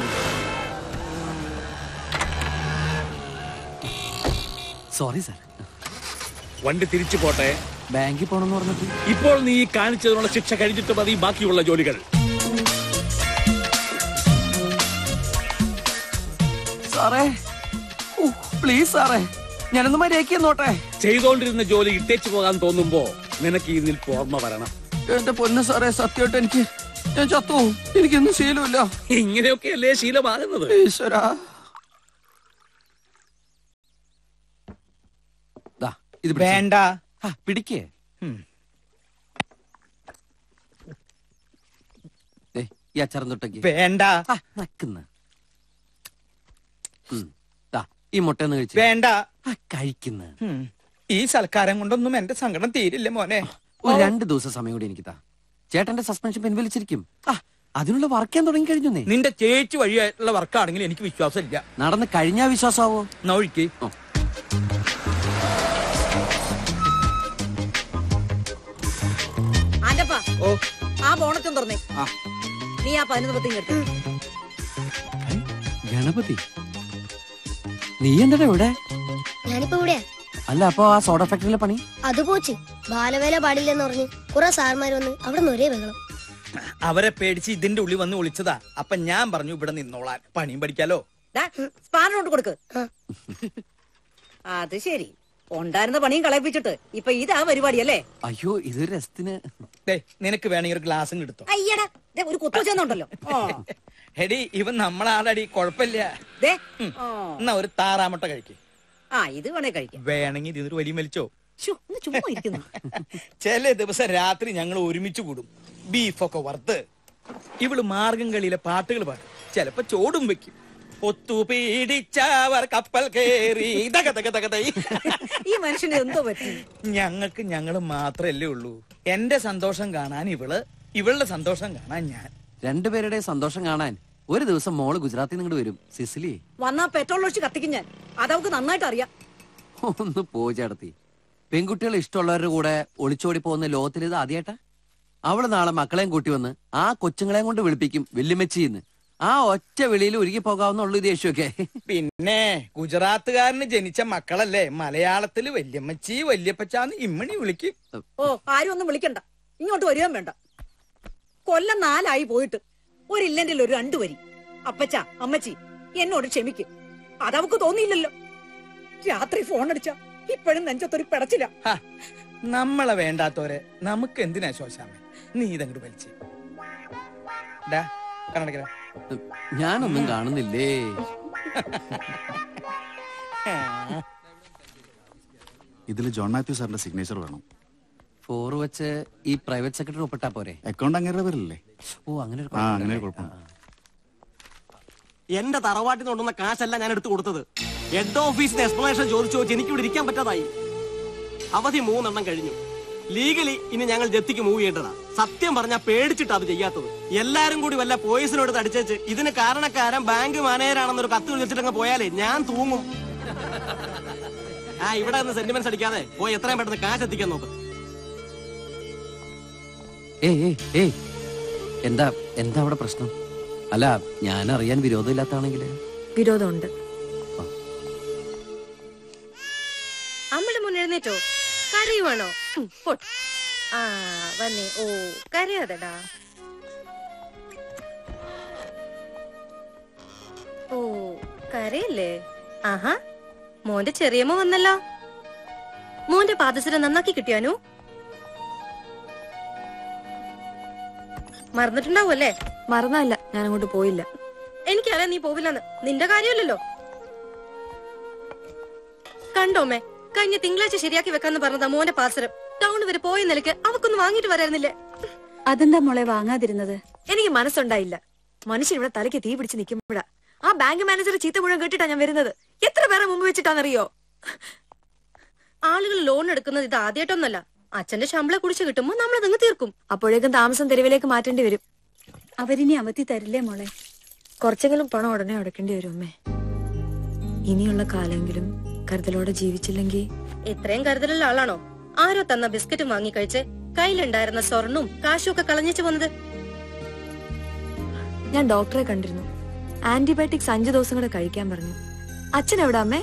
സോറി സാർ വണ്ടി തിരിച്ചു പോട്ടെ ബാങ്കിൽ പോണെന്ന് പറഞ്ഞിട്ട് ഇപ്പോൾ നീ ഈ കാണിച്ചതിനുള്ള ശിക്ഷ കഴിഞ്ഞിട്ട് മതി ബാക്കിയുള്ള ജോലികൾ സാറേ പ്ലീസ് സാറേ ഞാനൊന്ന് മര്യാദയ്ക്ക് നോട്ടെ ചെയ്തോണ്ടിരുന്ന ജോലി ഇട്ടേച്ചു പോകാൻ തോന്നുമ്പോ നിനക്ക് ഈ നിൽപ്പ് ഓർമ്മ വരണം എന്റെ പൊന്ന് സാറേ സത്യമായിട്ട് എനിക്ക് ഞാൻ ചത്തു എനിക്കൊന്നും ശീലമില്ല ഇങ്ങനെയൊക്കെയല്ലേ ശീലമാകുന്നത് ഈശ്വരാ ദാ, ഇത് പിടിച്ചോ. വേണ്ട ആ, പിടിക്കേ ദേ, ഈ അച്ചാരം തൊട്ടേക്ക് വേണ്ട നക്കുന്ന ഈ മുട്ട കഴിച്ചു വേണ്ട കഴിക്കുന്ന ഉം. ഈ സൽക്കാരം കൊണ്ടൊന്നും എന്റെ സങ്കടം തീരില്ല മോനെ ഒരു രണ്ട് ദിവസം സമയം കൂടി എനിക്ക് താ ചേട്ടന്റെ സസ്പെൻഷൻ പിൻവലിച്ചിരിക്കും ആ, അതിനുള്ള വർക്ക് ചെയ്യാൻ തുടങ്ങി കഴിഞ്ഞു നീ നിന്റെ ചേച്ചി വഴിയായിട്ടുള്ള വർക്കാണെങ്കിൽ എനിക്ക് വിശ്വാസമില്ല നടന്ന് കഴിഞ്ഞാ വിശ്വാസാവോ നൊഴിക്ക് ആന്റപ്പാ ആ ബോണറ്റും തുറന്നേ നീ ആ പതിനൊന്ന് പത്തിങ് എടുത്തു ഗണപതി നീ എന്താ ഇവിടെ ഞാനിപ്പോ ഇവിടെയാ അല്ല അപ്പൊ ആ സോഡ ഫാക്ടറിയിലെ പണി അത് പോച്ച് ബാലവേല പാടില്ലെന്ന് പറഞ്ഞ് കുറെ സാർമാർ വന്ന് അവിടെ നിന്ന് ഒരേ ബഹളം അവരെ പേടിച്ച് ഇതിന്റെ ഉള്ളിൽ വന്ന് വിളിച്ചതാ അപ്പൊ ഞാൻ പറഞ്ഞു ഇവിടെ നിന്നോളാൻ പണിയും പഠിക്കാലോ സ്പാനർ കൊണ്ട് കൊടുക്ക് അത് ശരി ഉണ്ടായിരുന്ന പണിയും കളയിപ്പിച്ചിട്ട് ഇപ്പൊ ഇതാ പരിപാടി അല്ലേ അയ്യോ ഇതൊരു രസത്തിന് ദേ, നിനക്ക് വേണമെങ്കിൽ ഒരു ഗ്ലാസും എടുത്തോ അയ്യടാ ദേ, ഒരു കുത്തുവെച്ചെന്നുണ്ടല്ലോ എടി ഇവൻ നമ്മളാടടി കുഴപ്പമില്ല ദേ ഉം. എന്നാ ഒരു താറാമുട്ട കഴിക്ക് ആ ഇത് വേണേ കഴിക്കാം വേണമെങ്കിൽ ഇതിനൊരു വലിയ വലിച്ചോ ശ്ശോ, ഒന്ന് ചുമ്മാ ഇരിക്കുന്നു ചില ദിവസം രാത്രി ഞങ്ങൾ ഒരുമിച്ച് കൂടും ബീഫൊക്കെ വറുത്ത് ഇവള് മാർഗം കളിയിലെ പാട്ടുകൾ പാടും ചിലപ്പോ ചോടും വെക്കും ഒത്തുപീടിച്ചവർ കപ്പൽ കേറി ദഗ ദഗ ദഗ ദൈ. ഈ മനുഷ്യന് എന്തോ പറ്റി ഞങ്ങൾക്ക് ഞങ്ങള് മാത്രല്ലേ ഉള്ളൂ എന്റെ സന്തോഷം കാണാൻ ഇവള് ഇവളുടെ സന്തോഷം കാണാൻ ഞാൻ രണ്ടുപേരുടെ സന്തോഷം കാണാൻ ഒരു ദിവസം മോള് ഗുജറാത്തിൽ നിന്ന് വരും സിസിലി വന്നാ പെട്രോൾ ഒഴിച്ച് കത്തിക്കും ഞാൻ അതവക്ക് നന്നായിട്ട് അറിയാം ഒന്ന് പോ ചേട്ടത്തി പെൺകുട്ടികൾ ഇഷ്ടമുള്ളവരുടെ കൂടെ ഒളിച്ചോടി പോകുന്ന ലോകത്തിൽ ഇത് ആദ്യമായിട്ടാ അവള് നാളെ മക്കളെയും കൂട്ടി വന്ന് ആ കൊച്ചുങ്ങളെയും കൊണ്ട് വിളിപ്പിക്കും വെല്ലുമെച്ചിന്ന് ആ ഒറ്റ വെളിയിൽ ഒരുങ്ങി പോകാവുന്നുള്ളൂ ദേഷ്യമൊക്കെ പിന്നെ ഗുജറാത്തുകാരന് ജനിച്ച മക്കളല്ലേ മലയാളത്തില് വല്യമ്മച്ചി വല്യപ്പച്ചാന്ന് ഇമ്മണി വിളിക്കും ഓ ആരും ഒന്നും വിളിക്കണ്ട ഇങ്ങോട്ട് വരികയും വേണ്ട കൊല്ലം നാലായി പോയിട്ട് ഒരു ഇല്ലെങ്കിൽ ഒരു രണ്ടു വരി അപ്പച്ച അമ്മച്ചി എന്നോട് ക്ഷമിക്കും അതവക്ക് തോന്നിയില്ലല്ലോ രാത്രി ഫോൺ അടിച്ച ഇപ്പോഴും നെഞ്ചത്തൊരു പിടച്ചില്ല ഹ, നമ്മളെ വേണ്ടാത്തോരെ നമുക്ക് എന്തിനാ ശോശാമ നീ ഇതങ്ങോട്ട് വലിച്ച് ഡാ കണ്ണടക്കല ഞാനൊന്നും കാണുന്നില്ലേ ഇതിൽ ജോൺ മാത്യു സാറിന്റെ സിഗ്നേച്ചർ വേണം ഫോർ വെച്ച് ഈ പ്രൈവറ്റ് സെക്രട്ടറി ഒപ്പിട്ടാ പോരെ അക്കൗണ്ട് അങ്ങനെ വരില്ലേ ഓ അങ്ങനെ ഒരു ആ കുഴപ്പമുണ്ടല്ലേ? അങ്ങനെ ഒരു കുഴപ്പം എന്റെ തറവാട്ടിൽ നിന്ന് കൊണ്ടുവന്ന കാശല്ല ഞാൻ എടുത്തു കൊടുത്തത് ഹെഡ് ഓഫീസിന് എക്സ്പ്ലനേഷൻ ചോദിച്ചു ചോദിച്ച് എനിക്ക് ഇവിടെ ഇരിക്കാൻ പറ്റാതായി അവധി മൂന്നെണ്ണം കഴിഞ്ഞു ലീഗലി ഇനി ഞങ്ങൾ ജപ്തിക്ക് മൂവ് ചെയ്യേണ്ടതാ സത്യം പറഞ്ഞാൽ പേടിച്ചിട്ടാ അത് ചെയ്യാത്തത് എല്ലാരും കൂടി വല്ല പോയിസിനോട് തടിച്ചേച്ച് ഇതിന് കാരണക്കാരൻ ബാങ്ക് മാനേജറാണെന്നൊരു കത്ത് വിളിച്ചിട്ടങ്ങ് പോയാലേ ഞാൻ തൂങ്ങും ആ ഇവിടെ നിന്ന് സെന്റിമെന്റ്സ് അടിക്കാതെ പോയി എത്രയും പെട്ടെന്ന് കാശ് എത്തിക്കാൻ നോക്ക് ഏയ് ഏയ് ഏയ് എന്താ എന്താ അവിടെ പ്രശ്നം അല്ല ഞാൻ അറിയാൻ വിരോധമില്ലാത്താണെങ്കിൽ വിരോധമുണ്ട് അമ്മയുടെ മുൻ എഴുന്നേറ്റോ കരയുവാണോ ഉം, പോട്ടെ. ആ വന്നേ ഓ കരയാതെടാ ഓ കരയല്ലേ ആഹാ മോന്റെ ചെറിയമ്മ വന്നല്ലോ മോന്റെ പാദസരം നന്നാക്കി കിട്ടിയാനു മറന്നിട്ടുണ്ടാവും അല്ലേ മറന്നല്ല ഞാൻ അങ്ങോട്ട് പോയില്ല എനിക്കറിയാം നീ പോവില്ലെന്ന് നിന്റെ കാര്യമല്ലല്ലോ കണ്ടോമേ കഴിഞ്ഞ തിങ്കളാഴ്ച ശരിയാക്കി വെക്കാന്ന് പറഞ്ഞതാ മോന്റെ പാസരം ടൗൺ വരെ പോയ നിലയ്ക്ക് അവക്കൊന്ന് വാങ്ങിട്ട് വരായിരുന്നില്ലേ അതെന്താ മോളെ വാങ്ങാതിരുന്നത് എനിക്ക് മനസ്സുണ്ടായില്ല മനുഷ്യൻ ഇവിടെ തലയ്ക്ക് തീ പിടിച്ച് നിൽക്കുമ്പോഴാ ആ ബാങ്ക് മാനേജർ ചീത്ത മുഴുവൻ കേട്ടിട്ടാ ഞാൻ വരുന്നത് എത്ര പേരെ മുമ്പ് വെച്ചിട്ടാണെന്നറിയോ ആളുകൾ ലോൺ എടുക്കുന്നത് ഇത് ആദ്യമായിട്ടൊന്നല്ല അച്ഛന്റെ ശമ്പളം കുടിച്ച് കിട്ടുമ്പോ നമ്മളതങ്ങ് തീർക്കും അപ്പോഴേക്കും താമസം തെരുവിലേക്ക് മാറ്റേണ്ടി വരും അവരിനി അവധി തരില്ലേ മോളെ കുറച്ചെങ്കിലും പണം ഉടനെ അടക്കേണ്ടി വരും അമ്മേ ഇനിയുള്ള കാലെങ്കിലും കരുതലോടെ ജീവിച്ചില്ലെങ്കിൽ ഇത്രയും കരുതലുള്ള ആളാണോ ആരോ തന്ന ബിസ്ക്കറ്റും വാങ്ങി കഴിച്ച് കയ്യിലുണ്ടായിരുന്ന സ്വർണ്ണവും കാശും ഒക്കെ കളഞ്ഞിച്ചു വന്നത് ഞാൻ ഡോക്ടറെ കണ്ടിരുന്നു ആന്റിബയോട്ടിക്സ് അഞ്ചു ദിവസം കൂടെ കഴിക്കാൻ പറഞ്ഞു അച്ഛൻ എവിടെ അമ്മേ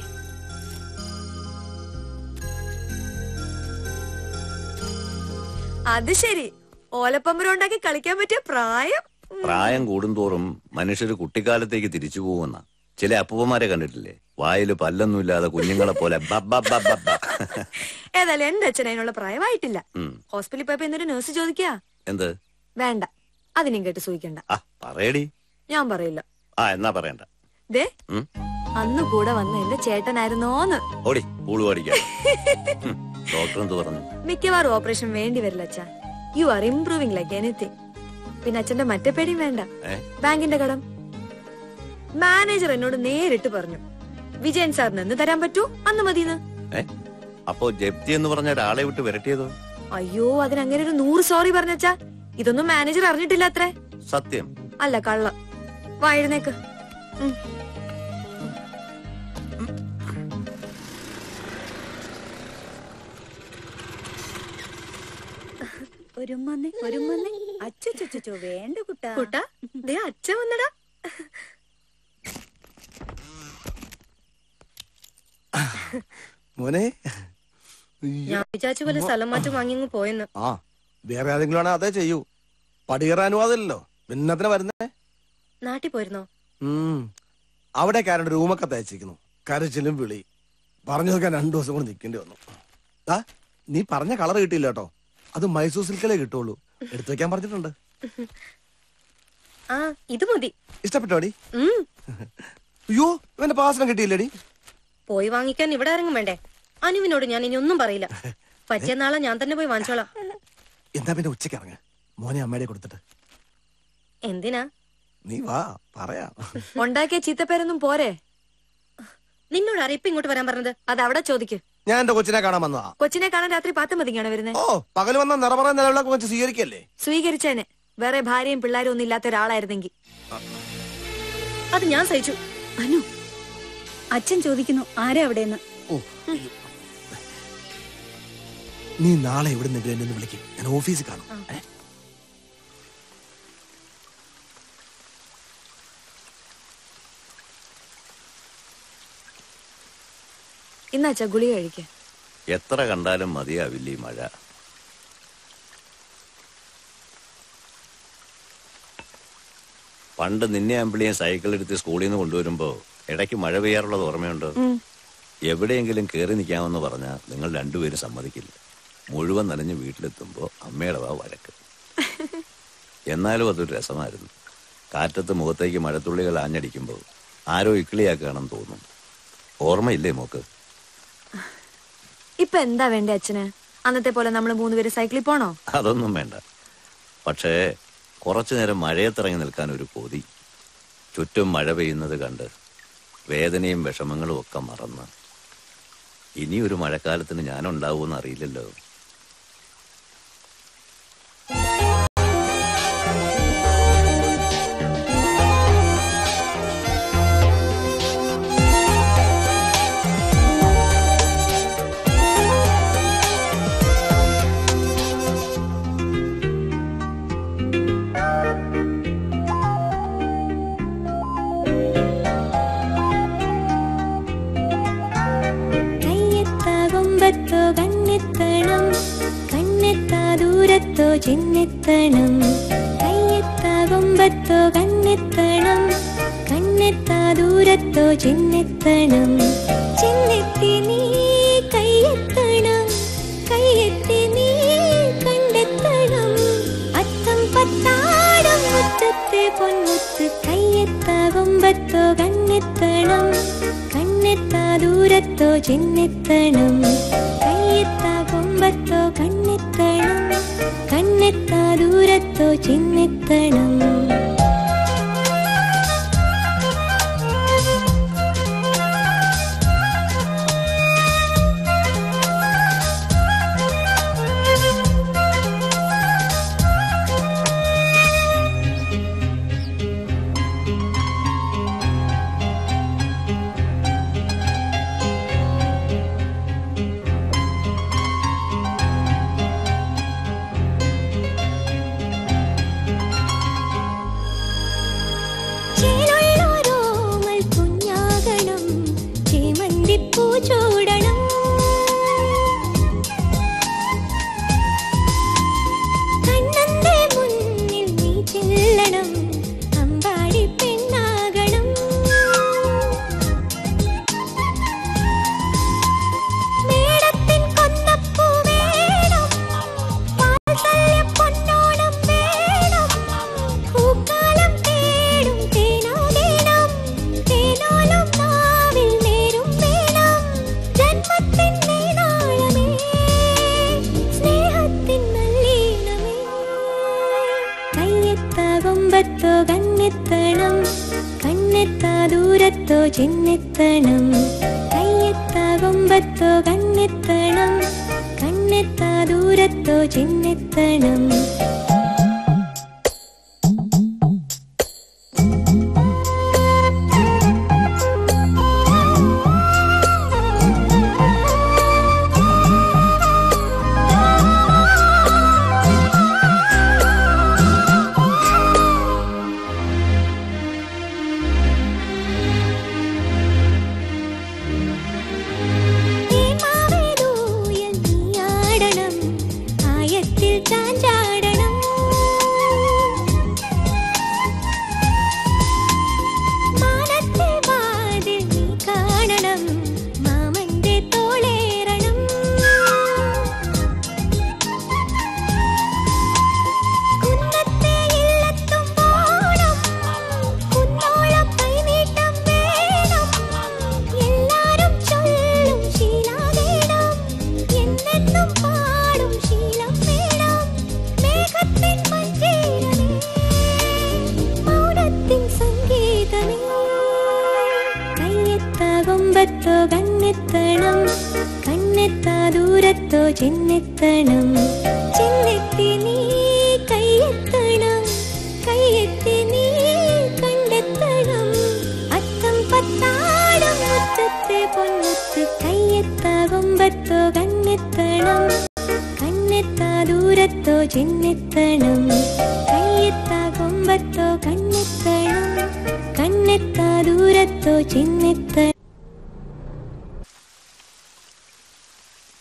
അത് ശരി ഓലപ്പമ്പരം ഉണ്ടാക്കി കളിക്കാൻ പറ്റിയ പ്രായം പ്രായം കൂടുന്തോറും മനുഷ്യര് കുട്ടിക്കാലത്തേക്ക് തിരിച്ചു പോകുന്ന ചില അപ്പൂപ്പന്മാരെ കണ്ടിട്ടില്ലേ വായില് പല്ലൊന്നുമില്ലാതെ കുഞ്ഞുങ്ങളെ പോലെ ബ ബ ബ ബ ബ. ഏതായാലും എന്റെ അച്ഛൻ അതിനുള്ള പ്രായമായിട്ടില്ല ഉം. ഹോസ്പിറ്റലിൽ പോയപ്പോ എന്നൊരു നേഴ്സ് ചോദിക്കാ എന്ത് വേണ്ട അതിനും കേട്ട് സൂഹിക്കണ്ട ആ പറയടി ഞാൻ പറയില്ല ആ എന്നാ പറയണ്ട ദേ ഉം. അന്ന് കൂടെ വന്ന എന്റെ ചേട്ടനായിരുന്നോന്ന് ഓടി പൂള് പാടിക്കാം ഡോക്ടർ എന്ത് പറഞ്ഞു മിക്കവാറും ഓപ്പറേഷൻ വേണ്ടി വരില്ല അച്ഛാ you are improving like anything പിന്നെ അച്ഛന്റെ മറ്റേ പേടിയും വേണ്ട ഏ ബാങ്കിന്റെ കടം മാനേജർ എന്നോട് നേരിട്ട് പറഞ്ഞു വിജയൻ സാറിന് എന്ന് തരാൻ പറ്റൂ അന്ന് മതിന്ന് ഏ അപ്പോ ജപ്തി എന്ന് പറഞ്ഞ ഒരാളെ വിട്ട് വരട്ടിയതോ അയ്യോ അതിനങ്ങനെ ഒരു നൂറ് സോറി പറഞ്ഞച്ചാ ഇതൊന്നും മാനേജർ അറിഞ്ഞിട്ടില്ല അത്രേ സത്യം അല്ല കള്ള വായിരുന്നേക്ക് ഒരു മന്നെ ഒരു മന്നെ അച്ചോ വേണ്ട കുട്ടാ കുട്ടാ ദേ അച്ഛൻ വന്നടാ മോനെ ഞാൻ വിചാരിച്ച പോലെ സ്ഥലം മാറ്റം വാങ്ങി അങ്ങ് പോയെന്ന് ആ വേറെ ആരെങ്കിലും ആണെങ്കിൽ അതേ ചെയ്യൂ പടികേറാൻ അനുവാദമില്ലല്ലോ ഭിന്നത്തിന് വരുന്നേ നാട്ടിൽ പോയിരുന്നോ ഉം അവിടെ ആരുടെ റൂമൊക്കെ തയ്ച്ചിരിക്കുന്നു കരച്ചിലും വിളി പറഞ്ഞു നോക്കാൻ രണ്ടു ദിവസം കൂടെ നിൽക്കേണ്ടി വന്നു ആ നീ പറഞ്ഞ കളർ കിട്ടിയില്ല കേട്ടോ അത് മൈസൂർ സിൽക്കിലേ കിട്ടുള്ളൂ എടുത്തു വെക്കാൻ പറഞ്ഞിട്ടുണ്ട് ആ ഇത് മതി ഇഷ്ടപ്പെട്ടോടി ഉം അയ്യോ ഇവന്റെ പാസനം കിട്ടിയില്ലേടി പോയി വാങ്ങിക്കാൻ ഇവിടെ ഇറങ്ങും വേണ്ടേ അനുവിനോട് ഞാൻ ഇനി ഒന്നും പറയില്ല പറ്റിയ നാളെ ഞാൻ തന്നെ പോയി വാങ്ങിച്ചോളാം എന്താ പിന്നെ ഉച്ചയ്ക്ക് ഇറങ്ങ മോനെ അമ്മയുടെ കൊടുത്തിട്ട് എന്തിനാ നീ വാ പറയാം ഉണ്ടാക്കിയ ചീത്തപ്പേരൊന്നും പോരെ നിന്നോട് അറിയിപ്പ് ഇങ്ങോട്ട് വരാൻ പറഞ്ഞത് അത് അവിടെ ചോദിക്ക് ഞാൻ എന്റെ കൊച്ചിനെ കാണാൻ വന്നതാ കൊച്ചിനെ കാണാൻ രാത്രി പത്ത് മതിക്കാണ് വരുന്നത് ഓ പകൽ വന്ന നിറപറ നിലവിളക്ക് വെച്ച് സ്വീകരിക്കല്ലേ സ്വീകരിച്ചേനെ വേറെ ഭാര്യയും പിള്ളേരും ഒന്നും ഇല്ലാത്ത ഒരാളായിരുന്നെങ്കിൽ അത് ഞാൻ സഹിച്ചു അനു അച്ഛൻ ചോദിക്കുന്നു ആരാ അവിടെന്ന് നീ നാളെ എവിടെ നിന്നെങ്കിലും എന്നെ ഒന്ന് വിളിക്കും ഞാൻ ഓഫീസിൽ കാണും ഏ? ഇന്നാ അച്ഛാ ഗുളിക കഴിക്ക എത്ര കണ്ടാലും മതിയാവില്ല ഈ മഴ പണ്ട് നിന്നെ അമ്പിളിയും സൈക്കിൾ എടുത്ത് സ്കൂളിൽ നിന്ന് കൊണ്ടുവരുമ്പോ ഇടയ്ക്ക് മഴ പെയ്യാറുള്ളത് ഓർമ്മയുണ്ടോ ഉം. എവിടെയെങ്കിലും കയറി നിൽക്കാമെന്ന് പറഞ്ഞാൽ നിങ്ങൾ രണ്ടുപേരും സമ്മതിക്കില്ല മുഴുവൻ നനഞ്ഞ് വീട്ടിലെത്തുമ്പോൾ അമ്മയുടെ വാ വഴക്ക് എന്നാലും അതൊരു രസമായിരുന്നു കാറ്റത്ത് മുഖത്തേക്ക് മഴത്തുള്ളികൾ ആഞ്ഞടിക്കുമ്പോൾ ആരോ ഇക്കിളിയാക്കുകയാണെന്ന് തോന്നും ഓർമ്മയില്ലേ മോക്ക് ഇപ്പൊ എന്താ വേണ്ടേ അച്ഛന് അന്നത്തെ പോലെ നമ്മൾ മൂന്നുപേര് സൈക്കിളിൽ പോണോ അതൊന്നും വേണ്ട പക്ഷേ കുറച്ചു നേരം മഴയത്തിറങ്ങി നിൽക്കാൻ ഒരു കൊതി ചുറ്റും മഴ പെയ്യുന്നത് കണ്ട് വേദനയും വിഷമങ്ങളും ഒക്കെ മറന്ന് ഇനി ഒരു മഴക്കാലത്തിന് ഞാനുണ്ടാവുമെന്ന് അറിയില്ലല്ലോ കയ്യെത്താ കൊമ്പത്തോ കണ്ണെത്തണം കണ്ണെത്താ ദൂരത്തോ ചെന്നെത്തണം കയ്യെത്താ കൊമ്പത്തോ കണ്ണെത്തണം കണ്ണെത്താ ദൂരത്തോ ചെന്നെത്തണം ചെന്നെത്തി നീ കയ്യെത്തണം കയ്യെത്തി നീ കണ്ടെത്തണം അത്തം പത്താടം മുറ്റത്തെ പൊൻമുത്ത് കയ്യെത്താ കൊമ്പത്തോ കണ്ണെത്തണം കണ്ണെത്താ ദൂരത്തോ ചെന്നെത്തണം കയ്യെത്താ കൊമ്പത്തോ കണ്ണെത്തണം കണ്ണെത്താ ദൂരത്തോ ചെന്നെത്തണം ചേലുള്ളോരോമൽ കുഞ്ഞാകണം ചേമന്തിപ്പൂ ചൂടണം കണ്ണന്റെ മുന്നിൽ നീ ചെല്ലണം അമ്പാടി പെണ്ണാകണം മേടത്തിൻ കൊന്നപ്പൂ വേണം വാത്സല്യ പൊന്നോണം വേണം പൂക്കാലം തേടും തേനാകേണം തേനാലും നാവിൽ നേരും വേണം ജന്മത്തിൻ നീനാളമേ സ്നേഹത്തിൻ നല്ലീണമേ കയ്യെത്താ കൊമ്പത്തോ കണ്ണെത്തണം കണ്ണെത്താ ദൂരത്തോ ചെന്നെത്തണം കയ്യെത്താ കൊമ്പത്തോ കണ്ണെത്തണം കണ്ണെത്താ ദൂരത്തോ ചെന്നെത്തണം തേന്മാവേലൂയൽ നീയാടണം ആയത്തിൽ ചാഞ്ചാടണം മാനത്തെ വാതിൽ നീ കാണണം മാമന്റെ തോളേറണം കുന്നത്തെ ഇല്ലത്തും പോണം കുന്നോളം കൈനീട്ടം വേണം എല്ലാരും ചൊല്ലും ശീലാവേണം എന്നെന്നും പാടും ശീലം വേണം മേഘത്തിൻ മഞ്ചേരമേ മൗനത്തിൻ സംഗീതമേ കയ്യെത്താ കൊമ്പത്തോ കണ്ണെത്തണം കണ്ണെത്താ ദൂരത്തോ ചെന്നെത്തണം ചെന്നെത്തി നീ കയ്യെത്തണം കയ്യെത്തി നീ കണ്ടെത്തണം അത്തം പത്താടം മുറ്റത്തെ പൊൻമുത്ത് കയ്യെത്താ കൊമ്പത്തോ കണ്ണെത്തണം കണ്ണെത്താ ദൂരത്തോ ചെന്നെത്തണം കയ്യെത്താ കൊമ്പത്തോ കണ്ണെത്തണം കണ്ണെത്താ ദൂരത്തോ ചെന്നെത്തണം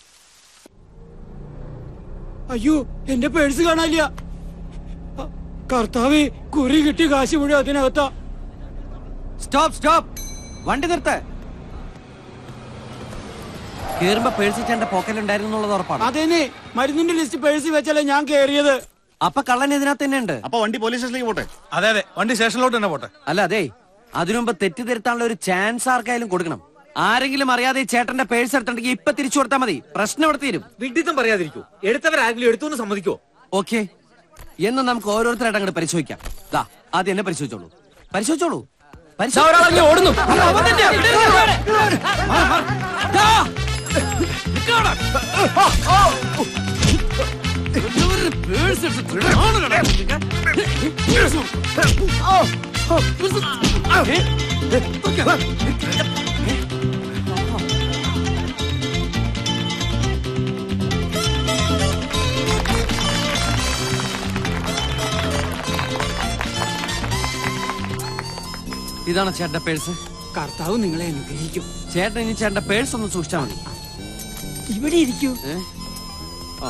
അയ്യോ എന്റെ പേഴ്സ് കാണാനില്ല കർത്താവേ കുറി കിട്ടി കാശ് മുഴുവൻ അതിനകത്താ സ്റ്റോപ്പ് സ്റ്റോപ്പ് വണ്ടി നിർത്ത് കേറുമ്പോ പേഴ്സ് ചേട്ടന്റെ പോക്കറ്റിൽ ഉണ്ടായിരുന്നു എന്നുള്ളത് ഉറപ്പാണ് അതേനെ മരുന്നിന്റെ ലിസ്റ്റ് പേഴ്സി വെച്ചല്ലേ ഞാൻ കേറിയത് അപ്പൊ കള്ളൻ ഇതിനകത്ത് തന്നെ ഉണ്ട് അപ്പൊ വണ്ടി പോലീസ് സ്റ്റേഷനിലേക്ക് പോട്ടെ അതെ അതെ വണ്ടി സ്റ്റേഷനിലോട്ട് തന്നെ പോട്ടെ അല്ല അതെ അതിനുമുമ്പ് തെറ്റിദ്ധരുത്താനുള്ള ഒരു ചാൻസ് ആർക്കായാലും കൊടുക്കണം ആരെങ്കിലും അറിയാതെ ഈ ചേട്ടന്റെ പേഴ്സ് എടുത്തിട്ടുണ്ടെങ്കിൽ ഇപ്പൊ തിരിച്ചു കൊടുത്താൽ മതി പ്രശ്നം ഇവിടെ തീരും വിഡിത്തം പറയാതിരിക്കൂ എടുത്തവരാരെങ്കിലും എടുത്തു എന്ന് സമ്മതിക്കോ ഓക്കെ എന്ന് നമുക്ക് ഓരോരുത്തരായിട്ട് അങ്ങോട്ട് പരിശോധിക്കാം ദാ ആദ്യം എന്നെ പരിശോധിച്ചോളൂ പരിശോധിച്ചോളൂ പരിശോ- ഒരാളങ്ങ് ഓടുന്നു. അല്ല, അവൻ തന്നെയാ. വിട്, വിട്, വിട്. മാറ്, മാറ്. ദാ. നിക്കവിടെ. ഒരു പേഴ്സ് എടുത്തിട്ട് ആണല്ലോടാ നിനക്ക്? ഇതാണ് ചേട്ടന്റെ പേഴ്സ് കർത്താവ് നിങ്ങളെ അനുഗ്രഹിക്കും ചേട്ടൻ ഇനി ചേട്ടന്റെ പേഴ്സ് ഒന്ന് സൂക്ഷിച്ചാൽ മതി ഇവിടെ ഇരിക്കൂ ഏ? ആ.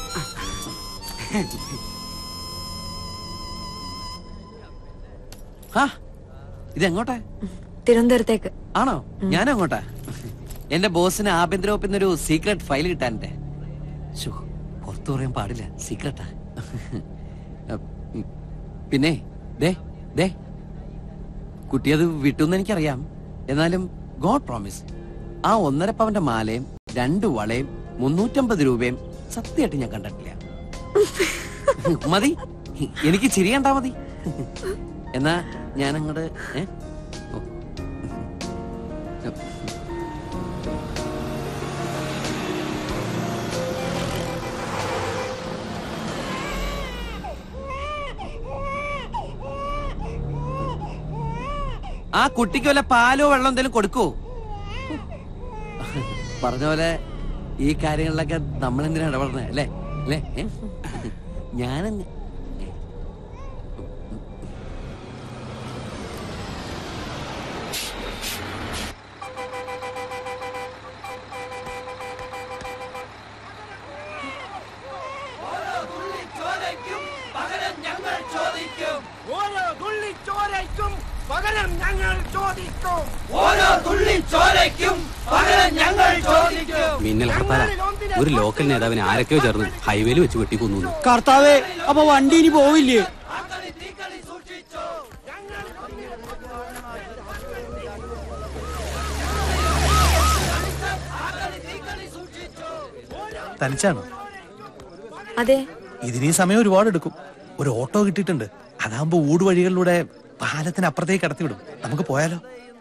ആ, ഇതെങ്ങോട്ടാ തിരുവനന്തപുരത്തേക്ക് ആണോ ഞാൻ അങ്ങോട്ടാ എന്റെ ബോസിന് ആഭ്യന്തര വകുപ്പിൽ ഒരു സീക്രട്ട് ഫയൽ കിട്ടാനുണ്ട് ശോ, പുറത്തു പറയാൻ പാടില്ല സീക്രട്ടാ പിന്നെ ദേ ദേ കുട്ടി അത് വിട്ടുന്ന് എനിക്കറിയാം എന്നാലും ഗോഡ് പ്രോമിസ് ആ ഒന്നര പവന്റെ മാലയും രണ്ട് വളയും മുന്നൂറ്റമ്പത് രൂപയും സത്യമായിട്ട് ഞാൻ കണ്ടിട്ടില്ല മതി എനിക്ക് ചിരി കണ്ടാ മതി എന്നാ ഞാൻ അങ്ങോട്ട് ഏ ആ കുട്ടിക്ക് വല്ല പാലോ വെള്ളം എന്തെങ്കിലും കൊടുക്കൂ പറഞ്ഞ പോലെ ഈ കാര്യങ്ങളിലൊക്കെ നമ്മൾ എന്തിനാ ഇടപെടണേ അല്ലേ അല്ലേ ഏ? ഞാനങ്ങ് ഓരോ തുള്ളി ചോരയ്ക്കും പകരം ഞങ്ങൾ ചോദിക്കും ഓരോ തുള്ളി ചോരയ്ക്കും പകരം ഞങ്ങൾ ചോദിക്കും മിന്നൽ ഹർത്താല ഒരു ലോക്കൽ നേതാവിനെ ആരൊക്കെയോ ചേർന്ന് ഹൈവേയിൽ വെച്ച് വെട്ടിക്കൊന്നു കർത്താവേ അപ്പൊ വണ്ടി ഇനി പോവില്ലേ തനിച്ചാണോ അതെ ഇതിനീ സമയം ഒരുപാട് എടുക്കും ഒരു ഓട്ടോ കിട്ടിയിട്ടുണ്ട് അതാകുമ്പോ ഊട് വഴികളിലൂടെ പാലത്തിന് അപ്പുറത്തേക്ക് കടത്തിവിടും നമുക്ക് പോയാലോ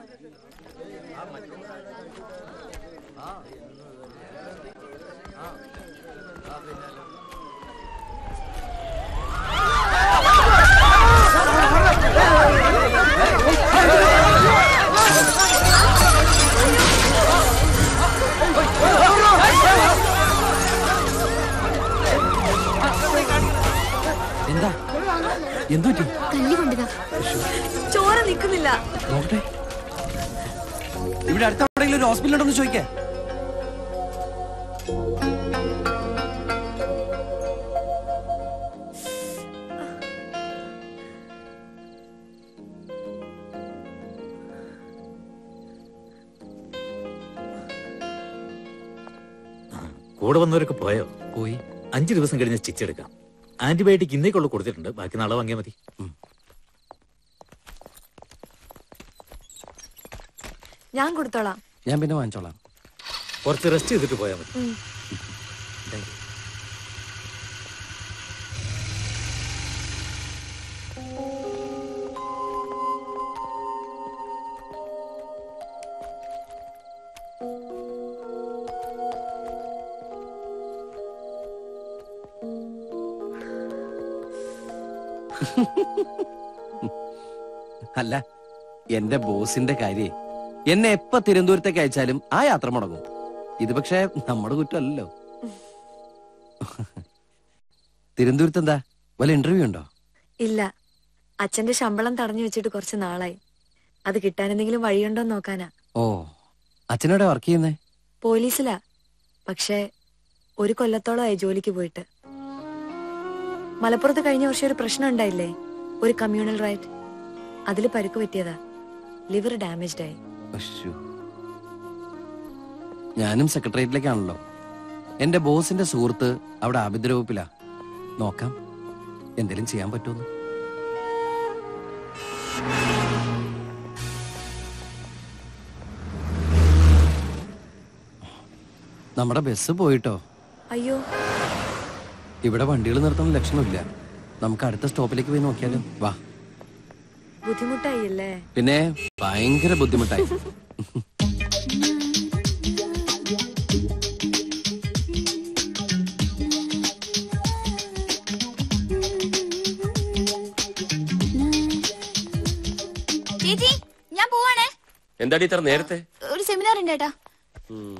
എന്താ എന്തു പറ്റി കല്ല് കൊണ്ടതാ ചോര നിക്കുന്നില്ല നോക്കട്ടെ ഇവിടെ അടുത്ത എവിടെയെങ്കിലും ഒരു ഹോസ്പിറ്റൽ ഉണ്ടോ എന്ന് ചോദിക്കേ കൂടെ വന്നവരൊക്കെ പോയോ പോയി അഞ്ചു ദിവസം കഴിഞ്ഞ് സ്റ്റിച്ച് എടുക്കാം ആന്റിബയോട്ടിക് ഇന്നേക്കുള്ള കൊടുത്തിട്ടുണ്ട് ബാക്കി നാളെ വാങ്ങിയാൽ മതി ഞാൻ കൊടുത്തോളാം ഞാൻ പിന്നെ വാങ്ങിച്ചോളാം കുറച്ച് റെസ്റ്റ് ചെയ്തിട്ട് പോയാൽ മതി ഉം. അല്ല എന്റെ ബോസിന്റെ കാര്യേ എന്നെ എപ്പ തിരുവനന്തപുരത്തേക്ക് അയച്ചാലും ആ യാത്ര മുടങ്ങും ഇത് പക്ഷേ നമ്മുടെ കുറ്റമല്ലല്ലോ തിരുവനന്തപുരത്ത് എന്താ വല്ല ഇന്റർവ്യൂ ഉണ്ടോ ഇല്ല അച്ഛന്റെ ശമ്പളം തടഞ്ഞു വെച്ചിട്ട് കുറച്ച് നാളായി അത് കിട്ടാൻ എന്തെങ്കിലും വഴിയുണ്ടോ എന്ന് നോക്കാനാ ഓ അച്ഛനോടെ വർക്ക് ചെയ്യുന്നേ പോലീസിലാ പക്ഷേ ഒരു കൊല്ലത്തോളമായി ജോലിക്ക് പോയിട്ട് മലപ്പുറത്ത് കഴിഞ്ഞ വർഷം ഒരു പ്രശ്നം ഉണ്ടായില്ലേ ഒരു കമ്മ്യൂണൽ റൈറ്റ് അതിൽ പരുക്ക് പറ്റിയതാ ലിവർ ഡാമേജ്ഡ് ആയി അശ്ശോ. ഞാനും സെക്രട്ടേറിയറ്റിലേക്കാണല്ലോ എന്റെ ബോസിന്റെ സുഹൃത്ത് അവിടെ ആഭ്യന്തര വകുപ്പിലാ നോക്കാം എന്തെങ്കിലും ചെയ്യാൻ പറ്റുമെന്ന് നമ്മുടെ ബസ് പോയിട്ടോ അയ്യോ ഇവിടെ വണ്ടികൾ നിർത്തുന്ന ലക്ഷണമില്ല നമുക്ക് അടുത്ത സ്റ്റോപ്പിലേക്ക് പോയി നോക്കിയാലോ വാ ബുദ്ധിമുട്ടായി അല്ലേ പിന്നെ ഭയങ്കര ബുദ്ധിമുട്ടായി ചേച്ചി ഞാൻ പോവാണേ എന്താടി ഇത്ര നേരത്തെ ഒരു സെമിനാർ ഉണ്ട് ഏട്ടാ ഉം.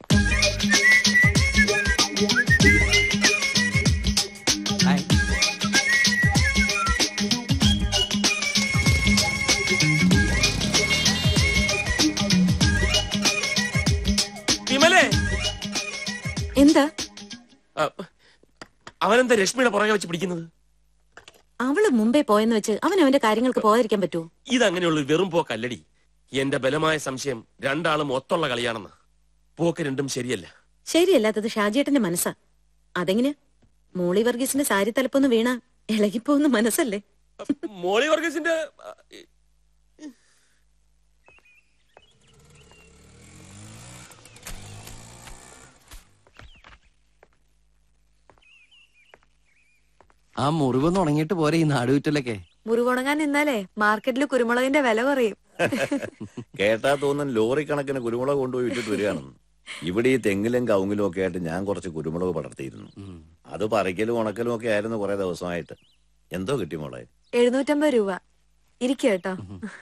വിമലേ എന്താ ആ, അവനെന്താ രശ്മിയുടെ പുറകെ വെച്ച് പിടിക്കുന്നത് അവള് മുമ്പേ പോയെന്ന് വെച്ച് അവൻ അവന്റെ കാര്യങ്ങൾക്ക് പോകാതിരിക്കാൻ പറ്റുമോ ഇതങ്ങനെയുള്ള വെറും പോക്കല്ലടി എന്റെ ബലമായ സംശയം രണ്ടാളും ഒത്തുള്ള കളിയാണെന്ന് പോക്ക് രണ്ടും ശരിയല്ല ശരിയല്ലാത്തത് ഷാജിയേട്ടന്റെ മനസ്സാ അതെങ്ങനെ മോളി വർഗീസിന്റെ സാരി തലപ്പൊന്ന് വീണ ഇളകിപ്പോകുന്ന മനസ്സല്ലേ മോളി വർഗീസിന്റെ ആ മുറിവൊന്ന് ഉണങ്ങിയിട്ട് പോരെ ഈ നാടുവിറ്റലൊക്കെ മുറിവുണങ്ങാൻ നിന്നാലേ മാർക്കറ്റിൽ കുരുമുളകിന്റെ വില കുറയും കേട്ടാ തോന്നും ലോറി കണക്കിന് കുരുമുളക് കൊണ്ടുപോയി വിറ്റിട്ട് വരികയാണെന്ന് ഇവിടെ ഈ തെങ്ങിലും കവുങ്ങിലും ഒക്കെ ആയിട്ട് ഞാൻ കുറച്ച് കുരുമുളക് പടർത്തിയിരുന്നു അത് പറിക്കലും ഉണക്കലും ഒക്കെ ആയിരുന്നു കുറെ ദിവസമായിട്ട് എന്തോ കിട്ടി മോളെ എഴുന്നൂറ്റമ്പത് രൂപ ഇരിക്കുക കേട്ടോ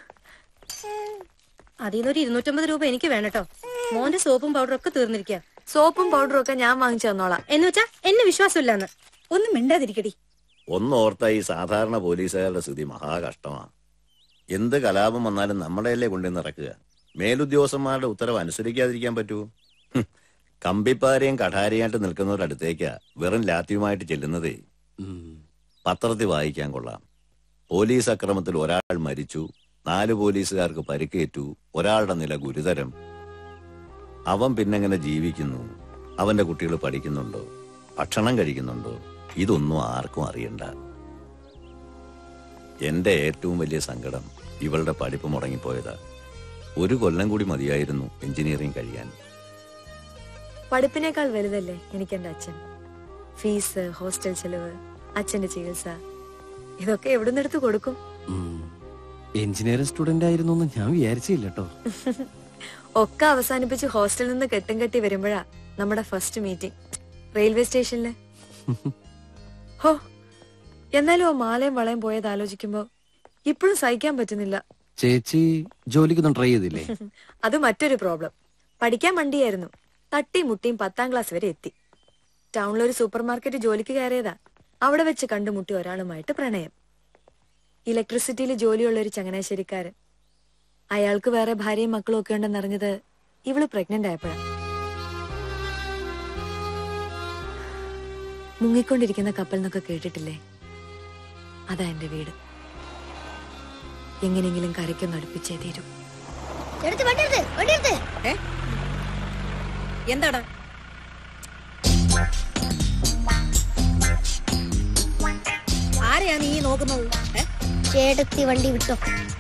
അതിന്നൊരു ഇരുന്നൂറ്റമ്പത് രൂപ എനിക്ക് വേണം കേട്ടോ മോന്റെ സോപ്പും പൗഡറും ഒക്കെ തീർന്നിരിക്കുക സോപ്പും പൗഡറും ഒക്കെ ഞാൻ വാങ്ങിച്ചു തന്നോളാം എന്ന് വെച്ചാ എന്നെ വിശ്വാസമില്ലാന്ന് ഒന്നും മിണ്ടാതിരിക്കടി ഒന്നോർത്ത ഈ സാധാരണ പോലീസുകാരുടെ സ്ഥിതി മഹാകഷ്ടമാണ് എന്ത് കലാപം വന്നാലും നമ്മുടെയല്ലേ കൊണ്ടുവന്ന് നിറക്കുക മേലുദ്യോഗസ്ഥന്മാരുടെ ഉത്തരവ് അനുസരിക്കാതിരിക്കാൻ പറ്റുമോ ഹും, കമ്പിപ്പാരയും കഠാരയായിട്ട് നിൽക്കുന്നവരടുത്തേക്കാ വെറും ലാത്തിയുമായിട്ട് ചെല്ലുന്നതേ പത്രത്തിൽ വായിക്കാൻ കൊള്ളാം പോലീസ് അക്രമത്തിൽ ഒരാൾ മരിച്ചു നാല് പോലീസുകാർക്ക് പരിക്കേറ്റു ഒരാളുടെ നില ഗുരുതരം അവൻ പിന്നെങ്ങനെ ജീവിക്കുന്നു അവന്റെ കുട്ടികൾ പഠിക്കുന്നുണ്ടോ ഭക്ഷണം കഴിക്കുന്നുണ്ടോ ഇതൊന്നും ആർക്കും അറിയണ്ട എന്റെ ഏറ്റവും വലിയ സങ്കടം ഇവളുടെ പഠിപ്പ് മുടങ്ങിപ്പോയതാ ഒരു കൊല്ലം കൂടി മതിയായിരുന്നു എഞ്ചിനീയറിംഗ് കഴിയാൻ പഠിപ്പിനേക്കാൾ വലുതല്ലേ എനിക്ക് എന്റെ അച്ഛൻ ഫീസ് ഹോസ്റ്റൽ ചെലവ് അച്ഛന്റെ ചികിത്സ ഇതൊക്കെ എവിടുന്ന് എടുത്ത് കൊടുക്കും എഞ്ചിനീയറിംഗ് സ്റ്റുഡന്റ് ആയിരുന്നു എന്ന് ഞാൻ വിചാരിച്ചില്ല കേട്ടോ ഒക്കെ അവസാനിപ്പിച്ച് ഹോസ്റ്റലിൽ നിന്ന് കെട്ടും കെട്ടി വരുമ്പോഴാ നമ്മുടെ ഫസ്റ്റ് മീറ്റിംഗ് റെയിൽവേ സ്റ്റേഷനില് ഹോ എന്നാലും ആ മാലയും വളയും പോയത് ആലോചിക്കുമ്പോ ഇപ്പോഴും സഹിക്കാൻ പറ്റുന്നില്ല ചേച്ചി ജോലിക്കൊന്നും ട്രൈ ചെയ്തില്ലേ അത് മറ്റൊരു പ്രോബ്ലം പഠിക്കാൻ മണ്ടിയായിരുന്നു തട്ടിയും മുട്ടിയും പത്താം ക്ലാസ് വരെ എത്തി ടൗണിലൊരു സൂപ്പർ മാർക്കറ്റ് ജോലിക്ക് കയറിയതാ അവിടെ വെച്ച് കണ്ടുമുട്ടി ഒരാളുമായിട്ട് പ്രണയം ഇലക്ട്രിസിറ്റിയിൽ ജോലിയുള്ള ഒരു ചങ്ങനാശ്ശേരിക്കാരൻ അയാൾക്ക് വേറെ ഭാര്യയും മക്കളും ഒക്കെ ഉണ്ടെന്നറിഞ്ഞത് ഇവള് പ്രഗ്നന്റ് ആയപ്പോഴാണ് മുങ്ങിക്കൊണ്ടിരിക്കുന്ന കപ്പൽ എന്നൊക്കെ കേട്ടിട്ടില്ലേ അതാ എന്റെ വീട് എങ്ങനെയെങ്കിലും കരയ്ക്കൊന്ന് അടുപ്പിച്ചേ തീരൂ എടുത്ത് വണ്ടി എടുത്ത് വണ്ടി എടുത്ത് എന്താടാ ആരെയാ നീ നോക്കുന്നത് ഏ? ചേട്ടത്തി വണ്ടി വിട്ടോ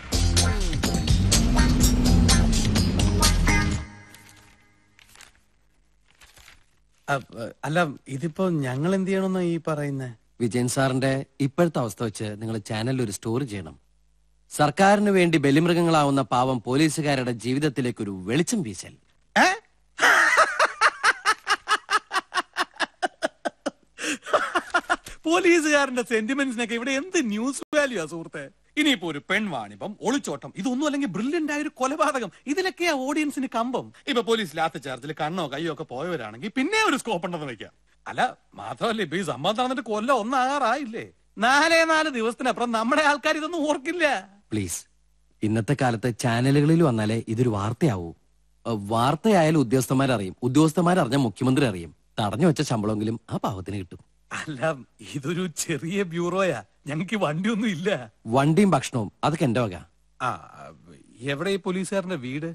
അ- അല്ല ഇതിപ്പോ ഞങ്ങൾ എന്ത് ചെയ്യണമെന്നാ ഈ പറയുന്നേ വിജയൻ സാറിന്റെ ഇപ്പോഴത്തെ അവസ്ഥ വെച്ച് നിങ്ങൾ ചാനലിൽ ഒരു സ്റ്റോറി ചെയ്യണം സർക്കാരിന് വേണ്ടി ബലിമൃഗങ്ങളാവുന്ന പാവം പോലീസുകാരുടെ ജീവിതത്തിലേക്ക് ഒരു വെളിച്ചം വീശൽ പോലീസുകാരന്റെ സെന്റിമെന്റ്സിനൊക്കെ ഇവിടെ എന്ത് ന്യൂസ് വാല്യൂ ആ സുഹൃത്തെ ഇനിയിപ്പോ ഒരു പെൺവാണിഭം ഒളിച്ചോട്ടം ഇതൊന്നും അല്ലെങ്കിൽ ബ്രില്യന്റ് ആയ ഒരു കൊലപാതകം ഇതിലൊക്കെയാ ഓഡിയൻസിന് കമ്പം ഇപ്പൊ പോലീസ് ലാത്ത് ചാർജിൽ കണ്ണോ കയ്യോ ഒക്കെ പോയവരാണെങ്കിൽ പിന്നെ ഒരു സ്കോപ്പ് ഉണ്ടെന്ന് വെക്കാം അല്ല മാത്രമല്ല ഇപ്പൊ ഈ സംഭവം നടന്നിട്ട് കൊല്ലം ഒന്നാറായില്ലേ നാലേ നാല് ദിവസത്തിനപ്പുറം നമ്മുടെ ആൾക്കാർ ഇതൊന്നും ഓർക്കില്ല പ്ലീസ് ഇന്നത്തെ കാലത്ത് ചാനലുകളിൽ വന്നാലേ ഇതൊരു വാർത്തയാവൂ അഹ് വാർത്തയായാലും ഉദ്യോഗസ്ഥന്മാരറിയും ഉദ്യോഗസ്ഥന്മാരറിഞ്ഞ മുഖ്യമന്ത്രി അറിയും തടഞ്ഞു വെച്ച ശമ്പളമെങ്കിലും ആ പാവത്തിന് കിട്ടും അല്ല ഇതൊരു ചെറിയ ബ്യൂറോയാ ഞങ്ങൾക്ക് വണ്ടിയൊന്നും ഇല്ല വണ്ടിയും ഭക്ഷണവും അതൊക്കെ എന്റെ വക ആ എവിടെ ഈ പോലീസുകാരന്റെ വീട്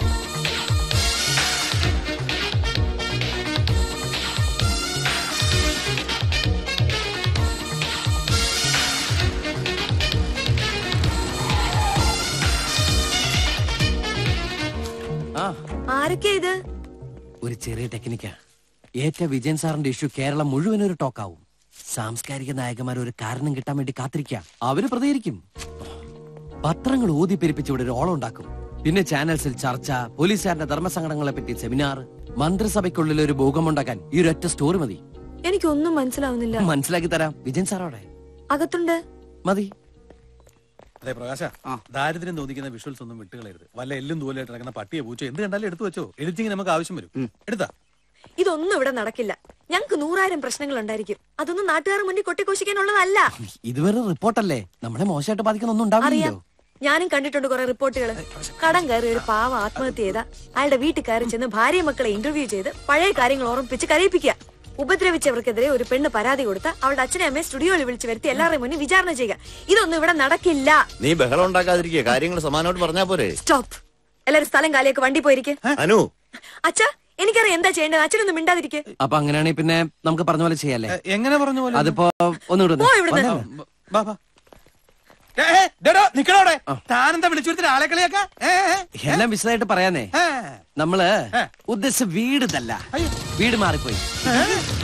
ആ ആരൊക്കെയാ ഇത് ഒരു ചെറിയ ടെക്നിക്കാ ഏറ്റ വിജയൻ സാറിന്റെ ഇഷ്യൂ കേരളം മുഴുവൻ ഒരു ടോക്കാവും സാംസ്കാരിക നായകന്മാർ ഒരു കാരണം കിട്ടാൻ വേണ്ടി കാത്തിരിക്കുക അവര് പ്രതികരിക്കും പത്രങ്ങൾ ഊതി പെരുപ്പിച്ച് ഇവിടെ ഒരു ഓളം ഉണ്ടാക്കും പിന്നെ ചാനൽസിൽ ചർച്ച പോലീസുകാരുടെ ധർമ്മസങ്കടങ്ങളെ പറ്റി സെമിനാർ മന്ത്രിസഭയ്ക്കുള്ളിൽ ഒരു ഭൂകമ്പം ഉണ്ടാക്കാൻ ഈ ഒരൊറ്റ സ്റ്റോറി മതി എനിക്കൊന്നും മനസ്സിലാവുന്നില്ല മനസ്സിലാക്കി തരാം വിജയൻ സാറോടെ അകത്തുണ്ട് മതി അതെ പ്രകാശ ദാരിദ്ര്യം തോന്നിക്കുന്ന വിഷ്വൽസ് ഒന്നും വിട്ടുകളയരുത് വല്ല എല്ലും ദൂലായിട്ട് നടക്കുന്ന പട്ടിയെ പൂച്ചോ എന്ത് കണ്ടാലും എടുത്തു വെച്ചോ എഡിറ്റിംഗ് നമുക്ക് ആവശ്യം വരും എടുത്താ ഇതൊന്നും ഇവിടെ നടക്കില്ല ഞങ്ങൾക്ക് നൂറായിരം പ്രശ്നങ്ങൾ ഉണ്ടായിരിക്കും അതൊന്നും നാട്ടുകാർ മുന്നിൽ കൊട്ടിഘോഷിക്കാനുള്ളതല്ല ഇതുവരെ റിപ്പോർട്ടല്ലേ നമ്മളെ മോശമായിട്ട് ബാധിക്കുന്ന ഒന്നും അറിയാം ഉണ്ടാവില്ലല്ലോ ഞാനും കണ്ടിട്ടുണ്ട് കുറെ റിപ്പോർട്ടുകൾ കടം കയറി ഒരു പാവ ആത്മഹത്യ ചെയ്ത അയാളുടെ വീട്ടിൽ കയറി ചെന്ന് ഭാര്യ മക്കളെ ഇന്റർവ്യൂ ചെയ്ത് പഴയ കാര്യങ്ങൾ ഓർമ്മിപ്പിച്ച് കരയിപ്പിക്കുക ഉപദ്രവിച്ചവർക്കെതിരെ ഒരു പെണ്ണ് പരാതി കൊടുത്ത അവളുടെ അച്ഛനെ അമ്മയെ സ്റ്റുഡിയോയിൽ വിളിച്ച് വരുത്തി എല്ലാവരുടെയും മുന്നിൽ വിചാരണ ചെയ്യുക ഇതൊന്നും ഇവിടെ നടക്കില്ല നീ ബഹളം ഉണ്ടാക്കാതിരിക്കുക കാര്യങ്ങൾ സമാനമായിട്ട് പറഞ്ഞാ പോരെ സ്റ്റോപ്പ് എല്ലാരും സ്ഥലം കാലിയൊക്കെ വണ്ടി പോയിരിക്കെ അനു അച്ഛാ എനിക്കറിയാം എന്താ ചെയ്യേണ്ടത് അച്ഛനൊന്നും മിണ്ടാതിരിക്കെ അപ്പൊ അങ്ങനെയാണെങ്കിൽ പിന്നെ നമുക്ക് പറഞ്ഞ പോലെ ചെയ്യാല്ലേ എങ്ങനെ പറഞ്ഞ പോലെ അതിപ്പോ ഒന്നുകൂടെ പോ ഇവിടുന്ന്. വന്നേ. ബാ, ബാ. ഏ, ഏ, ഡെടോ, നിക്കണോടെ താനെന്താ വിളിച്ചു വരുത്തിട്ട് ആളെ കളിയാക്കാ ഏ, ഏ, എല്ലാം വിശദമായിട്ട് പറയാനേ ഏ. നമ്മള് ഉദ്ദേശിച്ച വീട് ഇതല്ല വീട് മാറിപ്പോയി ഏ,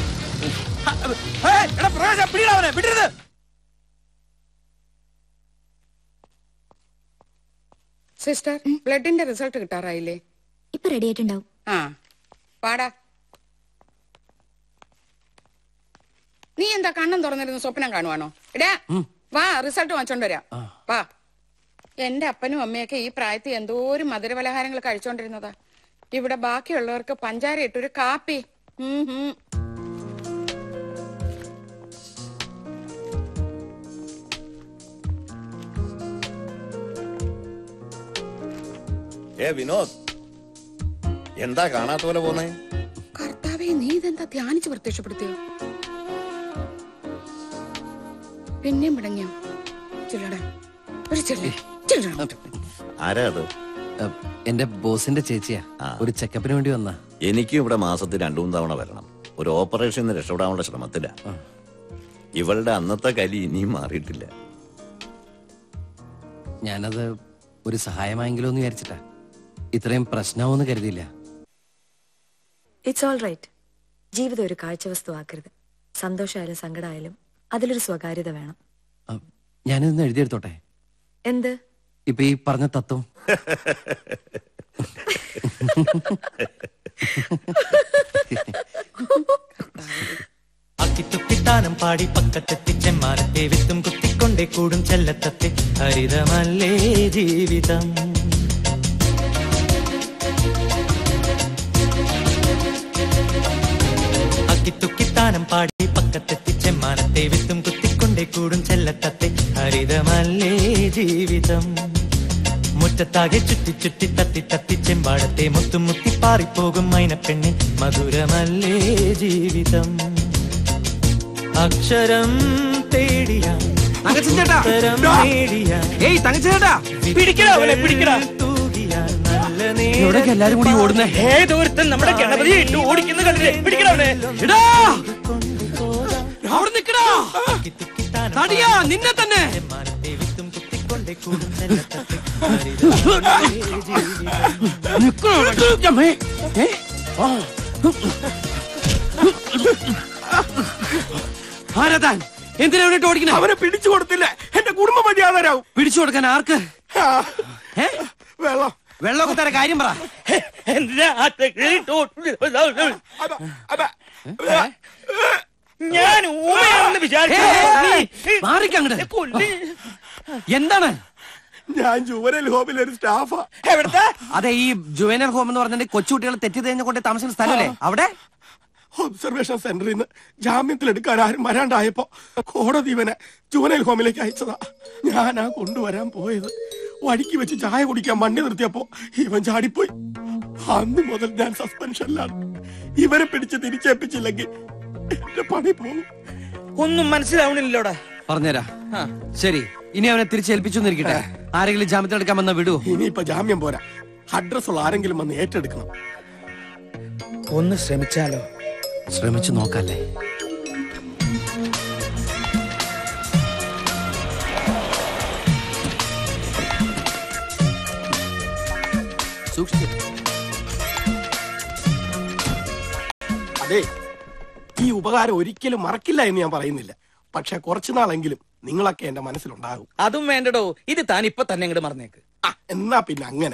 എടാ പ്രകാശ പിടിയിടാ അവനെ വിടരുത് സിസ്റ്റർ ബ്ലഡിന്റെ റിസൾട്ട് കിട്ടാറായില്ലേ ഇപ്പൊ റെഡി ആയിട്ടുണ്ടാവും ആ പാടാ നീ എന്താ കണ്ണും തുറന്നിരുന്ന് സ്വപ്നം കാണുവാണോ എടാ വാ റിസൾട്ട് വാങ്ങിച്ചോണ്ട് വരാം വാ എന്റെ അപ്പനും അമ്മയൊക്കെ ഈ പ്രായത്തിൽ എന്തോരം മധുരപലഹാരങ്ങൾ കഴിച്ചോണ്ടിരുന്നതാ ഇവിടെ ബാക്കിയുള്ളവർക്ക് പഞ്ചാര ഇട്ടൊരു കാപ്പി ഉം ഹും. ഏ വിനോദ് എന്താ കാണാത്ത പോലെ പോന്നേ കർത്താവേ നീ ഇതെന്താ ധ്യാനിച്ച് പ്രത്യക്ഷപ്പെടുത്തിയോ പിന്നെയും മുടങ്ങിയോ ചെല്ലടാ ഒരു ചെല്ലേ ചെല്ലടാ ആരാ അത് എന്റെ ബോസിന്റെ ചേച്ചിയാ ഒരു ചെക്കപ്പിന് വേണ്ടി വന്നാ എനിക്കും ഇവിടെ മാസത്തിൽ രണ്ടു മൂന്ന് തവണ വരണം ഒരു ഓപ്പറേഷൻ രക്ഷപ്പെടാനുള്ള ശ്രമത്തില ഇവളുടെ അന്നത്തെ കലി ഇനിയും മാറിയിട്ടില്ല ഞാനത് ഒരു സഹായമായെങ്കിലോ എന്ന് വിചാരിച്ചിട്ടാ ഇത്രയും പ്രശ്നമാവെന്ന് കരുതിയില്ല ഇറ്റ്സ് ഓൾ റൈറ്റ് ജീവിതം ഒരു കാഴ്ചവസ്തു ആക്കരുത് സന്തോഷമായാലും സങ്കടമായാലും അതിലൊരു സ്വകാര്യത വേണം ഞാനിതൊന്ന് എഴുതിയെടുത്തോട്ടെ എന്ത് ഇപ്പൊ ഈ പറഞ്ഞ തത്വം അക്കിത്തുക്കിത്താനം പാടി പക്കത്തെത്തി ചെമ്മാനത്തെ വിത്തും കുത്തിക്കൊണ്ടേ കൂടും ചെല്ലത്തത്തെ ഹരിതമല്ലേ ജീവിതം അക്കിത്തുക്കിത്താനം പാടി പക്കത്തെത്തി ചെമ്മാനത്തെ വിത്തും കുത്തിക്കൊണ്ടേ കൂടും ചെല്ലത്തത്തെ ഹരിതമല്ലേ ജീവിതം മുറ്റത്താകെ ചുറ്റി ചുറ്റി തത്തി തത്തി ചെമ്പാടത്തെ മുത്തും മുത്തി പാറിപ്പോകും മൈനപ്പെണ്ണെ മധുരമല്ലേ ജീവിതം അക്ഷരം തേടിയ തങ്കച്ചൻ ചേട്ടാ. ഉത്തരം ഡാ. നേടിയ ഏയ് തങ്കച്ചൻ ചേട്ടാ പിടിക്കടാ അവനെ പിടിക്കടാ എവിടേക്ക് എല്ലാരും കൂടി ഓടുന്നേ ഏതൊരുത്തൻ നമ്മുടെ ഗണപതിയെ ഇട്ട് ഓടിക്കുന്ന കണ്ടില്ലേ പിടിക്കടാ അവനെ എടാ അവിടെ നിക്കടാ തടിയാ നിന്നെ തന്നെ ആരാതാൻ എന്തിനാ അവനെ ഓടിക്കണേ അവനെ പിടിച്ചു കൊടുത്തില്ല എന്റെ കുടുംബം മര്യാദരാവും പിടിച്ചു കൊടുക്കാൻ ആർക്ക് ഏ? വെള്ളം വെള്ളമൊക്കെ തരാൻ കാര്യം പറ എന്തിനാ ആ തെക്കിലിട്ട് ഓടി- ഞാൻ ഊമയാണെന്ന് വിചാരിച്ചു മാറിക്കങ്ങട് എന്താണ് ഞാൻ ജുവനൽ ഹോമിൽ ഒരു സ്റ്റാഫാ എവിടത്തെ അതെ ഈ ജുവനൽ ഹോം എന്ന് പറഞ്ഞിട്ട് കൊച്ചുകുട്ടികൾ തെറ്റി തെഞ്ഞു കൊണ്ട് താമസിക്കുന്ന സ്ഥലമല്ലേ അവിടെ ഒബ്സർവേഷൻ സെന്ററിൽ നിന്ന് ജാമ്യത്തിൽ എടുക്കാൻ ആരും വരാണ്ടായപ്പോ കോടതി ഇവനെ ജുവനൽ ഹോമിലേക്ക് അയച്ചതാ ഞാനാ കൊണ്ടുവരാൻ പോയത് വഴിക്ക് വെച്ച് ചായ കുടിക്കാൻ മണ്ണി നിർത്തിയപ്പോ ഇവൻ ചാടിപ്പോയി അന്ന് മുതൽ ഞാൻ സസ്പെൻഷനിലാണ് ഇവരെ പിടിച്ച് തിരിച്ചേൽപ്പിച്ചില്ലെങ്കിൽ എന്റെ പണി പോകും ഒന്നും മനസ്സിലാവണില്ലോടാ പറഞ്ഞുതരാ ശരി ഇനി അവനെ തിരിച്ചേൽപ്പിച്ചു എന്നിരിക്കട്ടെ ആരെങ്കിലും ജാമ്യത്തിലെടുക്കാൻ വന്ന വിടുവോ ഇനിയിപ്പൊ ജാമ്യം പോരാ അഡ്രസ് ഉള്ള ആരെങ്കിലും വന്ന് ഏറ്റെടുക്കണം ഒന്ന് ശ്രമിച്ചാലോ ശ്രമിച്ചു നോക്കല്ലേ സൂക്ഷിച്ചു അതെ ഈ ഉപകാരം ഒരിക്കലും മറക്കില്ല എന്ന് ഞാൻ പറയുന്നില്ല പക്ഷെ കുറച്ചു നാളെങ്കിലും നിങ്ങളൊക്കെ എന്റെ മനസ്സിലുണ്ടാകും അതും വേണ്ടടോ ഇത് താൻ ഇപ്പൊ തന്നെ ഇങ്ങോട്ട് മറന്നേക്ക് ആ, എന്നാ പിന്നെ അങ്ങനെ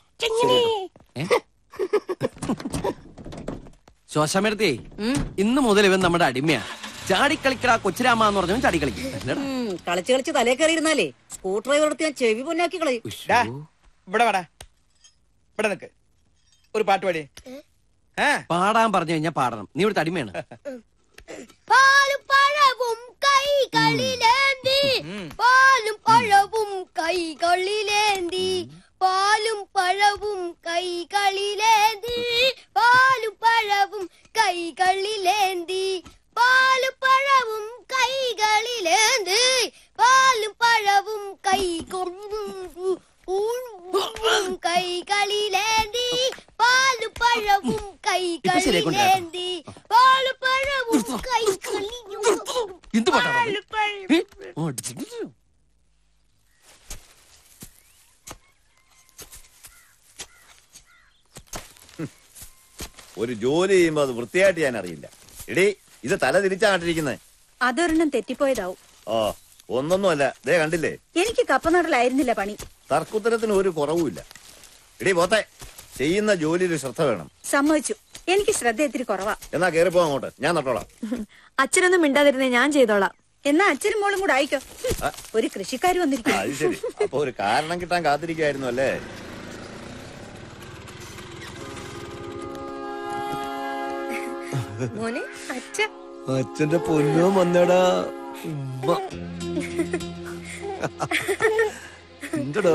ശോശാമേടത്തേ ഇന്ന് മുതൽ ഇവൻ നമ്മുടെ അടിമയാ ചാടിക്കളിക്കടാ കൊച്ചുരാമ എന്ന് പറഞ്ഞവൻ ചാടിക്കളിക്കും എന്നടാ? ഉം, കളിച്ച് കളിച്ച് തലേ കയറിയിരുന്നാലേ സ്ക്രൂ ഡ്രൈവർ എടുത്ത് ഞാൻ ചെവി പൊന്നാക്കി കളയും ഡാ, ഇവിടെ വാടാ ഇവിടെ നിക്ക് ഒരു പാട്ട് പാടി പാടാൻ പറഞ്ഞു കഴിഞ്ഞാൽ പാടണം നീ ഇവിടുത്തെ അടിമയാണ് പാലും പഴവും കൈകളിലേന്തി പാലും പഴവും കൈകളിലേന്തി പാലും പഴവും കൈകളിലേന്തി പാലും പഴവും കൈകളിലേന്തി പാലും പഴവും കൈകളിലേന്തി പാലും പഴവും കൈകൊള്ളും കൈകളിലേന്തി പാലും പഴവും ഇപ്പൊ ശരിയായിക്കൊണ്ടേ കൈകളിലേന്തി പാലും പഴവും കൈകളിലും എന്ത് പാട്ടാണ് പാലും പഴവും ഒരു ജോലി ചെയ്യുമ്പോ അത് വൃത്തിയായിട്ട് ഞാൻ അറിയില്ല എടി ഇത് തല തിരിച്ചാ കണ്ടിരിക്കുന്നത് അതൊരെണ്ണം തെറ്റിപ്പോയതാവും ഓ ഒന്നൊന്നും അല്ല ദേ കണ്ടില്ലേ എനിക്ക് കപ്പനടലായിരുന്നില്ല പണി തർക്കുത്തരത്തിന് ഒരു കുറവുമില്ല എടി പോത്തെ ചെയ്യുന്ന ജോലിയിൽ ശ്രദ്ധ വേണം സമ്മതിച്ചു എനിക്ക് ശ്രദ്ധ ഇത്തിരി കുറവാ എന്നാ കേറിപ്പോ അങ്ങോട്ട് ഞാൻ നട്ടോളാം അച്ഛനൊന്നും മിണ്ടാതിരുന്നേ ഞാൻ ചെയ്തോളാം എന്നാ അച്ഛനും മോളും കൂടെ ആയിക്കോ ആ. ഒരു കൃഷിക്കാർ ആ, വന്നിരിക്കുന്നു അത് ശരി അപ്പൊ ഒരു കാരണം കിട്ടാൻ കാത്തിരിക്കായിരുന്നു അല്ലേ മോനെ അച്ഛ അച്ഛന്റെ പൊന്നോ വന്നടാ ഉമ്മ. എന്തടാ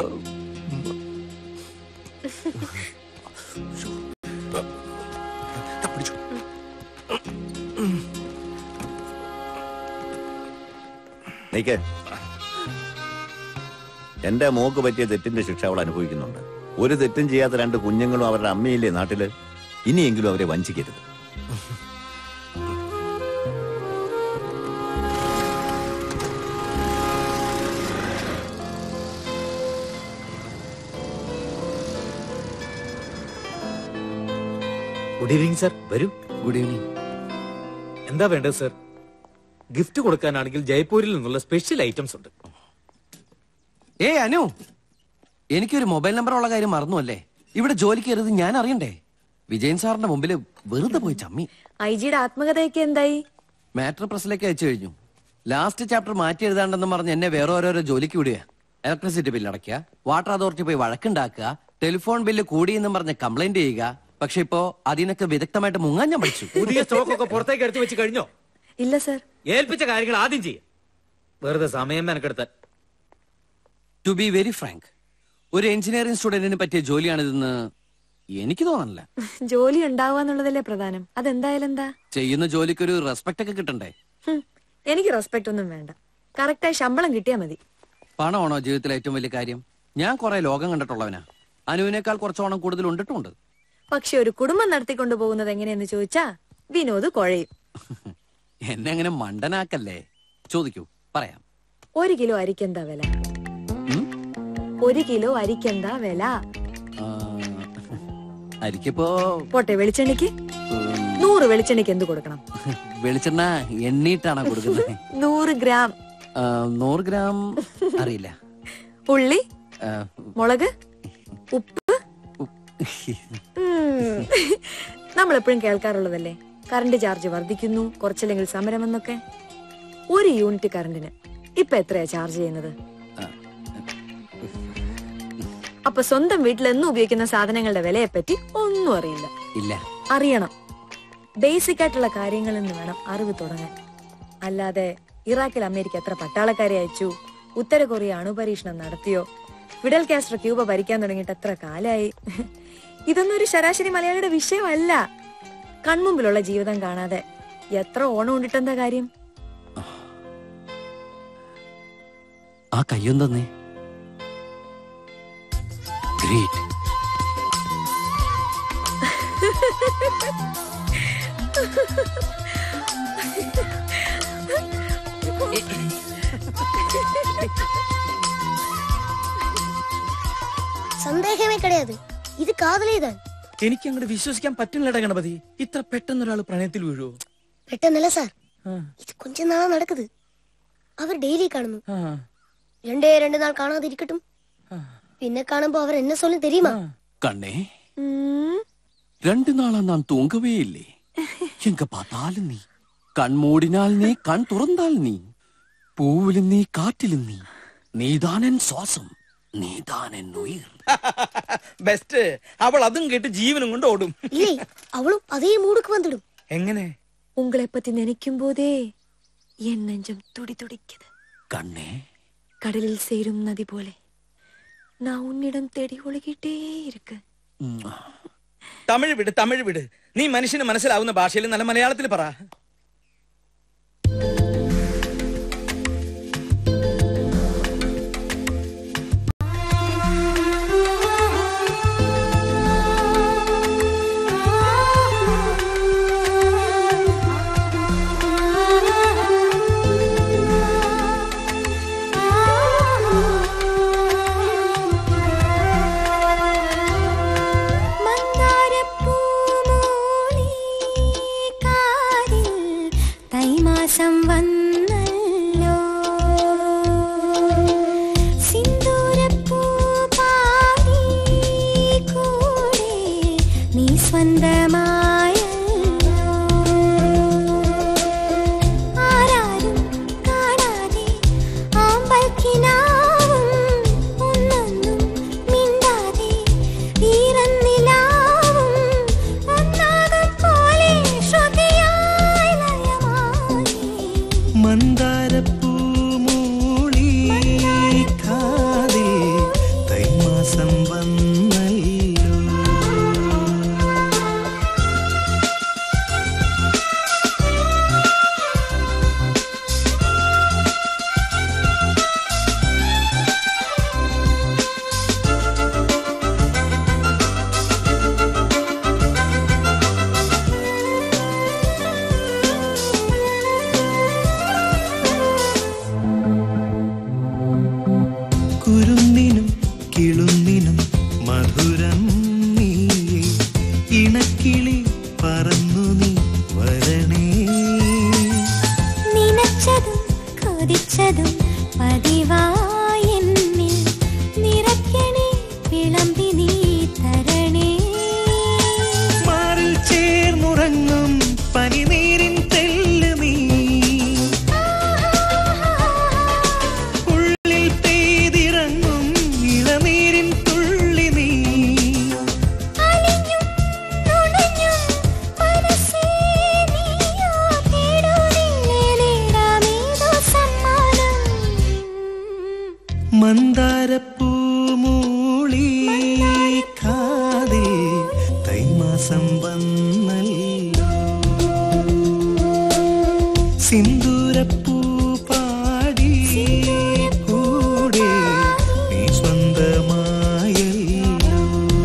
നീക്കേ എന്റെ മോക്ക് പറ്റിയ തെറ്റിന്റെ ശിക്ഷ അവൾ അനുഭവിക്കുന്നുണ്ട് ഒരു തെറ്റും ചെയ്യാത്ത രണ്ട് കുഞ്ഞുങ്ങളും അവരുടെ അമ്മയില്ലേ നാട്ടില് ഇനിയെങ്കിലും അവരെ വഞ്ചിക്കരുത് ഗുഡ് ഈവനിങ് സർ വരൂ ഗുഡ് ഈവനിങ് എന്താ വേണ്ടത് സർ ഗിഫ്റ്റ് കൊടുക്കാനാണെങ്കിൽ ജയ്പൂരിൽ നിന്നുള്ള സ്പെഷ്യൽ ഐറ്റംസ് ഉണ്ട് ഏ അനു എനിക്കൊരു മൊബൈൽ നമ്പർ ഉള്ള കാര്യം മറന്നു അല്ലേ ഇവിടെ ജോലിക്ക് കയറിയത് ഞാൻ അറിയണ്ടേ വിജയൻ സാറിന്റെ മുമ്പിൽ വെറുതെ പോയി ചമ്മി ഐ ജിയുടെ ആത്മകഥയൊക്കെ എന്തായി മാറ്റർ പ്രസിലേക്ക് അയച്ചു കഴിഞ്ഞു ലാസ്റ്റ് ചാപ്റ്റർ മാറ്റി എഴുതാണ്ടെന്ന് പറഞ്ഞ് എന്നെ വേറെ ഓരോരോ ജോലിക്ക് വിടുക ഇലക്ട്രിസിറ്റി ബില്ല് അടയ്ക്കുക വാട്ടർ അതോറിറ്റി പോയി വഴക്കുണ്ടാക്കുക ടെലിഫോൺ ബില്ല് കൂടിയെന്നും പറഞ്ഞ് കംപ്ലൈന്റ് ചെയ്യുക പക്ഷെ ഇപ്പോ അതിനൊക്കെ വിദഗ്ധമായിട്ട് മുങ്ങാൻ ഞാൻ പഠിച്ചു പുതിയ സ്റ്റോക്ക് ഒക്കെ പുറത്തേക്ക് എടുത്തു വെച്ച് കഴിഞ്ഞോ ഇല്ല സർ ഏൽപ്പിച്ച കാര്യങ്ങൾ ആദ്യം ചെയ്യും വെറുതെ സമയം മെനക്കെടുത്താൻ ടു ബി വെരി ഫ്രാങ്ക് ഒരു എഞ്ചിനീയറിംഗ് സ്റ്റുഡന്റിന് പറ്റിയ ജോലിയാണിതെന്ന് എനിക്ക് തോന്നണില്ല ജോലി ഉണ്ടാവുക എന്നുള്ളതല്ലേ പ്രധാനം അതെന്തായാലും എന്താ ചെയ്യുന്ന ജോലിക്കൊരു റെസ്പെക്ട് ഒക്കെ കിട്ടണ്ടേ ഹും, എനിക്ക് റെസ്പെക്ട് ഒന്നും വേണ്ട കറക്റ്റായി ശമ്പളം കിട്ടിയാ മതി പണമാണോ ജീവിതത്തിലെ ഏറ്റവും വലിയ കാര്യം ഞാൻ കുറെ ലോകം കണ്ടിട്ടുള്ളവനാ അനുവിനേക്കാൾ കുറച്ചോണം കൂടുതൽ ഉണ്ടിട്ടുണ്ട് പക്ഷെ ഒരു കുടുംബം നടത്തിക്കൊണ്ടു പോകുന്നത് എങ്ങനെയെന്ന് ചോദിച്ചാ വിനോദ് കുഴയും എന്നെ അങ്ങനെ മണ്ടനാക്കല്ലേ ചോദിക്കൂ പറയാം ഒരു കിലോ അരിക്കെന്താ വില ഒരു കിലോ അരിക്കെന്താ വില ആ, അരിക്കിപ്പോ പോട്ടെ വെളിച്ചെണ്ണയ്ക്ക് നൂറ് വെളിച്ചെണ്ണയ്ക്ക് എന്ത് കൊടുക്കണം വെളിച്ചെണ്ണ എണ്ണീട്ടാണോ കൊടുക്കുന്നത് നൂറ് ഗ്രാം ആ, നൂറ് ഗ്രാം അറിയില്ല ഉള്ളി ആ, മുളക് ഉപ്പ് നമ്മൾ എപ്പോഴും കേൾക്കാറുള്ളതല്ലേ കറണ്ട് ചാർജ് വർദ്ധിക്കുന്നു കുറച്ചില്ലെങ്കിൽ സമരമെന്നൊക്കെ ഒരു യൂണിറ്റ് കറണ്ടിന് ഇപ്പൊ എത്രയാ ചാർജ് ചെയ്യുന്നത് അപ്പൊ സ്വന്തം വീട്ടിൽ എന്നും ഉപയോഗിക്കുന്ന സാധനങ്ങളുടെ വിലയെ പറ്റി ഒന്നും അറിയില്ല ഇല്ല അറിയണം ബേസിക് ആയിട്ടുള്ള കാര്യങ്ങളിൽ നിന്ന് വേണം അറിവ് തുടങ്ങാൻ അല്ലാതെ ഇറാഖിൽ അമേരിക്ക എത്ര പട്ടാളക്കാരെ അയച്ചു ഉത്തര കൊറിയ അണുപരീക്ഷണം നടത്തിയോ ഫിഡൽ കാസ്ട്രോ ക്യൂബ ഭരിക്കാൻ തുടങ്ങിയിട്ട് എത്ര കാലായി ഇതൊന്നും ഒരു ശരാശരി മലയാളിയുടെ വിഷയമല്ല കൺമുമ്പിലുള്ള ജീവിതം കാണാതെ എത്ര ഓണം ഉണ്ടിട്ടെന്താ കാര്യം ആ കയ്യൊന്തന്നേ ഗ്രേറ്റ് சந்தேகமே கிடையாது இது காதலே தான் എനിക്ക് അങ്ങോട്ട് വിശ്വസിക്കാൻ പറ്റുന്നില്ലടാ ഗണപതി ഇത്ര പെട്ടെന്ന് ഒരാൾ പ്രണയത്തിൽ വീഴുവോ പെട്ടെന്നല്ല സാർ ഇത് കൊഞ്ച നാളാ നടക്കുത് അവർ ഡെയിലി കാണുന്നു രണ്ടേ രണ്ട് നാൾ കാണാതിരിക്കട്ടും പിന്നെ കാണുമ്പോ അവർ എന്നെ சொல்லும் தெரியுமா கண்ணே ரெண்டு நாளா நான் தூங்கவே இல்லை எங்க பார்த்தாலும் நீ கண் மூடினால் நீ கண் துறந்தால் நீ பூவிலும் நீ காற்றிலும் நீ நீதான் என் சுவாசம் நீதான் என் உயிர் ബെസ്റ്റ് അവൾ അതും കേട്ട് ജീവനും കൊണ്ട് ഓടും இல்லை அவளும் அதே மூடுக்கு வந்துடும் എങ്ങനെ உங்களை பத்தி நினைக்கும் போதே என் நெஞ்சம் துடி துடிக்குது கண்ணே கடலில் சேரும் நதி போல நான் உன்னிடம் தேடி ஒழுகிட்டே இருக்கு തമിഴ് വിട് തമിഴ് വിട് നീ മനുഷ്യന് മനസ്സിലാവുന്ന ഭാഷയിൽ നല്ല മലയാളത്തിൽ പറ തൈമാസം വന്നല്ലോ സിന്ദൂരപ്പൂ പാടി കൂടെ നീ സ്വന്തമായല്ലോ ആരാരും കാണാതെ ആമ്പൽക്കിനാവും ഒന്നൊന്നും മിണ്ടാതെ ഈറന്നിലാവും ഒന്നാകും പോലെ ശ്രുതിയായി ലയമായി മന്ദാരപ്പൂമൂളി കാതിൽ തൈമാസം വന്നല്ലോ കുരുന്നിനും കിളുന്നിനും മധുരം നീയേ ഇണക്കിളി പറന്നു നീ വരണേ നനച്ചതും കൊതിച്ചതും പതിവായി എന്നിൽ നിറയ്ക്കണേ വിളമ്പി നീ തരണേ മാറിൽ ചേർന്നുറങ്ങും പനിനീരിൻ തെല്ല് നീ ഉള്ളിൽ പെയ്തിറങ്ങും ഇളനീരിൻ തുള്ളി നീ അലിഞ്ഞും നുണഞ്ഞും മനസ്സേ നീയോ തേടുന്നില്ലേടാമേതോ സമ്മാനം മന്ദാരപ്പൂമൂളി കാതിൽ തൈമാസം വന്നല്ലോ സിന്ദൂരപ്പൂ പാടി കൂടെ നീ സ്വന്തമായല്ലോ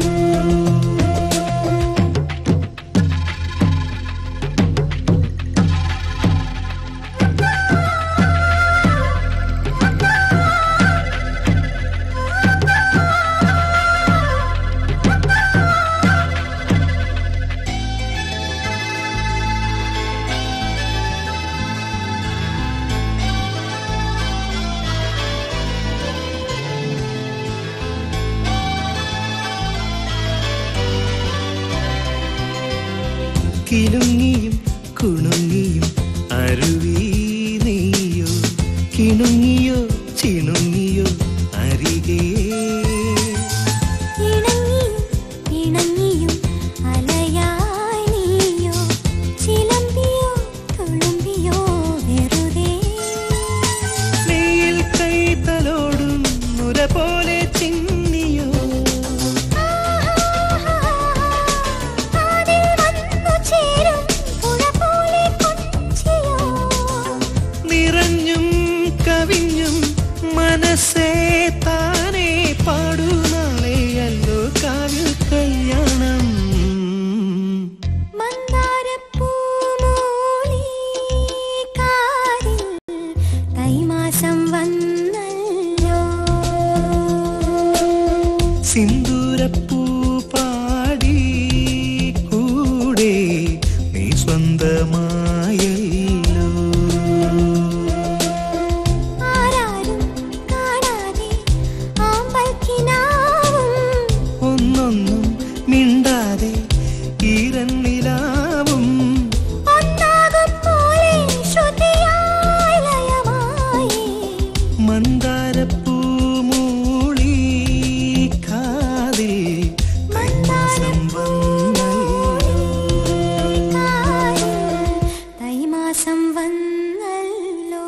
കിലുങ്ങിയും കുണുങ്ങിയും അരുവി നീയോ കിണുങ്ങിയോ ചിണുങ്ങിയോ അരികേ ഇണങ്ങിയും ഇണങ്ങിയും അലയായി നീയോ ചിലമ്പിയോ തുളുമ്പിയോ വെറുതെ നെയ്യിൽ കൈ തലോടും നുര പോലെ ചിന്നിയോ അതിൽ വന്നു ചേരും പുഴ പോലെ കൊഞ്ചിയോ നിറഞ്ഞും കവിഞ്ഞും മനസ്സ് സിന്ദൂരപ്പൂ പാടി കൂടെ നീ സ്വന്തമായല്ലോ ആരാരും കാണാതെ ആമ്പൽക്കിനാവും ഒന്നൊന്നും മിണ്ടാതെ ഈരന്നിലാവും ഒന്നാകും പോലെ ശ്രുതിയായി ലയമായി മന്ദാരപ്പൂ മൂളി കാതിൽ കൈമാസം തൈമാസം വന്നല്ലോ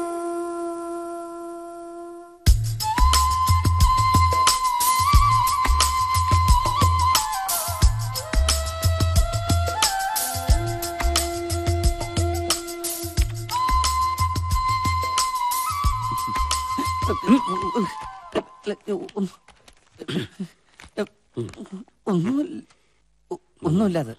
ഒന്നുമില്ല ഒന്നുമില്ലാതെ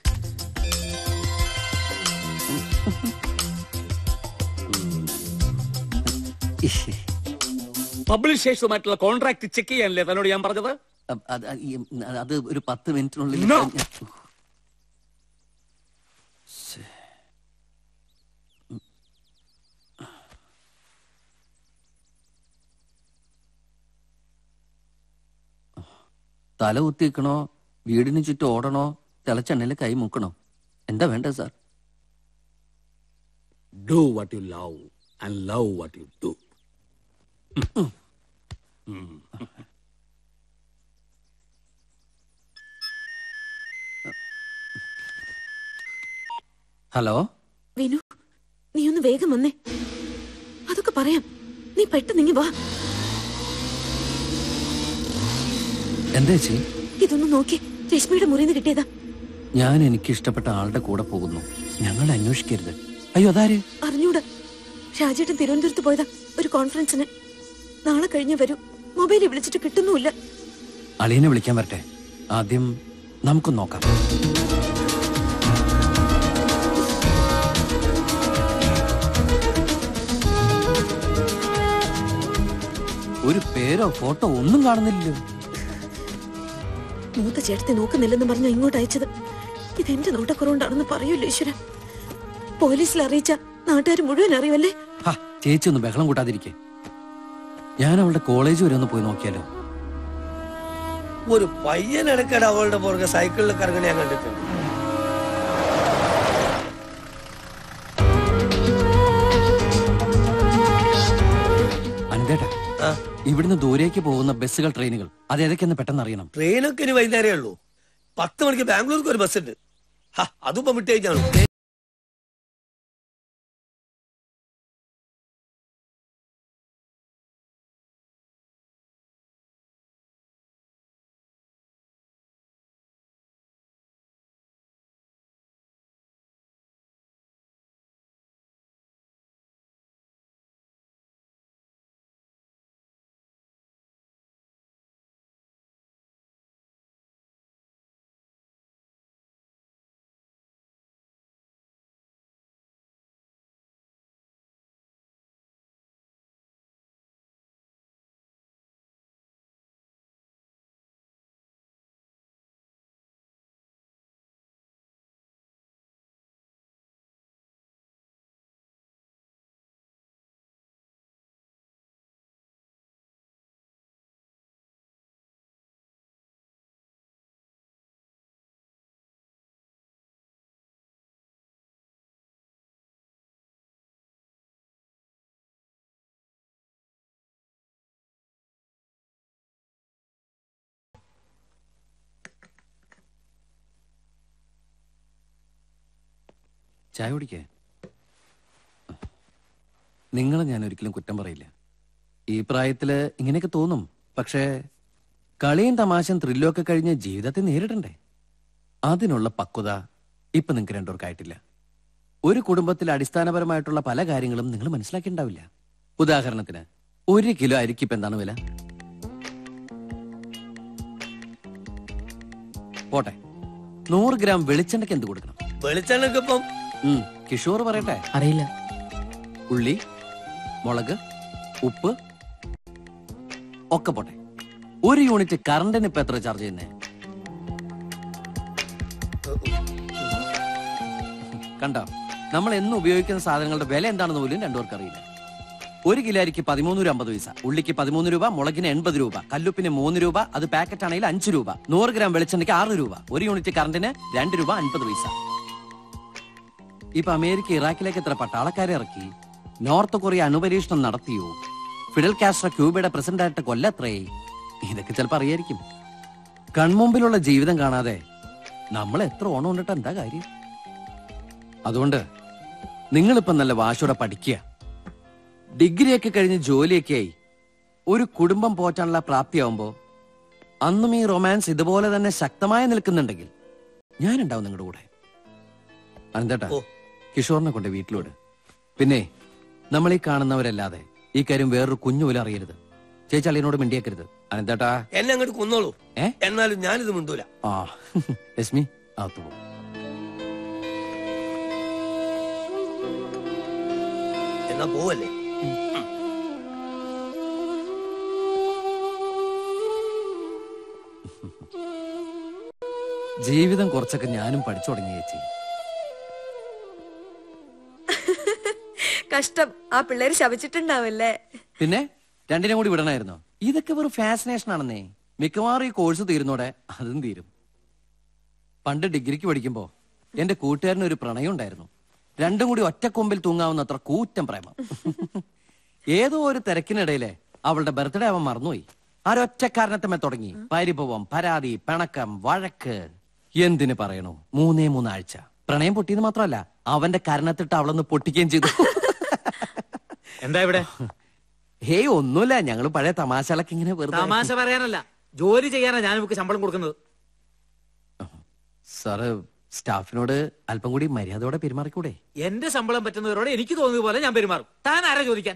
പബ്ലിഷേഴ്സുമായിട്ടുള്ള കോൺട്രാക്ട് ചെക്ക് ചെയ്യാനല്ലേ തന്നോട് ഞാൻ പറഞ്ഞത് അ- അത് ഈ, അത് ഒരു പത്ത് മിനിറ്റിനുള്ളിൽ No. ഞാൻ- തല കുത്തിക്കണോ വീടിന് ചുറ്റും ഓടണോ തിളച്ചെണ്ണയിൽ കൈ മുക്കണോ എന്താ വേണ്ടത് sir do what you love and love what you do hello Vinu നീ ഒന്ന് വേഗം വന്നേ അതൊക്കെ പറയാം നീ പെട്ടെന്ന് ഇങ്ങി വാ എന്താ ചേച്ചി ഇതൊന്ന് നോക്കി രശ്മിയുടെ മുറിന്ന് കിട്ടിയതാ ഞാൻ എനിക്ക് ഇഷ്ടപ്പെട്ട ആളുടെ കൂടെ പോകുന്നു ഞങ്ങൾ അന്വേഷിക്കരുത് അയ്യോ അതാര് അറിഞ്ഞൂടാ ഷാജേട്ടൻ തിരുവനന്തപുരത്ത് പോയതാ ഒരു കോൺഫറൻസിന് നാളെ കഴിഞ്ഞേ വരൂ മൊബൈലിൽ വിളിച്ചിട്ട് കിട്ടുന്നുമില്ല അളിയനെ വിളിക്കാൻ വരട്ടെ ആദ്യം നമുക്കൊന്ന് നോക്കാം ഒരു പേരോ ഫോട്ടോ ഒന്നും കാണുന്നില്ലല്ലോ മൂത്ത ചേട്ടത്തെ നോക്കുന്നില്ലെന്ന് പറഞ്ഞ ഇങ്ങോട്ട് അയച്ചത് ഇതെന്റെ നോട്ടക്കുറവുണ്ടാണെന്ന് പറയൂല്ലോ ഈശ്വര പോലീസിൽ അറിയിച്ച നാട്ടുകാർ മുഴുവൻ അറിയുമല്ലേ ഹാ, ചേച്ചി ഒന്ന് ബഹളം കൂട്ടാതിരിക്കെ ഞാൻ അവളുടെ കോളേജ് വരെ ഒന്ന് പോയി നോക്കിയാലോ ഒരു പയ്യനെടുക്കട അവളുടെ പുറകെ സൈക്കിളിൽ കറങ്ങണ ഞാൻ കണ്ടിട്ടുണ്ട് അനന്തേട്ടാ ഇവിടുന്ന് ദൂരേക്ക് പോകുന്ന ബസ്സുകൾ ട്രെയിനുകൾ അത് ഏതൊക്കെയെന്ന് പെട്ടെന്ന് അറിയണം ട്രെയിനൊക്കെ ഇനി വൈകുന്നേരമേ ഉള്ളൂ പത്ത് മണിക്ക് ബാംഗ്ലൂർക്ക് ഒരു ബസ് ഉണ്ട് ഹാ, അതും ഇപ്പൊ വിട്ടേക്കാണ് ചായ കുടിക്കേ നിങ്ങളെ ഞാൻ ഒരിക്കലും കുറ്റം പറയില്ല ഈ പ്രായത്തില് ഇങ്ങനെയൊക്കെ തോന്നും പക്ഷേ കളിയും തമാശയും ത്രില്ലും ഒക്കെ കഴിഞ്ഞ് ജീവിതത്തെ നേരിടണ്ടേ അതിനുള്ള പക്വത ഇപ്പൊ നിങ്ങൾക്ക് രണ്ടുപേർക്കായിട്ടില്ല ഒരു കുടുംബത്തിൽ അടിസ്ഥാനപരമായിട്ടുള്ള പല കാര്യങ്ങളും നിങ്ങൾ മനസ്സിലാക്കിയിട്ടുണ്ടാവില്ല ഉദാഹരണത്തിന് ഒരു കിലോ അരിക്ക് ഇപ്പൊ എന്താണ് വില പോട്ടെ നൂറ് ഗ്രാം വെളിച്ചെണ്ണയ്ക്ക് എന്ത് കൊടുക്കണം വെളിച്ചെണ്ണക്ക് ഇപ്പം ഉം, കിഷോർ പറയട്ടെ അറിയില്ല ഉള്ളി മുളക് ഉപ്പ് ഒക്കെ പോട്ടെ ഒരു യൂണിറ്റ് കറണ്ടിന് ഇപ്പൊ എത്ര ചാർജ് ചെയ്യുന്നേ കണ്ടോ നമ്മൾ എന്നും ഉപയോഗിക്കുന്ന സാധനങ്ങളുടെ വില എന്താണെന്ന് പോലും രണ്ടുപേർക്ക് അറിയില്ല ഒരു കിലോ അരിക്ക് പതിമൂന്ന് രൂപ അമ്പത് പൈസ ഉള്ളിക്ക് പതിമൂന്ന് രൂപ മുളകിന് എൺപത് രൂപ കല്ലുപ്പിന് മൂന്ന് രൂപ അത് പാക്കറ്റ് ആണെങ്കിൽ അഞ്ച് രൂപ നൂറ് ഗ്രാം വെളിച്ചെണ്ണയ്ക്ക് ആറ് രൂപ ഒരു യൂണിറ്റ് കറണ്ടിന് രണ്ട് രൂപ അൻപത് പൈസ ഇപ്പൊ അമേരിക്ക ഇറാഖിലേക്ക് എത്ര പട്ടാളക്കാരെ ഇറക്കി നോർത്ത് കൊറിയ അണുപരീക്ഷണം നടത്തിയോ ഫിഡൽ കാസ്ട്രോ ക്യൂബയുടെ പ്രസിഡന്റായിട്ട് കൊല്ലത്രേ ഇതൊക്കെ ചിലപ്പോ അറിയായിരിക്കും കൺമുമ്പിലുള്ള ജീവിതം കാണാതെ നമ്മൾ എത്ര ഓണം കൊണ്ടിട്ട് എന്താ കാര്യം അതുകൊണ്ട് നിങ്ങളിപ്പം നല്ല വാശോടെ പഠിക്കുക ഡിഗ്രിയൊക്കെ കഴിഞ്ഞ് ജോലിയൊക്കെ ആയി ഒരു കുടുംബം പോറ്റാനുള്ള പ്രാപ്തിയാവുമ്പോ അന്നും ഈ റൊമാൻസ് ഇതുപോലെ തന്നെ ശക്തമായി നിൽക്കുന്നുണ്ടെങ്കിൽ ഞാനുണ്ടാവും നിങ്ങളുടെ കൂടെ അനന്തേട്ടാ കിഷോറിനെ കൊണ്ട് വീട്ടിലോട് പിന്നെ നമ്മൾ ഈ കാണുന്നവരല്ലാതെ ഈ കാര്യം വേറൊരു കുഞ്ഞു പോലും അറിയരുത് ചേച്ചി അളിയനോട് മിണ്ടിയേക്കരുത് അനന്തേട്ടാ എന്നെ അങ്ങോട്ട് കൊന്നോളൂ ഏ? എന്നാലും ഞാനിത് മിണ്ടൂല ആ രശ്മി അകത്തു പോ എന്നാ പോവല്ലേ ജീവിതം കുറച്ചൊക്കെ ഞാനും പഠിച്ചു തുടങ്ങി ചേച്ചി കഷ്ടം ആ പിള്ളേര് ശപിച്ചിട്ടുണ്ടാവല്ലേ പിന്നെ രണ്ടിനും കൂടി വിടണമായിരുന്നോ ഇതൊക്കെ വെറും ഫാസിനേഷൻ ആണെന്നേ മിക്കവാറും ഈ കോഴ്സ് തീരുന്നോടെ അതും തീരും പണ്ട് ഡിഗ്രിക്ക് പഠിക്കുമ്പോ എന്റെ കൂട്ടുകാരന് ഒരു പ്രണയം ഉണ്ടായിരുന്നു രണ്ടും കൂടി ഒറ്റക്കൊമ്പിൽ തൂങ്ങാവുന്ന അത്ര കൂറ്റം പ്രേമം ഏതോ ഒരു തിരക്കിനിടയിലെ അവളുടെ ബർത്ത്ഡേ അവൻ മറന്നുപോയി ആരൊറ്റ കാരണത്തമ്മ തുടങ്ങി പരിഭവം പരാതി പിണക്കം വഴക്ക് എന്തിനു പറയണു മൂന്നേ മൂന്നാഴ്ച പ്രണയം പൊട്ടിയെന്ന് മാത്രമല്ല അവന്റെ കരണത്തിട്ട് അവളൊന്ന് പൊട്ടിക്കുകയും ചെയ്തു എന്താ ഇവിടെ ഹേയ് ഒന്നുമില്ല ഞങ്ങള് പഴയ തമാശകളൊക്കെ ഇങ്ങനെ വെറുതെ തമാശ പറയാനല്ല ജോലി ചെയ്യാനാ ഞാൻ ഇവക്ക് ശമ്പളം കൊടുക്കുന്നത് സാറ് സ്റ്റാഫിനോട് അല്പം കൂടി മര്യാദയോടെ പെരുമാറിക്കൂടെ എന്റെ ശമ്പളം പറ്റുന്നവരോട് എനിക്ക് തോന്നിയത് പോലെ ഞാൻ പെരുമാറും താൻ ആരാ ചോദിക്കാൻ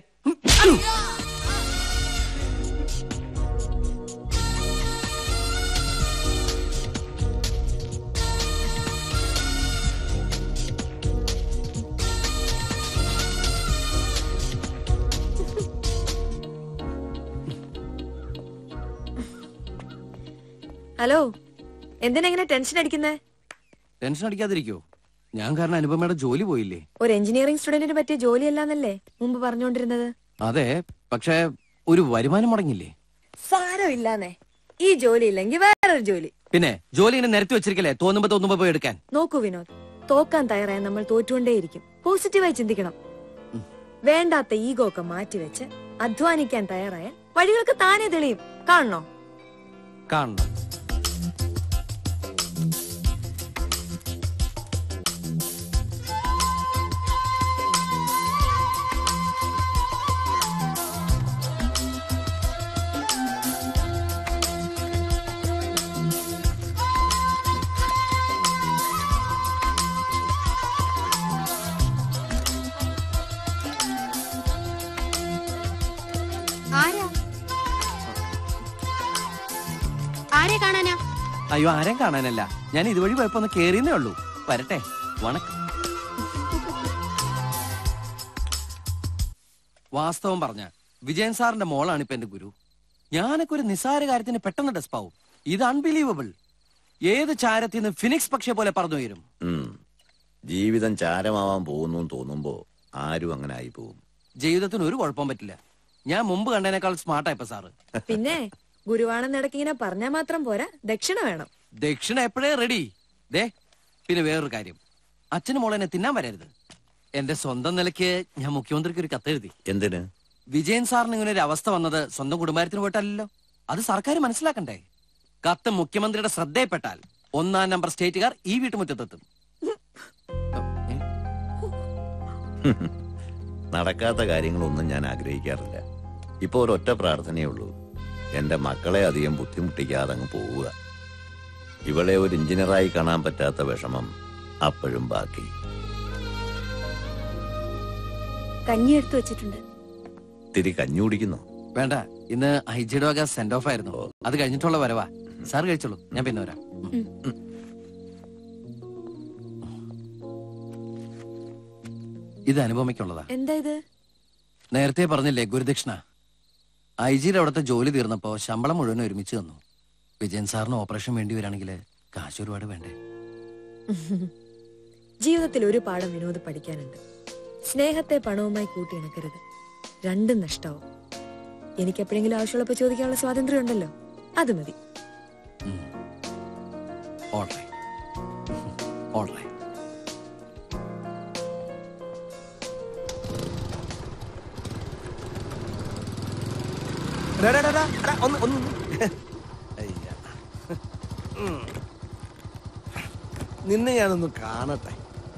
ഹലോ എന്തിനാ ഇങ്ങനെ ടെൻഷൻ അടിക്കുന്നേ ടെൻഷൻ അടിക്കാതിരിക്കോ ഞാൻ കാരണം അനുപമയുടെ ജോലി പോയില്ലേ ഒരു എഞ്ചിനീയറിംഗ് സ്റ്റുഡന്റിന് പറ്റിയ ജോലിയല്ലാന്നല്ലേ മുമ്പ് പറഞ്ഞുകൊണ്ടിരുന്നത് അതെ പക്ഷെ ഒരു വരുമാനം മുടങ്ങില്ലേ സാരമില്ലാന്നേ ഈ ജോലി ഇല്ലെങ്കിൽ വേറൊരു ജോലി പിന്നെ ജോലി ഇങ്ങനെ നിരത്തി വെച്ചിരിക്കല്ലേ തോന്നുമ്പോ തോന്നുമ്പോ പോയി എടുക്കാൻ നോക്കൂ വിനോദ് തോക്കാൻ തയ്യാറായ നമ്മൾ തോറ്റുകൊണ്ടേയിരിക്കും പോസിറ്റീവായി ചിന്തിക്കണം വേണ്ടാത്ത ഈഗോ ഒക്കെ മാറ്റിവെച്ച് അധ്വാനിക്കാൻ തയ്യാറായ വഴികൾക്ക് താനേ തെളിയും കാണണോ കാണണം ആരാ ആരെ കാണാനാ അയ്യോ ആരെയും കാണാനല്ല ഞാൻ ഇതുവഴി പോയപ്പോ ഒന്ന് കേറിയെന്നേ ഉള്ളൂ വരട്ടെ വണക്കം വാസ്തവം പറഞ്ഞ വിജയൻ സാറിന്റെ മോളാണ് ഇപ്പൊ എന്റെ ഗുരു ഞാനൊക്കെ ഒരു നിസ്സാര കാര്യത്തിന് പെട്ടെന്ന് ഡെസ്പാവും ഇത് അൺബിലീവബിൾ ഏത് ചാരത്തിൽ നിന്ന് ഫിനിക്സ് പക്ഷെ പോലെ പറഞ്ഞു വരും ഉം. ജീവിതം ചാരമാവാൻ പോകുന്നു എന്ന് തോന്നുമ്പോ ആരും അങ്ങനെ ആയി പോകും ജീവിതത്തിന് ഒരു കുഴപ്പവും പറ്റില്ല ഞാൻ മുമ്പ് കണ്ടതിനേക്കാൾ സ്മാർട്ടായപ്പോ സാറ് പിന്നെ ഗുരുവാണെന്നിടയ്ക്ക് ഇങ്ങനെ പറഞ്ഞാൽ മാത്രം പോരാ ദക്ഷിണ വേണം ദക്ഷിണ എപ്പോഴേ റെഡി ദേ പിന്നെ വേറൊരു കാര്യം അച്ഛനും മോളെന്നെ തിന്നാൻ വരരുത് എന്റെ സ്വന്തം നിലയ്ക്ക് ഞാൻ മുഖ്യമന്ത്രിക്ക് ഒരു കത്തെഴുതി എന്തിന് വിജയൻ സാറിന് ഇങ്ങനെ ഒരു അവസ്ഥ വന്നത് സ്വന്തം കുടുംബത്തിന് പോയിട്ടല്ലോ അത് സർക്കാർ മനസ്സിലാക്കണ്ടേ കത്ത് മുഖ്യമന്ത്രിയുടെ ശ്രദ്ധയിൽപ്പെട്ടാൽ ഒന്നാം നമ്പർ സ്റ്റേറ്റുകാർ ഈ വീട്ടുമുറ്റത്തെത്തും നടക്കാത്ത കാര്യങ്ങളൊന്നും ഞാൻ ആഗ്രഹിക്കാറില്ല ഇപ്പൊ ഒരൊറ്റ പ്രാർത്ഥനയേ ഉള്ളൂ എന്റെ മക്കളെ അധികം ബുദ്ധിമുട്ടിക്കാതെ അങ്ങ് പോവുക ഇവളെ ഒരു എഞ്ചിനീയറായി കാണാൻ പറ്റാത്ത വിഷമം അപ്പോഴും ബാക്കി കഞ്ഞി എടുത്തു വെച്ചിട്ടുണ്ട് തിരി കഞ്ഞി കുടിക്കുന്നു വേണ്ട ഇന്ന് ഐജിയുടെ വക സെൻഡ് ഓഫ് ആയിരുന്നു അത് കഴിഞ്ഞിട്ടുള്ള വരവാ സാർ കഴിച്ചോളൂ ഞാൻ പിന്നെ വരാം ഇത് അനുപമയ്ക്കുള്ളതാ എന്താ ഇത് നേരത്തെ പറഞ്ഞില്ലേ ഗുരുദക്ഷിണ ഐ ജിയുടെ അവിടുത്തെ ജോലി തീർന്നപ്പോ ശമ്പളം മുഴുവൻ ഒരുമിച്ച് തന്നു വിജയൻ സാറിന് ഓപ്പറേഷൻ വേണ്ടി വരാണെങ്കിൽ കാശ് ഒരുപാട് വേണ്ടേ ജീവിതത്തിൽ ഒരു പാഠം വിനോദ് പഠിക്കാനുണ്ട് സ്നേഹത്തെ പണവുമായി കൂട്ടിയിണക്കരുത് രണ്ടും നഷ്ടാവും എനിക്ക് എപ്പോഴെങ്കിലും ആവശ്യമുള്ളപ്പോ ചോദിക്കാനുള്ള സ്വാതന്ത്ര്യം ഉണ്ടല്ലോ അത് മതി ഓൾറൈറ്റ് ഓൾറൈറ്റ് ഡാ, ഡാ, ഡാ, ഡാ, എടാ, ഒന്ന് ഒന്ന് ഒന്ന്. അയ്യ. ഉം. നിന്നെ ഞാനൊന്ന് കാണട്ടെ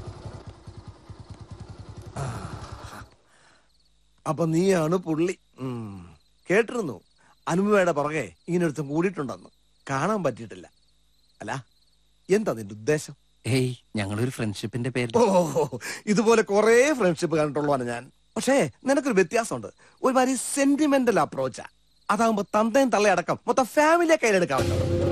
ആ. അപ്പൊ നീയാണ് പുള്ളി ഉം. കേട്ടിരുന്നു അനുപമയുടെ പുറകെ ഇങ്ങനെ ഒരുത്തം കൂടിയിട്ടുണ്ടെന്ന് കാണാൻ പറ്റിയിട്ടില്ല അല്ല എന്താ നിന്റെ ഉദ്ദേശം ഏയ് ഞങ്ങളൊരു ഫ്രണ്ട്ഷിപ്പിന്റെ പേരിൽ ഓ ഇതുപോലെ കുറെ ഫ്രണ്ട്ഷിപ്പ് കണ്ടിട്ടുള്ളതാണ് ഞാൻ പക്ഷേ നിനക്കൊരു വ്യത്യാസമുണ്ട് ഒരുമാതിരി സെന്റിമെന്റൽ അപ്രോച്ചാ അതാകുമ്പോ തന്തയും തള്ളയടക്കം മൊത്തം ഫാമിലിയെ കയ്യിലെടുക്കാമല്ലോ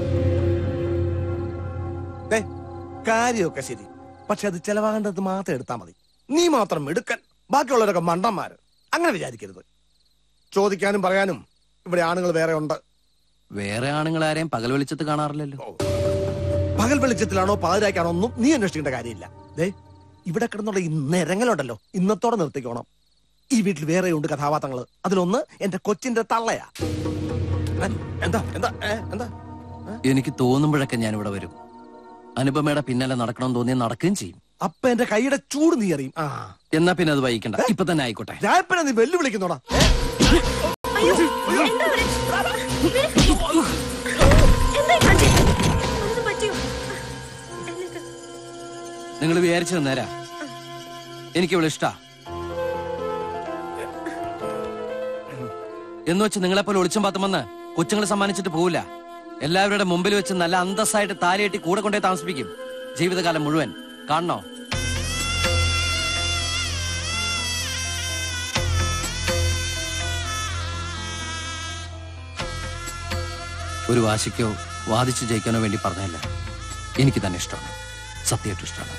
ദേ, കാര്യമൊക്കെ ശരി പക്ഷെ അത് ചെലവാകേണ്ടത് മാത്രം എടുത്താൽ മതി നീ മാത്രം എടുക്കൻ ബാക്കിയുള്ളവരൊക്കെ മണ്ടന്മാര് അങ്ങനെ വിചാരിക്കരുത് ചോദിക്കാനും പറയാനും ഇവിടെ ആണുങ്ങൾ വേറെ ഉണ്ട് വേറെ ആണുങ്ങൾ ആരെയും പകൽ വെളിച്ചത്ത് കാണാറില്ലല്ലോ പകൽ വെളിച്ചത്തിലാണോ പാതിരാക്കാണോ ഒന്നും നീ അന്വേഷിക്കേണ്ട കാര്യമില്ല ദേ ഇവിടെ കിടന്നുള്ള ഈ നിരങ്ങലുണ്ടല്ലോ ഇന്നത്തോടെ നിർത്തിക്കോണം ഈ വീട്ടിൽ വേറെ ഉണ്ട് കഥാപാത്രങ്ങള് അതിലൊന്ന് എന്റെ കൊച്ചിന്റെ തള്ളയാ ഏ, എന്താ എന്താ ഏ, എന്താ എനിക്ക് തോന്നുമ്പോഴൊക്കെ ഞാൻ ഇവിടെ വരും അനുപമയുടെ പിന്നാലെ നടക്കണം തോന്നിയാൽ നടക്കുകയും ചെയ്യും അപ്പൊ എന്റെ കൈയുടെ ചൂട് നീ അറിയും ആ എന്നാ പിന്നെ അത് വഹിക്കണ്ട ഇപ്പൊ തന്നെ ആയിക്കോട്ടെ രായപ്പനെ നീ വെല്ലുവിളിക്കുന്നോടാ നിങ്ങൾ വിചാരിച്ചത് നേരാ എനിക്ക് ഇവിടെ ഇഷ്ടാ എന്ന് വെച്ച് നിങ്ങളെപ്പോലെ ഒളിച്ചും പാത്തും വന്ന് കൊച്ചുങ്ങളെ സമ്മാനിച്ചിട്ട് പോവില്ല എല്ലാവരുടെ മുമ്പിൽ വെച്ച് നല്ല അന്തസ്സായിട്ട് താലിയെട്ടി കൂടെ കൊണ്ടേ താമസിപ്പിക്കും ജീവിതകാലം മുഴുവൻ കാണണോ ഒരു വാശിക്കോ വാദിച്ചു ജയിക്കാനോ വേണ്ടി പറഞ്ഞല്ല എനിക്ക് തന്നെ ഇഷ്ടമാണ് സത്യമായിട്ടും ഇഷ്ടമാണ്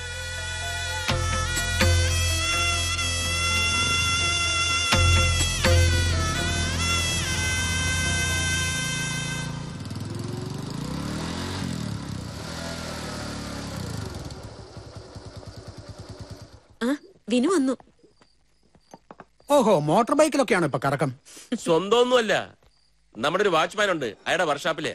ആ വിനു വന്നു ഓഹോ മോട്ടോർ ബൈക്കിലൊക്കെയാണ് ഇപ്പൊ കറക്കം സ്വന്തമൊന്നുമല്ല നമ്മുടെ ഒരു വാച്ച്മാൻ ഉണ്ട് അയാളുടെ വർക്ക്ഷോപ്പിലെ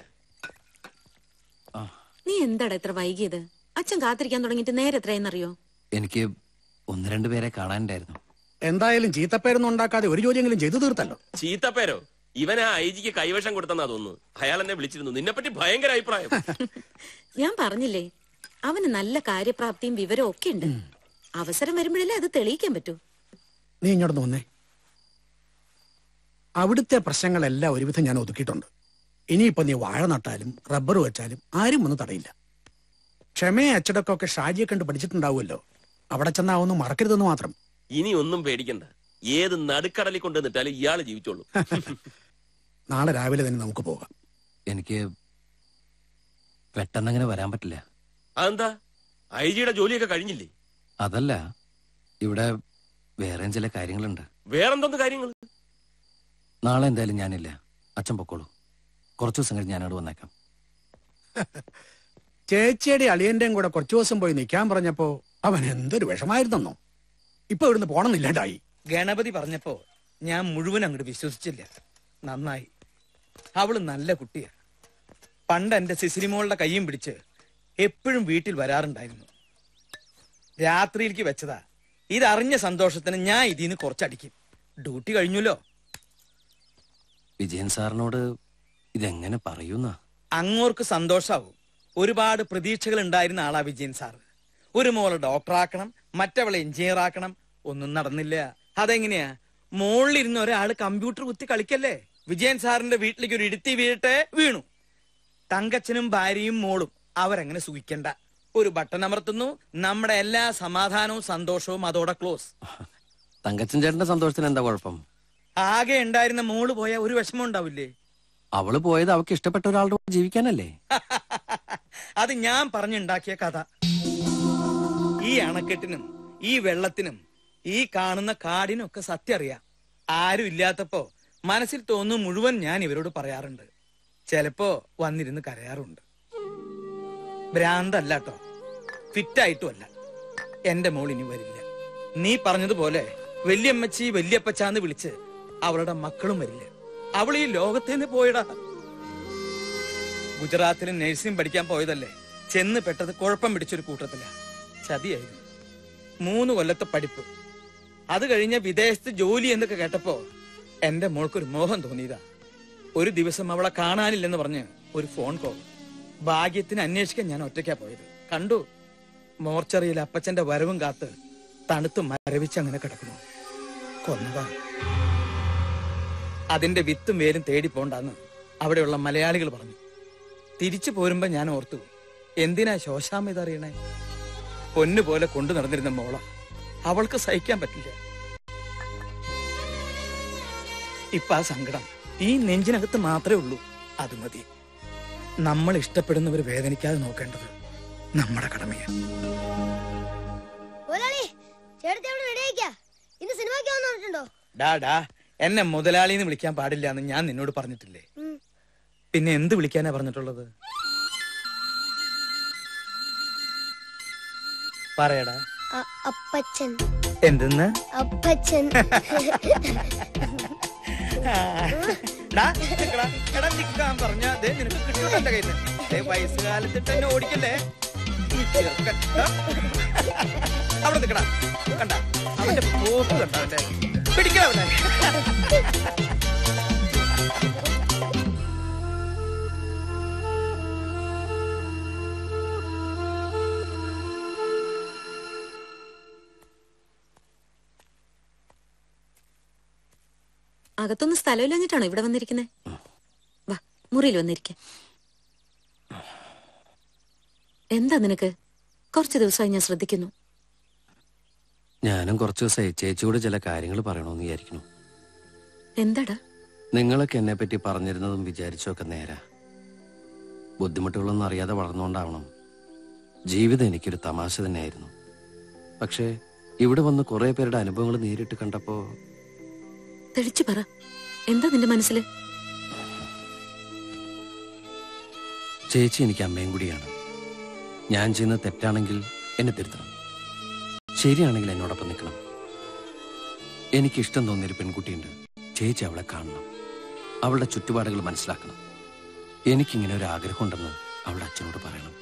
നീ എന്താടാ ഇത്ര വൈകിയത് അച്ഛൻ കാത്തിരിക്കാൻ തുടങ്ങിയിട്ട് നേരെ എത്രയെന്നറിയോ എനിക്ക് ഒന്ന് രണ്ട് പേരെ കാണാനുണ്ടായിരുന്നു എന്തായാലും ചീത്തപ്പേരൊന്നും ഉണ്ടാക്കാതെ ഒരു ജോലിയെങ്കിലും ചെയ്തു തീർത്തല്ലോ ചീത്തപ്പേരോ ഇവൻ ആ ഐ ജിക്ക് കൈവശം കൊടുത്തെന്നാ തോന്നുന്നു അയാൾ എന്നെ വിളിച്ചിരുന്നു നിന്നെപ്പറ്റി ഭയങ്കര അഭിപ്രായം ഞാൻ പറഞ്ഞില്ലേ അവന് നല്ല കാര്യപ്രാപ്തിയും വിവരവും ഒക്കെ ഉണ്ട് അവസരം വരുമ്പോഴല്ലേ അത് തെളിയിക്കാൻ പറ്റൂ നീ ഇങ്ങോട്ട് വന്നേ അവിടുത്തെ പ്രശ്നങ്ങളെല്ലാം ഒരുവിധം ഞാൻ ഒതുക്കിയിട്ടുണ്ട് ഇനിയിപ്പോ നീ വാഴ നട്ടാലും റബ്ബർ വെച്ചാലും ആരും ഒന്നും തടയില്ല ക്ഷമയെ അച്ചടക്കമൊക്കെ ഷാജിയെ കണ്ട് പഠിച്ചിട്ടുണ്ടാവുമല്ലോ അവിടെ ചെന്നാ ഒന്നും മറക്കരുതെന്ന് മാത്രം ഇനി ഒന്നും പേടിക്കണ്ട ഏത് നടുക്കടലിൽ കൊണ്ട് നിന്നിട്ടാലും ഇയാള് ജീവിച്ചോളൂ നാളെ രാവിലെ തന്നെ നമുക്ക് പോകാം എനിക്ക് പെട്ടെന്നങ്ങനെ വരാൻ പറ്റില്ല അതെന്താ ഐ ജിയുടെ ജോലിയൊക്കെ കഴിഞ്ഞില്ലേ അതല്ല ഇവിടെ വേറെയും ചില കാര്യങ്ങളുണ്ട് വേറെന്തോന്ന് കാര്യങ്ങൾ നാളെ എന്തായാലും ഞാനില്ല അച്ഛൻ പൊക്കോളൂ കുറച്ചു ദിവസം കഴിഞ്ഞ് ഞാനവിടെ വന്നേക്കാം ചേച്ചിയുടെ അളിയന്റെയും കൂടെ കുറച്ചു ദിവസം പോയി നിൽക്കാൻ പറഞ്ഞപ്പോ അവൻ എന്തൊരു വിഷമായിരുന്നെന്നോ ഇപ്പൊ ഇവിടുന്ന് പോണമെന്നില്ലാണ്ടായി ഗണപതി പറഞ്ഞപ്പോ ഞാൻ മുഴുവൻ അങ്ങോട്ട് വിശ്വസിച്ചില്ല നന്നായി അവള് നല്ല കുട്ടിയാ പണ്ട് എന്റെ സിസിലിമോളുടെ കയ്യും പിടിച്ച് എപ്പോഴും വീട്ടിൽ വരാറുണ്ടായിരുന്നു രാത്രിയിലേക്ക് വെച്ചതാ ഇതറിഞ്ഞ സന്തോഷത്തിന് ഞാൻ ഇതിന്ന് കുറച്ചടിക്കും ഡ്യൂട്ടി കഴിഞ്ഞല്ലോ വിജയൻ സാറിനോട് ഇതെങ്ങനെ പറയൂന്ന അങ്ങോർക്ക് സന്തോഷാവും ഒരുപാട് പ്രതീക്ഷകൾ ഉണ്ടായിരുന്ന ആളാ വിജയൻ സാർ ഒരു മോളെ ഡോക്ടറാക്കണം മറ്റവളെ എഞ്ചിനീയർ ആക്കണം ഒന്നും നടന്നില്ല അതെങ്ങനെയാ മോളിലിരുന്ന ഒരാള് കമ്പ്യൂട്ടർ കുത്തി കളിക്കല്ലേ വിജയൻ സാറിന്റെ വീട്ടിലേക്ക് ഒരു ഇടുത്തി വീഴട്ടെ വീണു തങ്കച്ചനും ഭാര്യയും മോളും അവരങ്ങനെ സുഖിക്കണ്ട ഒരു ബട്ടൺ അമർത്തുന്നു നമ്മുടെ എല്ലാ സമാധാനവും സന്തോഷവും അതോടെ ക്ലോസ് തങ്കച്ചൻ ചേട്ടന്റെ സന്തോഷത്തിന് എന്താ കുഴപ്പം ആകെ ഉണ്ടായിരുന്ന മോള് പോയ ഒരു വിഷമം ഉണ്ടാവില്ലേ അവള് പോയത് അവൾക്ക് ഇഷ്ടപ്പെട്ട ഒരാളുടെ കൂടെ ജീവിക്കാനല്ലേ അത് ഞാൻ പറഞ്ഞുണ്ടാക്കിയ കഥ ഈ അണക്കെട്ടിനും ഈ വെള്ളത്തിനും ഈ കാണുന്ന കാടിനും ഒക്കെ സത്യം അറിയാം ആരും ഇല്ലാത്തപ്പോ മനസ്സിൽ തോന്നുന്നു മുഴുവൻ ഞാൻ ഇവരോട് പറയാറുണ്ട് ചിലപ്പോ വന്നിരുന്ന് കരയാറുണ്ട് ഭ്രാന്തല്ല കേട്ടോ ഫിറ്റായിട്ടുമല്ല എന്റെ മോൾ ഇനി വരില്ല നീ പറഞ്ഞതുപോലെ വല്യമ്മച്ചി വല്യപ്പച്ചാന്ന് വിളിച്ച് അവളുടെ മക്കളും വരില്ല അവൾ ഈ ലോകത്തേന്ന് പോയടാ ഗുജറാത്തിൽ നഴ്സിംഗ് പഠിക്കാൻ പോയതല്ലേ ചെന്ന് പെട്ടത് കുഴപ്പം പിടിച്ചൊരു കൂട്ടത്തില ചതിയായിരുന്നു മൂന്ന് കൊല്ലത്തെ പഠിപ്പ് അത് കഴിഞ്ഞ വിദേശത്ത് ജോലി എന്നൊക്കെ കേട്ടപ്പോ എന്റെ മോൾക്കൊരു മോഹം തോന്നിയതാ ഒരു ദിവസം അവളെ കാണാനില്ലെന്ന് പറഞ്ഞ് ഒരു ഫോൺ കോൾ ഭാഗ്യത്തിന് അന്വേഷിക്കാൻ ഞാൻ ഒറ്റയ്ക്കാ പോയത് കണ്ടു മോർച്ചറിയിൽ അപ്പച്ചന്റെ വരവും കാത്ത് തണുത്ത് മരവിച്ച് അങ്ങനെ കിടക്കുന്നു കൊന്നതാ അതിന്റെ വിത്തും വേരും തേടി പോണ്ടാന്ന് അവിടെയുള്ള മലയാളികൾ പറഞ്ഞു തിരിച്ചു പോരുമ്പോ ഞാൻ ഓർത്തു എന്തിനാ ശോശാമ്മ ഇതറിയണേ പൊന്നു പോലെ കൊണ്ടു നടന്നിരുന്ന മോള അവൾക്ക് സഹിക്കാൻ പറ്റില്ല ഇപ്പൊ ആ സങ്കടം ഈ നെഞ്ചിനകത്ത് മാത്രമേ ഉള്ളൂ അത് മതി നമ്മൾ ഇഷ്ടപ്പെടുന്നവർ വേദനിക്കാതെ നോക്കേണ്ടത് നമ്മുടെ കടമയാണ് മുതലാളി ചേട്ടത്തി അവിടെ റെഡിയാക്കിയാ ഇന്ന് സിനിമയ്ക്ക് വന്നു പറഞ്ഞിട്ടുണ്ടോ ഡാ ഡാ എന്നെ മുതലാളി എന്ന് വിളിക്കാൻ പാടില്ല എന്ന് ഞാൻ നിന്നോട് പറഞ്ഞിട്ടില്ലേ ഉം. പിന്നെ എന്ത് വിളിക്കാനാ പറഞ്ഞിട്ടുള്ളത് പറയടാ അ- അപ്പച്ചൻ എന്തെന്ന് അപ്പച്ചൻ ഡാ, നിക്കടാ. എടാ, നിക്കാൻ പറഞ്ഞാ ദേ നിനക്ക് കിട്ടൂല എന്റെ കയ്യിൽ നിന്ന് വയസ്സുകാലത്തിട്ട് എന്നെ ഓടിക്കല്ലേ ഈ ചെറുക്കൻ. ഡാ. അവിടെ നിക്കടാ കണ്ട അവന്റെ പോക്ക് കണ്ട അവന്റെ പിടിക്കണവനെ അകത്തൊന്നും സ്ഥലമില്ലാഞ്ഞിട്ടാണോ ഇവിടെ വന്നിരിക്കുന്നത് വാ മുറിയിൽ വന്നിരിക്കെ എന്താ നിനക്ക് കുറച്ച് ദിവസമായി ഞാൻ ശ്രദ്ധിക്കുന്നു ഞാനും കുറച്ച് ദിവസമായി ചേച്ചിയോട് ചില കാര്യങ്ങൾ പറയണമെന്ന് വിചാരിക്കുന്നു എന്താടാ നിങ്ങളൊക്കെ എന്നെ പറ്റി പറഞ്ഞിരുന്നതും വിചാരിച്ചൊക്കെ നേരാ ബുദ്ധിമുട്ടുകളൊന്നും അറിയാതെ വളർന്നുകൊണ്ടാവണം ജീവിതം എനിക്കൊരു തമാശ തന്നെയായിരുന്നു പക്ഷേ ഇവിടെ വന്ന് കുറെ പേരുടെ അനുഭവങ്ങൾ നേരിട്ട് കണ്ടപ്പോ തെളിച്ചു പറ എന്താ നിന്റെ മനസ്സിൽ ചേച്ചി എനിക്ക് അമ്മയും കൂടിയാണ് ഞാൻ ചെയ്യുന്നത് തെറ്റാണെങ്കിൽ എന്നെ തിരുത്തണം ശരിയാണെങ്കിൽ എന്നോടൊപ്പം നിൽക്കണം എനിക്കിഷ്ടം തോന്നിയൊരു പെൺകുട്ടിയുണ്ട് ചേച്ചി അവളെ കാണണം അവളുടെ ചുറ്റുപാടുകൾ മനസ്സിലാക്കണം എനിക്കിങ്ങനെ ഒരു ആഗ്രഹമുണ്ടെന്ന് അവളുടെ അച്ഛനോട് പറയണം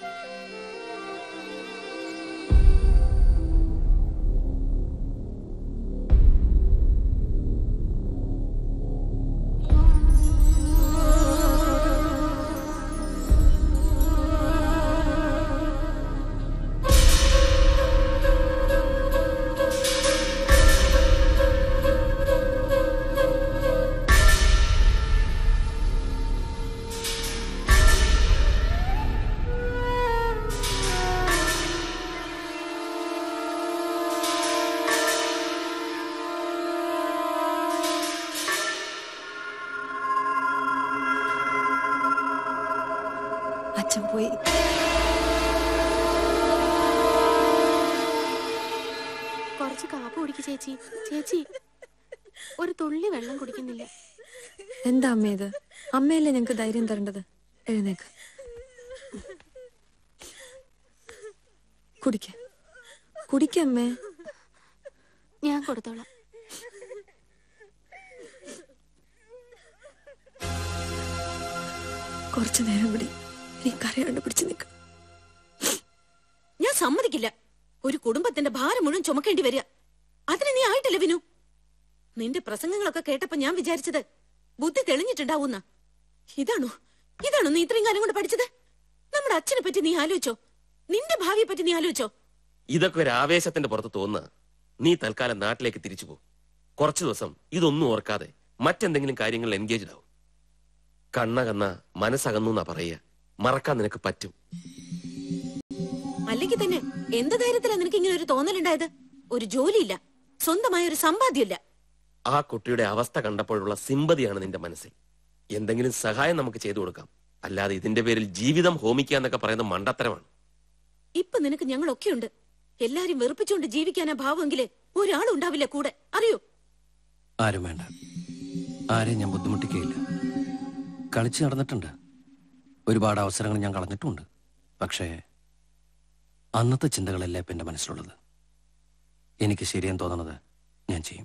അച്ഛൻ പോയി കുറച്ച് കാപ്പ് കുടിക്ക് ചേച്ചി ചേച്ചി ഒരു തുള്ളി വെള്ളം കുടിക്കുന്നില്ല എന്താ അമ്മ ഇത് അമ്മയല്ലേ ഞങ്ങക്ക് ധൈര്യം തരേണ്ടത് എഴുന്നേക്ക് കുടിക്ക കുടിക്കമ്മേ ഞാൻ കൊടുത്തോളാം കുറച്ചു നേരം കൂടി നീ കരയാണ്ട് പിടിച്ചു നിൽക്കും ഞാൻ സമ്മതിക്കില്ല ഒരു കുടുംബത്തിന്റെ ഭാരം മുഴുവൻ ചുമക്കേണ്ടി വരിക അതിന് നീ ആയിട്ടില്ല വിനു നിന്റെ പ്രസംഗങ്ങളൊക്കെ കേട്ടപ്പോ ഞാൻ വിചാരിച്ചത് ബുദ്ധി തെളിഞ്ഞിട്ടുണ്ടാവുന്ന ഇതാണോ ഇതാണോ നീ ഇത്രയും കാലം കൊണ്ട് പഠിച്ചത് നമ്മുടെ അച്ഛനെ പറ്റി നീ ആലോചിച്ചോ നിന്റെ ഭാവിയെ പറ്റി നീ ആലോചിച്ചോ ഇതൊക്കെ ഒരു ആവേശത്തിന്റെ പുറത്ത് തോന്നുക നീ തൽക്കാലം നാട്ടിലേക്ക് തിരിച്ചു പോകും കുറച്ചു ദിവസം ഇതൊന്നും ഓർക്കാതെ മറ്റെന്തെങ്കിലും കാര്യങ്ങളിൽ എൻഗേജ്ഡ് ആവും കണ്ണകന്ന മനസ്സകന്നു എന്നാ പറയുക മറക്കാൻ നിനക്ക് പറ്റും അല്ലെങ്കിൽ തന്നെ എന്ത് ധൈര്യത്തിലാ നിനക്ക് ഇങ്ങനെ ഒരു തോന്നലുണ്ടായത് ഒരു ജോലിയില്ല സ്വന്തമായ ഒരു സമ്പാദ്യമില്ല ആ കുട്ടിയുടെ അവസ്ഥ കണ്ടപ്പോഴുള്ള സിമ്പതിയാണ് നിന്റെ മനസ്സിൽ എന്തെങ്കിലും സഹായം നമുക്ക് ചെയ്തു കൊടുക്കാം അല്ലാതെ ഇതിന്റെ പേരിൽ ജീവിതം ഹോമിക്കുക എന്നൊക്കെ പറയുന്ന മണ്ടത്തരമാണ് ഇപ്പൊ നിനക്ക് ഞങ്ങളൊക്കെയുണ്ട് എല്ലാരും വെറുപ്പിച്ചുകൊണ്ട് ജീവിക്കാനാ ഭാവമെങ്കില് ഒരാളുണ്ടാവില്ല കൂടെ അറിയോ ആരും വേണ്ട ആരെയും ഞാൻ ബുദ്ധിമുട്ടിക്കുകയില്ല കളിച്ച് നടന്നിട്ടുണ്ട് ഒരുപാട് അവസരങ്ങൾ ഞാൻ കളഞ്ഞിട്ടുമുണ്ട് പക്ഷേ അന്നത്തെ ചിന്തകളല്ല ഇപ്പം എൻ്റെ മനസ്സിലുള്ളത് എനിക്ക് ശരിയെന്ന് തോന്നുന്നത് ഞാൻ ചെയ്യും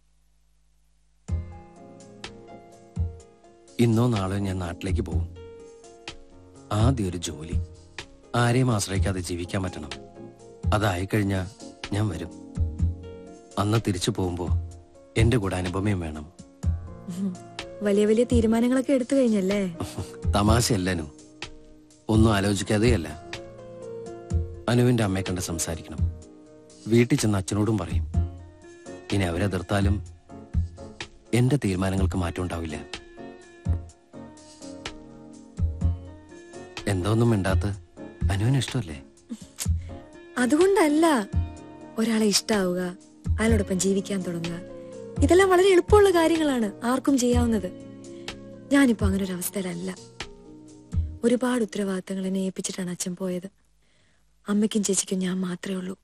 ഇന്നോ നാളെയോ ഞാൻ നാട്ടിലേക്ക് പോകും ആദ്യം ഒരു ജോലി ആരെയും ആശ്രയിക്കാതെ ജീവിക്കാൻ പറ്റണം അതായി കഴിഞ്ഞാൽ ഞാൻ വരും അന്ന് തിരിച്ചു പോകുമ്പോൾ എൻ്റെ കൂടെ അനുപമയും വേണം ഉം. വലിയ വലിയ തീരുമാനങ്ങളൊക്കെ എടുത്തു കഴിഞ്ഞല്ലേ തമാശയല്ലനു ഒന്നും ആലോചിക്കാതെയല്ല അനുവിന്റെ അമ്മയെ കണ്ട് സംസാരിക്കണം വീട്ടിൽ ചെന്ന് അച്ഛനോടും പറയും ഇനി അവരെതിർത്താലും എന്റെ തീരുമാനങ്ങൾക്ക് മാറ്റം ഉണ്ടാവില്ല എന്താ ഒന്നും മിണ്ടാത്ത അനുവിന് ഇഷ്ടമല്ലേ അതുകൊണ്ടല്ല ഒരാളെ ഇഷ്ടാവുക അയാളോടൊപ്പം ജീവിക്കാൻ തുടങ്ങുക ഇതെല്ലാം വളരെ എളുപ്പമുള്ള കാര്യങ്ങളാണ് ആർക്കും ചെയ്യാവുന്നത് ഞാനിപ്പോ അങ്ങനെ ഒരു അവസ്ഥയിലല്ല ഒരുപാട് ഉത്തരവാദിത്തങ്ങൾ എന്നെ ഏൽപ്പിച്ചിട്ടാണ് അച്ഛൻ പോയത് അമ്മയ്ക്കും ചേച്ചിക്കും ഞാൻ മാത്രമേ ഉള്ളൂ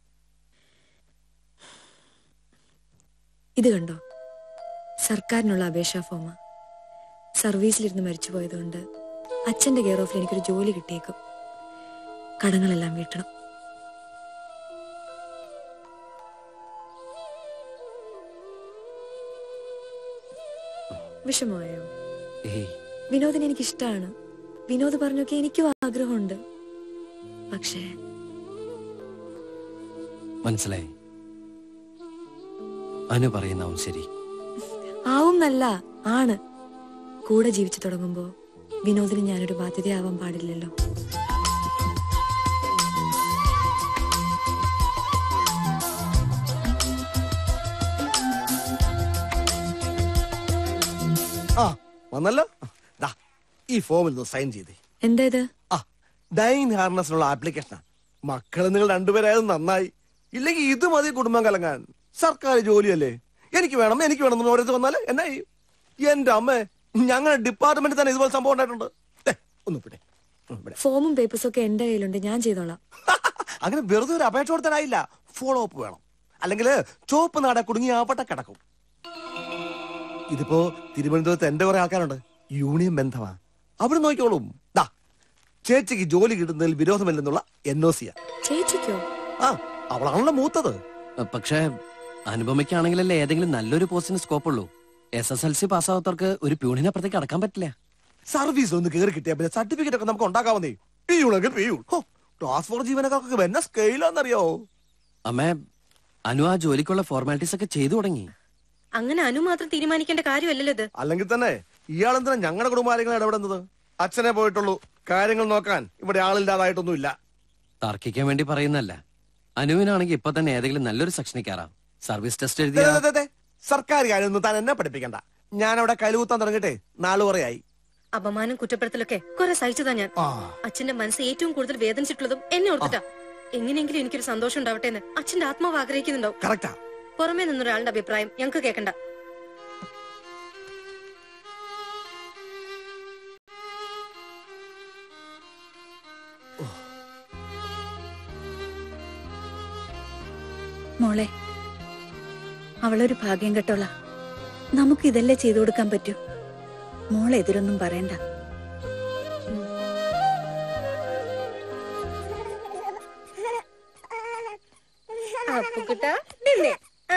ഇത് കണ്ടോ സർക്കാരിനുള്ള അപേക്ഷാ ഫോമ സർവീസിലിരുന്ന് മരിച്ചു പോയതുകൊണ്ട് അച്ഛന്റെ കെയർ ഓഫിൽ എനിക്കൊരു ജോലി കിട്ടിയേക്കും കടങ്ങളെല്ലാം വീട്ടണം വിഷമമായോ ഏയ് വിനോദിനെ എനിക്ക് ഇഷ്ടമാണ് വിനോദ് പറഞ്ഞൊക്കെ എനിക്കും ആഗ്രഹമുണ്ട് പക്ഷേ മനസ്സിലായി അനു പറയുന്നവും ശരി ആവും നല്ല ആണ് കൂടെ ജീവിച്ചു തുടങ്ങുമ്പോ വിനോദിന് ഞാനൊരു ബാധ്യതയാവാൻ പാടില്ലല്ലോ ആ വന്നല്ലോ ദാ ഈ ഫോമിൽ നിന്ന് സൈൻ ചെയ്തേ എന്താ ഇത് ആ ഡൈൻ ഹാർനസിനുള്ള ആപ്ലിക്കേഷനാ മക്കള് നിങ്ങൾ രണ്ടുപേരായത് നന്നായി ഇല്ലെങ്കിൽ ഇത് മതി കുടുംബം കലങ്ങാൻ സർക്കാർ ജോലിയല്ലേ എനിക്ക് വേണം എനിക്ക് വേണം എന്ന് ഓരോരുത്തർ വന്നാല് എന്നാ ചെയ്യും എന്റെ അമ്മ ഞങ്ങളുടെ ഡിപ്പാർട്ട്മെന്റിൽ തന്നെ ഇതുപോലെ സംഭവം ഉണ്ടായിട്ടുണ്ട് ദേ, ഒന്ന് ഇവിടെ ഫോമും പേപ്പേഴ്സും ഒക്കെ എന്റെ കയ്യിലുണ്ട് ഞാൻ ചെയ്തോളാം അങ്ങനെ വെറുതെ ഒരു അപേക്ഷ കൊടുത്താനായില്ല ഫോളോ അപ്പ് വേണം അല്ലെങ്കിൽ ചോപ്പ് നാട കുടുങ്ങി ആവട്ടെ കിടക്കും ഇതിപ്പോ തിരുവനന്തപുരത്ത് എന്റെ കുറെ ആൾക്കാരുണ്ട് യൂണിയൻ ബന്ധമാ അവിടെ നോക്കിക്കോളും ദാ ചേച്ചിക്ക് ജോലി കിട്ടുന്നതിൽ വിരോധമില്ലെന്നുള്ള എൻ ഒ സിയാ ചേച്ചിക്കോ ആ അവളാണല്ലോ മൂത്തത് പക്ഷേ അനുപമയ്ക്കാണെങ്കിലല്ലേ ഏതെങ്കിലും നല്ലൊരു പോസ്റ്റിന് സ്കോപ്പ് ഉള്ളൂ എസ് എസ് എൽ സി പാസ്സാവാത്തവർക്ക് ഒരു പ്യൂണിനെ അപ്പുറത്തേക്ക് അടക്കാൻ പറ്റില്ല സർവീസ് ഒന്ന് കയറി കിട്ടിയാ പിന്നെ സർട്ടിഫിക്കറ്റ് ഒക്കെ നമുക്ക് ഉണ്ടാക്കാവുന്നേ പിയൂണെങ്കിൽ പിയൂൺ ഹോ ക്ലാസ് ഫോർ ജീവനക്കാർക്ക് എന്നെ സ്കെയിലാന്നറിയോ അമ്മേ അനു ആ ജോലിക്കുള്ള ഫോർമാലിറ്റീസ് ഒക്കെ ചെയ്തു തുടങ്ങി അങ്ങനെ അനു മാത്രം തീരുമാനിക്കേണ്ട കാര്യമല്ലല്ലോ ഇത് അല്ലെങ്കിൽ തന്നെ ഇയാളെന്തിനാ ഞങ്ങളുടെ കുടുംബാര്യങ്ങൾ ഇടപെടുന്നത് അച്ഛനെ പോയിട്ടുള്ളൂ കാര്യങ്ങൾ നോക്കാൻ ഇവിടെ ആളില്ലാതായിട്ടൊന്നുമില്ല തർക്കിക്കാൻ വേണ്ടി പറയുന്നല്ല അനുവിനാണെങ്കിൽ ഇപ്പൊ തന്നെ ഏതെങ്കിലും നല്ലൊരു സെക്ഷനിൽ കയറാം സർവീസ് ടെസ്റ്റ് ദേ, എഴുതിയ ദേ, ദേ, ദേ. സർക്കാർ കാര്യമൊന്നും താൻ എന്നെ പഠിപ്പിക്കണ്ട ഞാൻ അവിടെ കലുകുത്താൻ തുടങ്ങിട്ടെ നാലു കുറയായി അപമാനം കുറ്റപ്പെടുത്തലൊക്കെ കുറെ സഹിച്ചതാ ഞാൻ അച്ഛന്റെ മനസ്സ് ഏറ്റവും കൂടുതൽ വേദനിച്ചിട്ടുള്ളതും എന്നെ ഓർത്തിട്ടാ എങ്ങനെയെങ്കിലും എനിക്കൊരു സന്തോഷം ഉണ്ടാവട്ടെ എന്ന് അച്ഛന്റെ ആത്മാവ് ആഗ്രഹിക്കുന്നുണ്ടാവും കറക്റ്റാ പുറമേ നിന്നൊരാളുടെ അഭിപ്രായം ഞങ്ങൾക്ക് കേൾക്കണ്ട മോളെ അവളൊരു ഭാഗ്യം കെട്ടോള നമുക്ക് ഇതല്ലേ ചെയ്തു കൊടുക്കാൻ പറ്റൂ മോളെ എതിരൊന്നും പറയണ്ട അപ്പുക്കുട്ടാ ഇല്ലേ ആ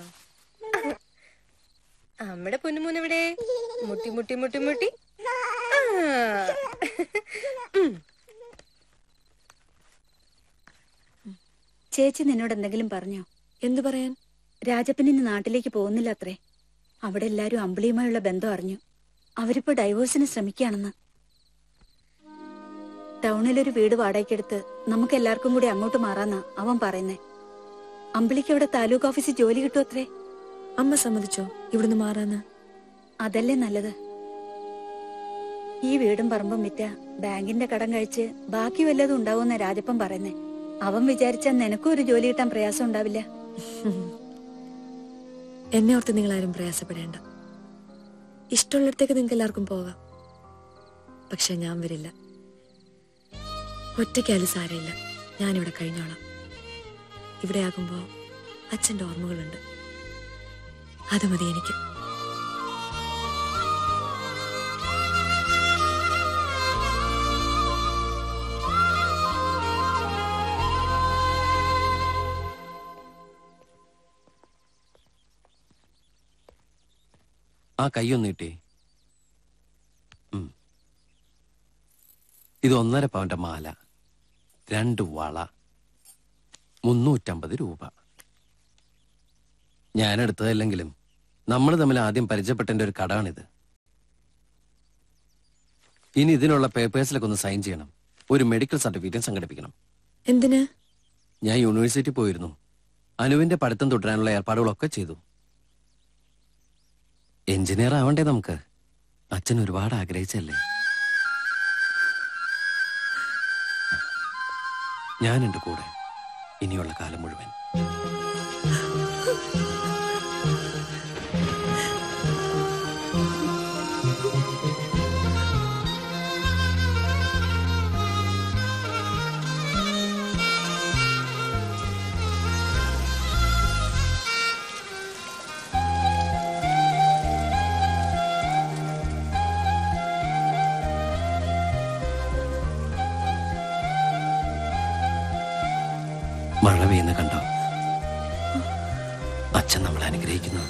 അമ്മയുടെ പൊന്നുമോനെവിടെ മുട്ടി മുട്ടി മുട്ടി മുട്ടി ആ. ഉം. ചേച്ചി നിന്നോട് എന്തെങ്കിലും പറഞ്ഞോ എന്തു പറയാൻ രാജപ്പൻ ഇന്ന് നാട്ടിലേക്ക് പോകുന്നില്ല അത്രേ അവിടെ എല്ലാരും അമ്പിളിയുമായുള്ള ബന്ധം അറിഞ്ഞു അവരിപ്പോ ഡൈവോഴ്സിന് ശ്രമിക്കുകയാണെന്ന് ടൗണിലൊരു വീട് വാടകയ്ക്കെടുത്ത് നമുക്ക് എല്ലാവർക്കും കൂടി അങ്ങോട്ട് മാറാന്നാ അവൻ പറയുന്നേ അമ്പിളിക്ക് അവിടെ താലൂക്ക് ഓഫീസിൽ ജോലി കിട്ടും അത്രേ അമ്മ സമ്മതിച്ചോ ഇവിടുന്ന് മാറാന്ന് അതല്ലേ നല്ലത് ഈ വീടും പറമ്പും വിറ്റ ബാങ്കിന്റെ കടം കഴിച്ച് ബാക്കി വല്ലതും ഉണ്ടാവുമെന്ന രാജപ്പൻ പറയുന്നേ അവൻ വിചാരിച്ചാൽ നിനക്കും ഒരു ജോലി കിട്ടാൻ പ്രയാസം ഉണ്ടാവില്ല എന്നെ ഓർത്ത് നിങ്ങൾ ആരും പ്രയാസപ്പെടേണ്ട ഇഷ്ടമുള്ളിടത്തേക്ക് നിങ്ങൾക്ക് എല്ലാവർക്കും പോകാം പക്ഷെ ഞാൻ വരില്ല ഒറ്റയ്ക്കാലും സാരമില്ല ഞാനിവിടെ കഴിഞ്ഞോളാം ഇവിടെ ആകുമ്പോ അച്ഛന്റെ ഓർമ്മകളുണ്ട് അത് മതി എനിക്ക് ആ കൈയൊന്ന് കിട്ടി ഇത് ഒന്നര പവന്റെ മാല രണ്ട് വള മുന്നൂറ്റമ്പത് രൂപ ഞാൻ എടുത്തതല്ലെങ്കിലും നമ്മൾ തമ്മിൽ ആദ്യം പരിചയപ്പെട്ടതിന്റെ ഒരു കടാണിത് ഇനി ഇതിനുള്ള പേപ്പേഴ്സിലൊക്കെ ഒന്ന് സൈൻ ചെയ്യണം ഒരു മെഡിക്കൽ സർട്ടിഫിക്കറ്റ് സംഘടിപ്പിക്കണം എന്തിന് ഞാൻ യൂണിവേഴ്സിറ്റി പോയിരുന്നു അനുവിന്റെ പഠിത്തം തുടരാനുള്ള ഏർപ്പാടുകളൊക്കെ ചെയ്തു എഞ്ചിനീയർ ആവണ്ടേ നമുക്ക് അച്ഛൻ ഒരുപാട് ആഗ്രഹിച്ചല്ലേ ഞാനുണ്ട് കൂടെ ഇനിയുള്ള കാലം മുഴുവൻ മഴ പെയ്യുന്ന കണ്ടോ അച്ഛൻ നമ്മളെ അനുഗ്രഹിക്കുന്നു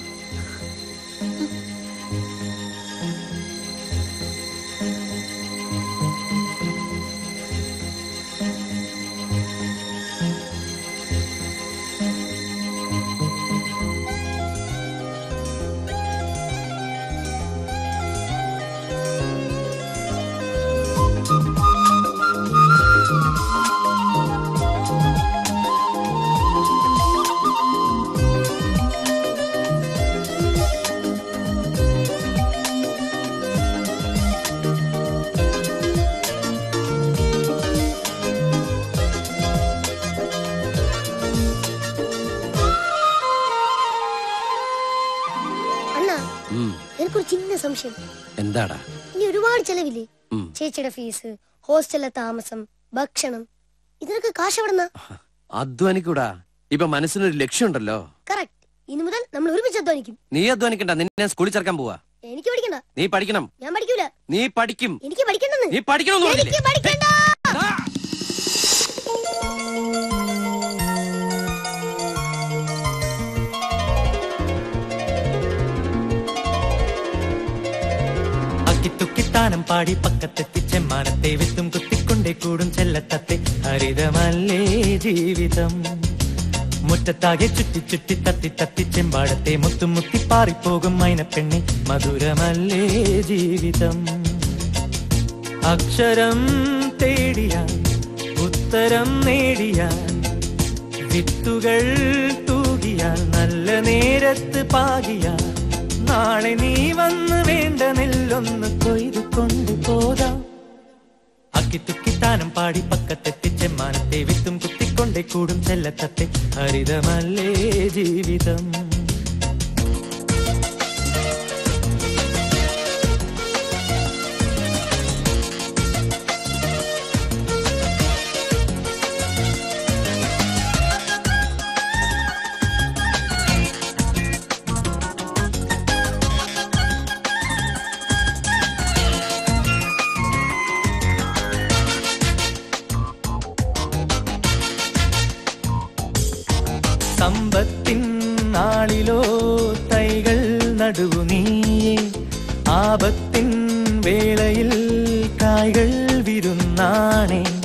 അണ്ണാ ഉം, എനിക്കൊരു ചിന്ന സംശയം എന്താടാ ഇനി ഒരുപാട് ചെലവില്ലേ ഉം. ചേച്ചിയുടെ ഫീസ് ഹോസ്റ്റലിലെ താമസം ഭക്ഷണം ഇതിനൊക്കെ കാശ് എവിടെന്നാ അധ്വാനിക്കൂടാ ഇപ്പൊ മനസ്സിനൊരു ലക്ഷ്യമുണ്ടല്ലോ കറക്റ്റ് ഇനി മുതൽ നമ്മൾ ഒരുമിച്ച് അധ്വാനിക്കും നീ അധ്വാനിക്കണ്ട നിന്നെ സ്കൂളിൽ ചേർക്കാൻ പോവാ എനിക്ക് പഠിക്കണ്ട നീ പഠിക്കണം ഞാൻ പഠിക്കൂല നീ പഠിക്കും എനിക്ക് പഠിക്കണ്ടെന്ന് നീ പഠിക്കണമെന്ന് പറഞ്ഞില്ലേ? എനിക്ക് പഠിക്കണ്ട അക്കിത്തുക്കിത്താനം പാടി പക്കത്തെത്തി ചെമ്മാനത്തെ വിത്തും കുത്തിക്കൊണ്ടേ കൂടും ചെല്ലത്തത്തെ ഹരിതമല്ലേ ജീവിതം മുറ്റത്താകെ ചുറ്റി ചുറ്റി തത്തി തത്തി ചെമ്പാടത്തെ മുത്തും മുത്തി പാറിപ്പോകും മൈനപ്പെണ്ണി മധുരമല്ലേ ജീവിതം അക്ഷരം തേടിയാൽ ഉത്തരം നേടിയാൽ വിത്തുകൾ തൂകിയാൽ നല്ല നേരത്ത് പാകിയാൽ നാളെ നീ വന്ന് വേണ്ട നെല്ലൊന്ന് കൊയ്തു കൊണ്ടു പോകാം അക്കിത്തുക്കിത്താനം പാടി പക്കത്തെത്തി ചെമ്മാനത്തെ വിത്തും കുത്തിക്കൊണ്ടേ കൂടും ചെല്ലത്തത്തെ ഹരിതമല്ലേ ജീവിതം സമ്പത്തിൻ നാളിലോ തൈകൾ നടുവു നീയേ ആപത്തിൻ വേളയിൽ കായ്കൾ വിരുന്നാണേ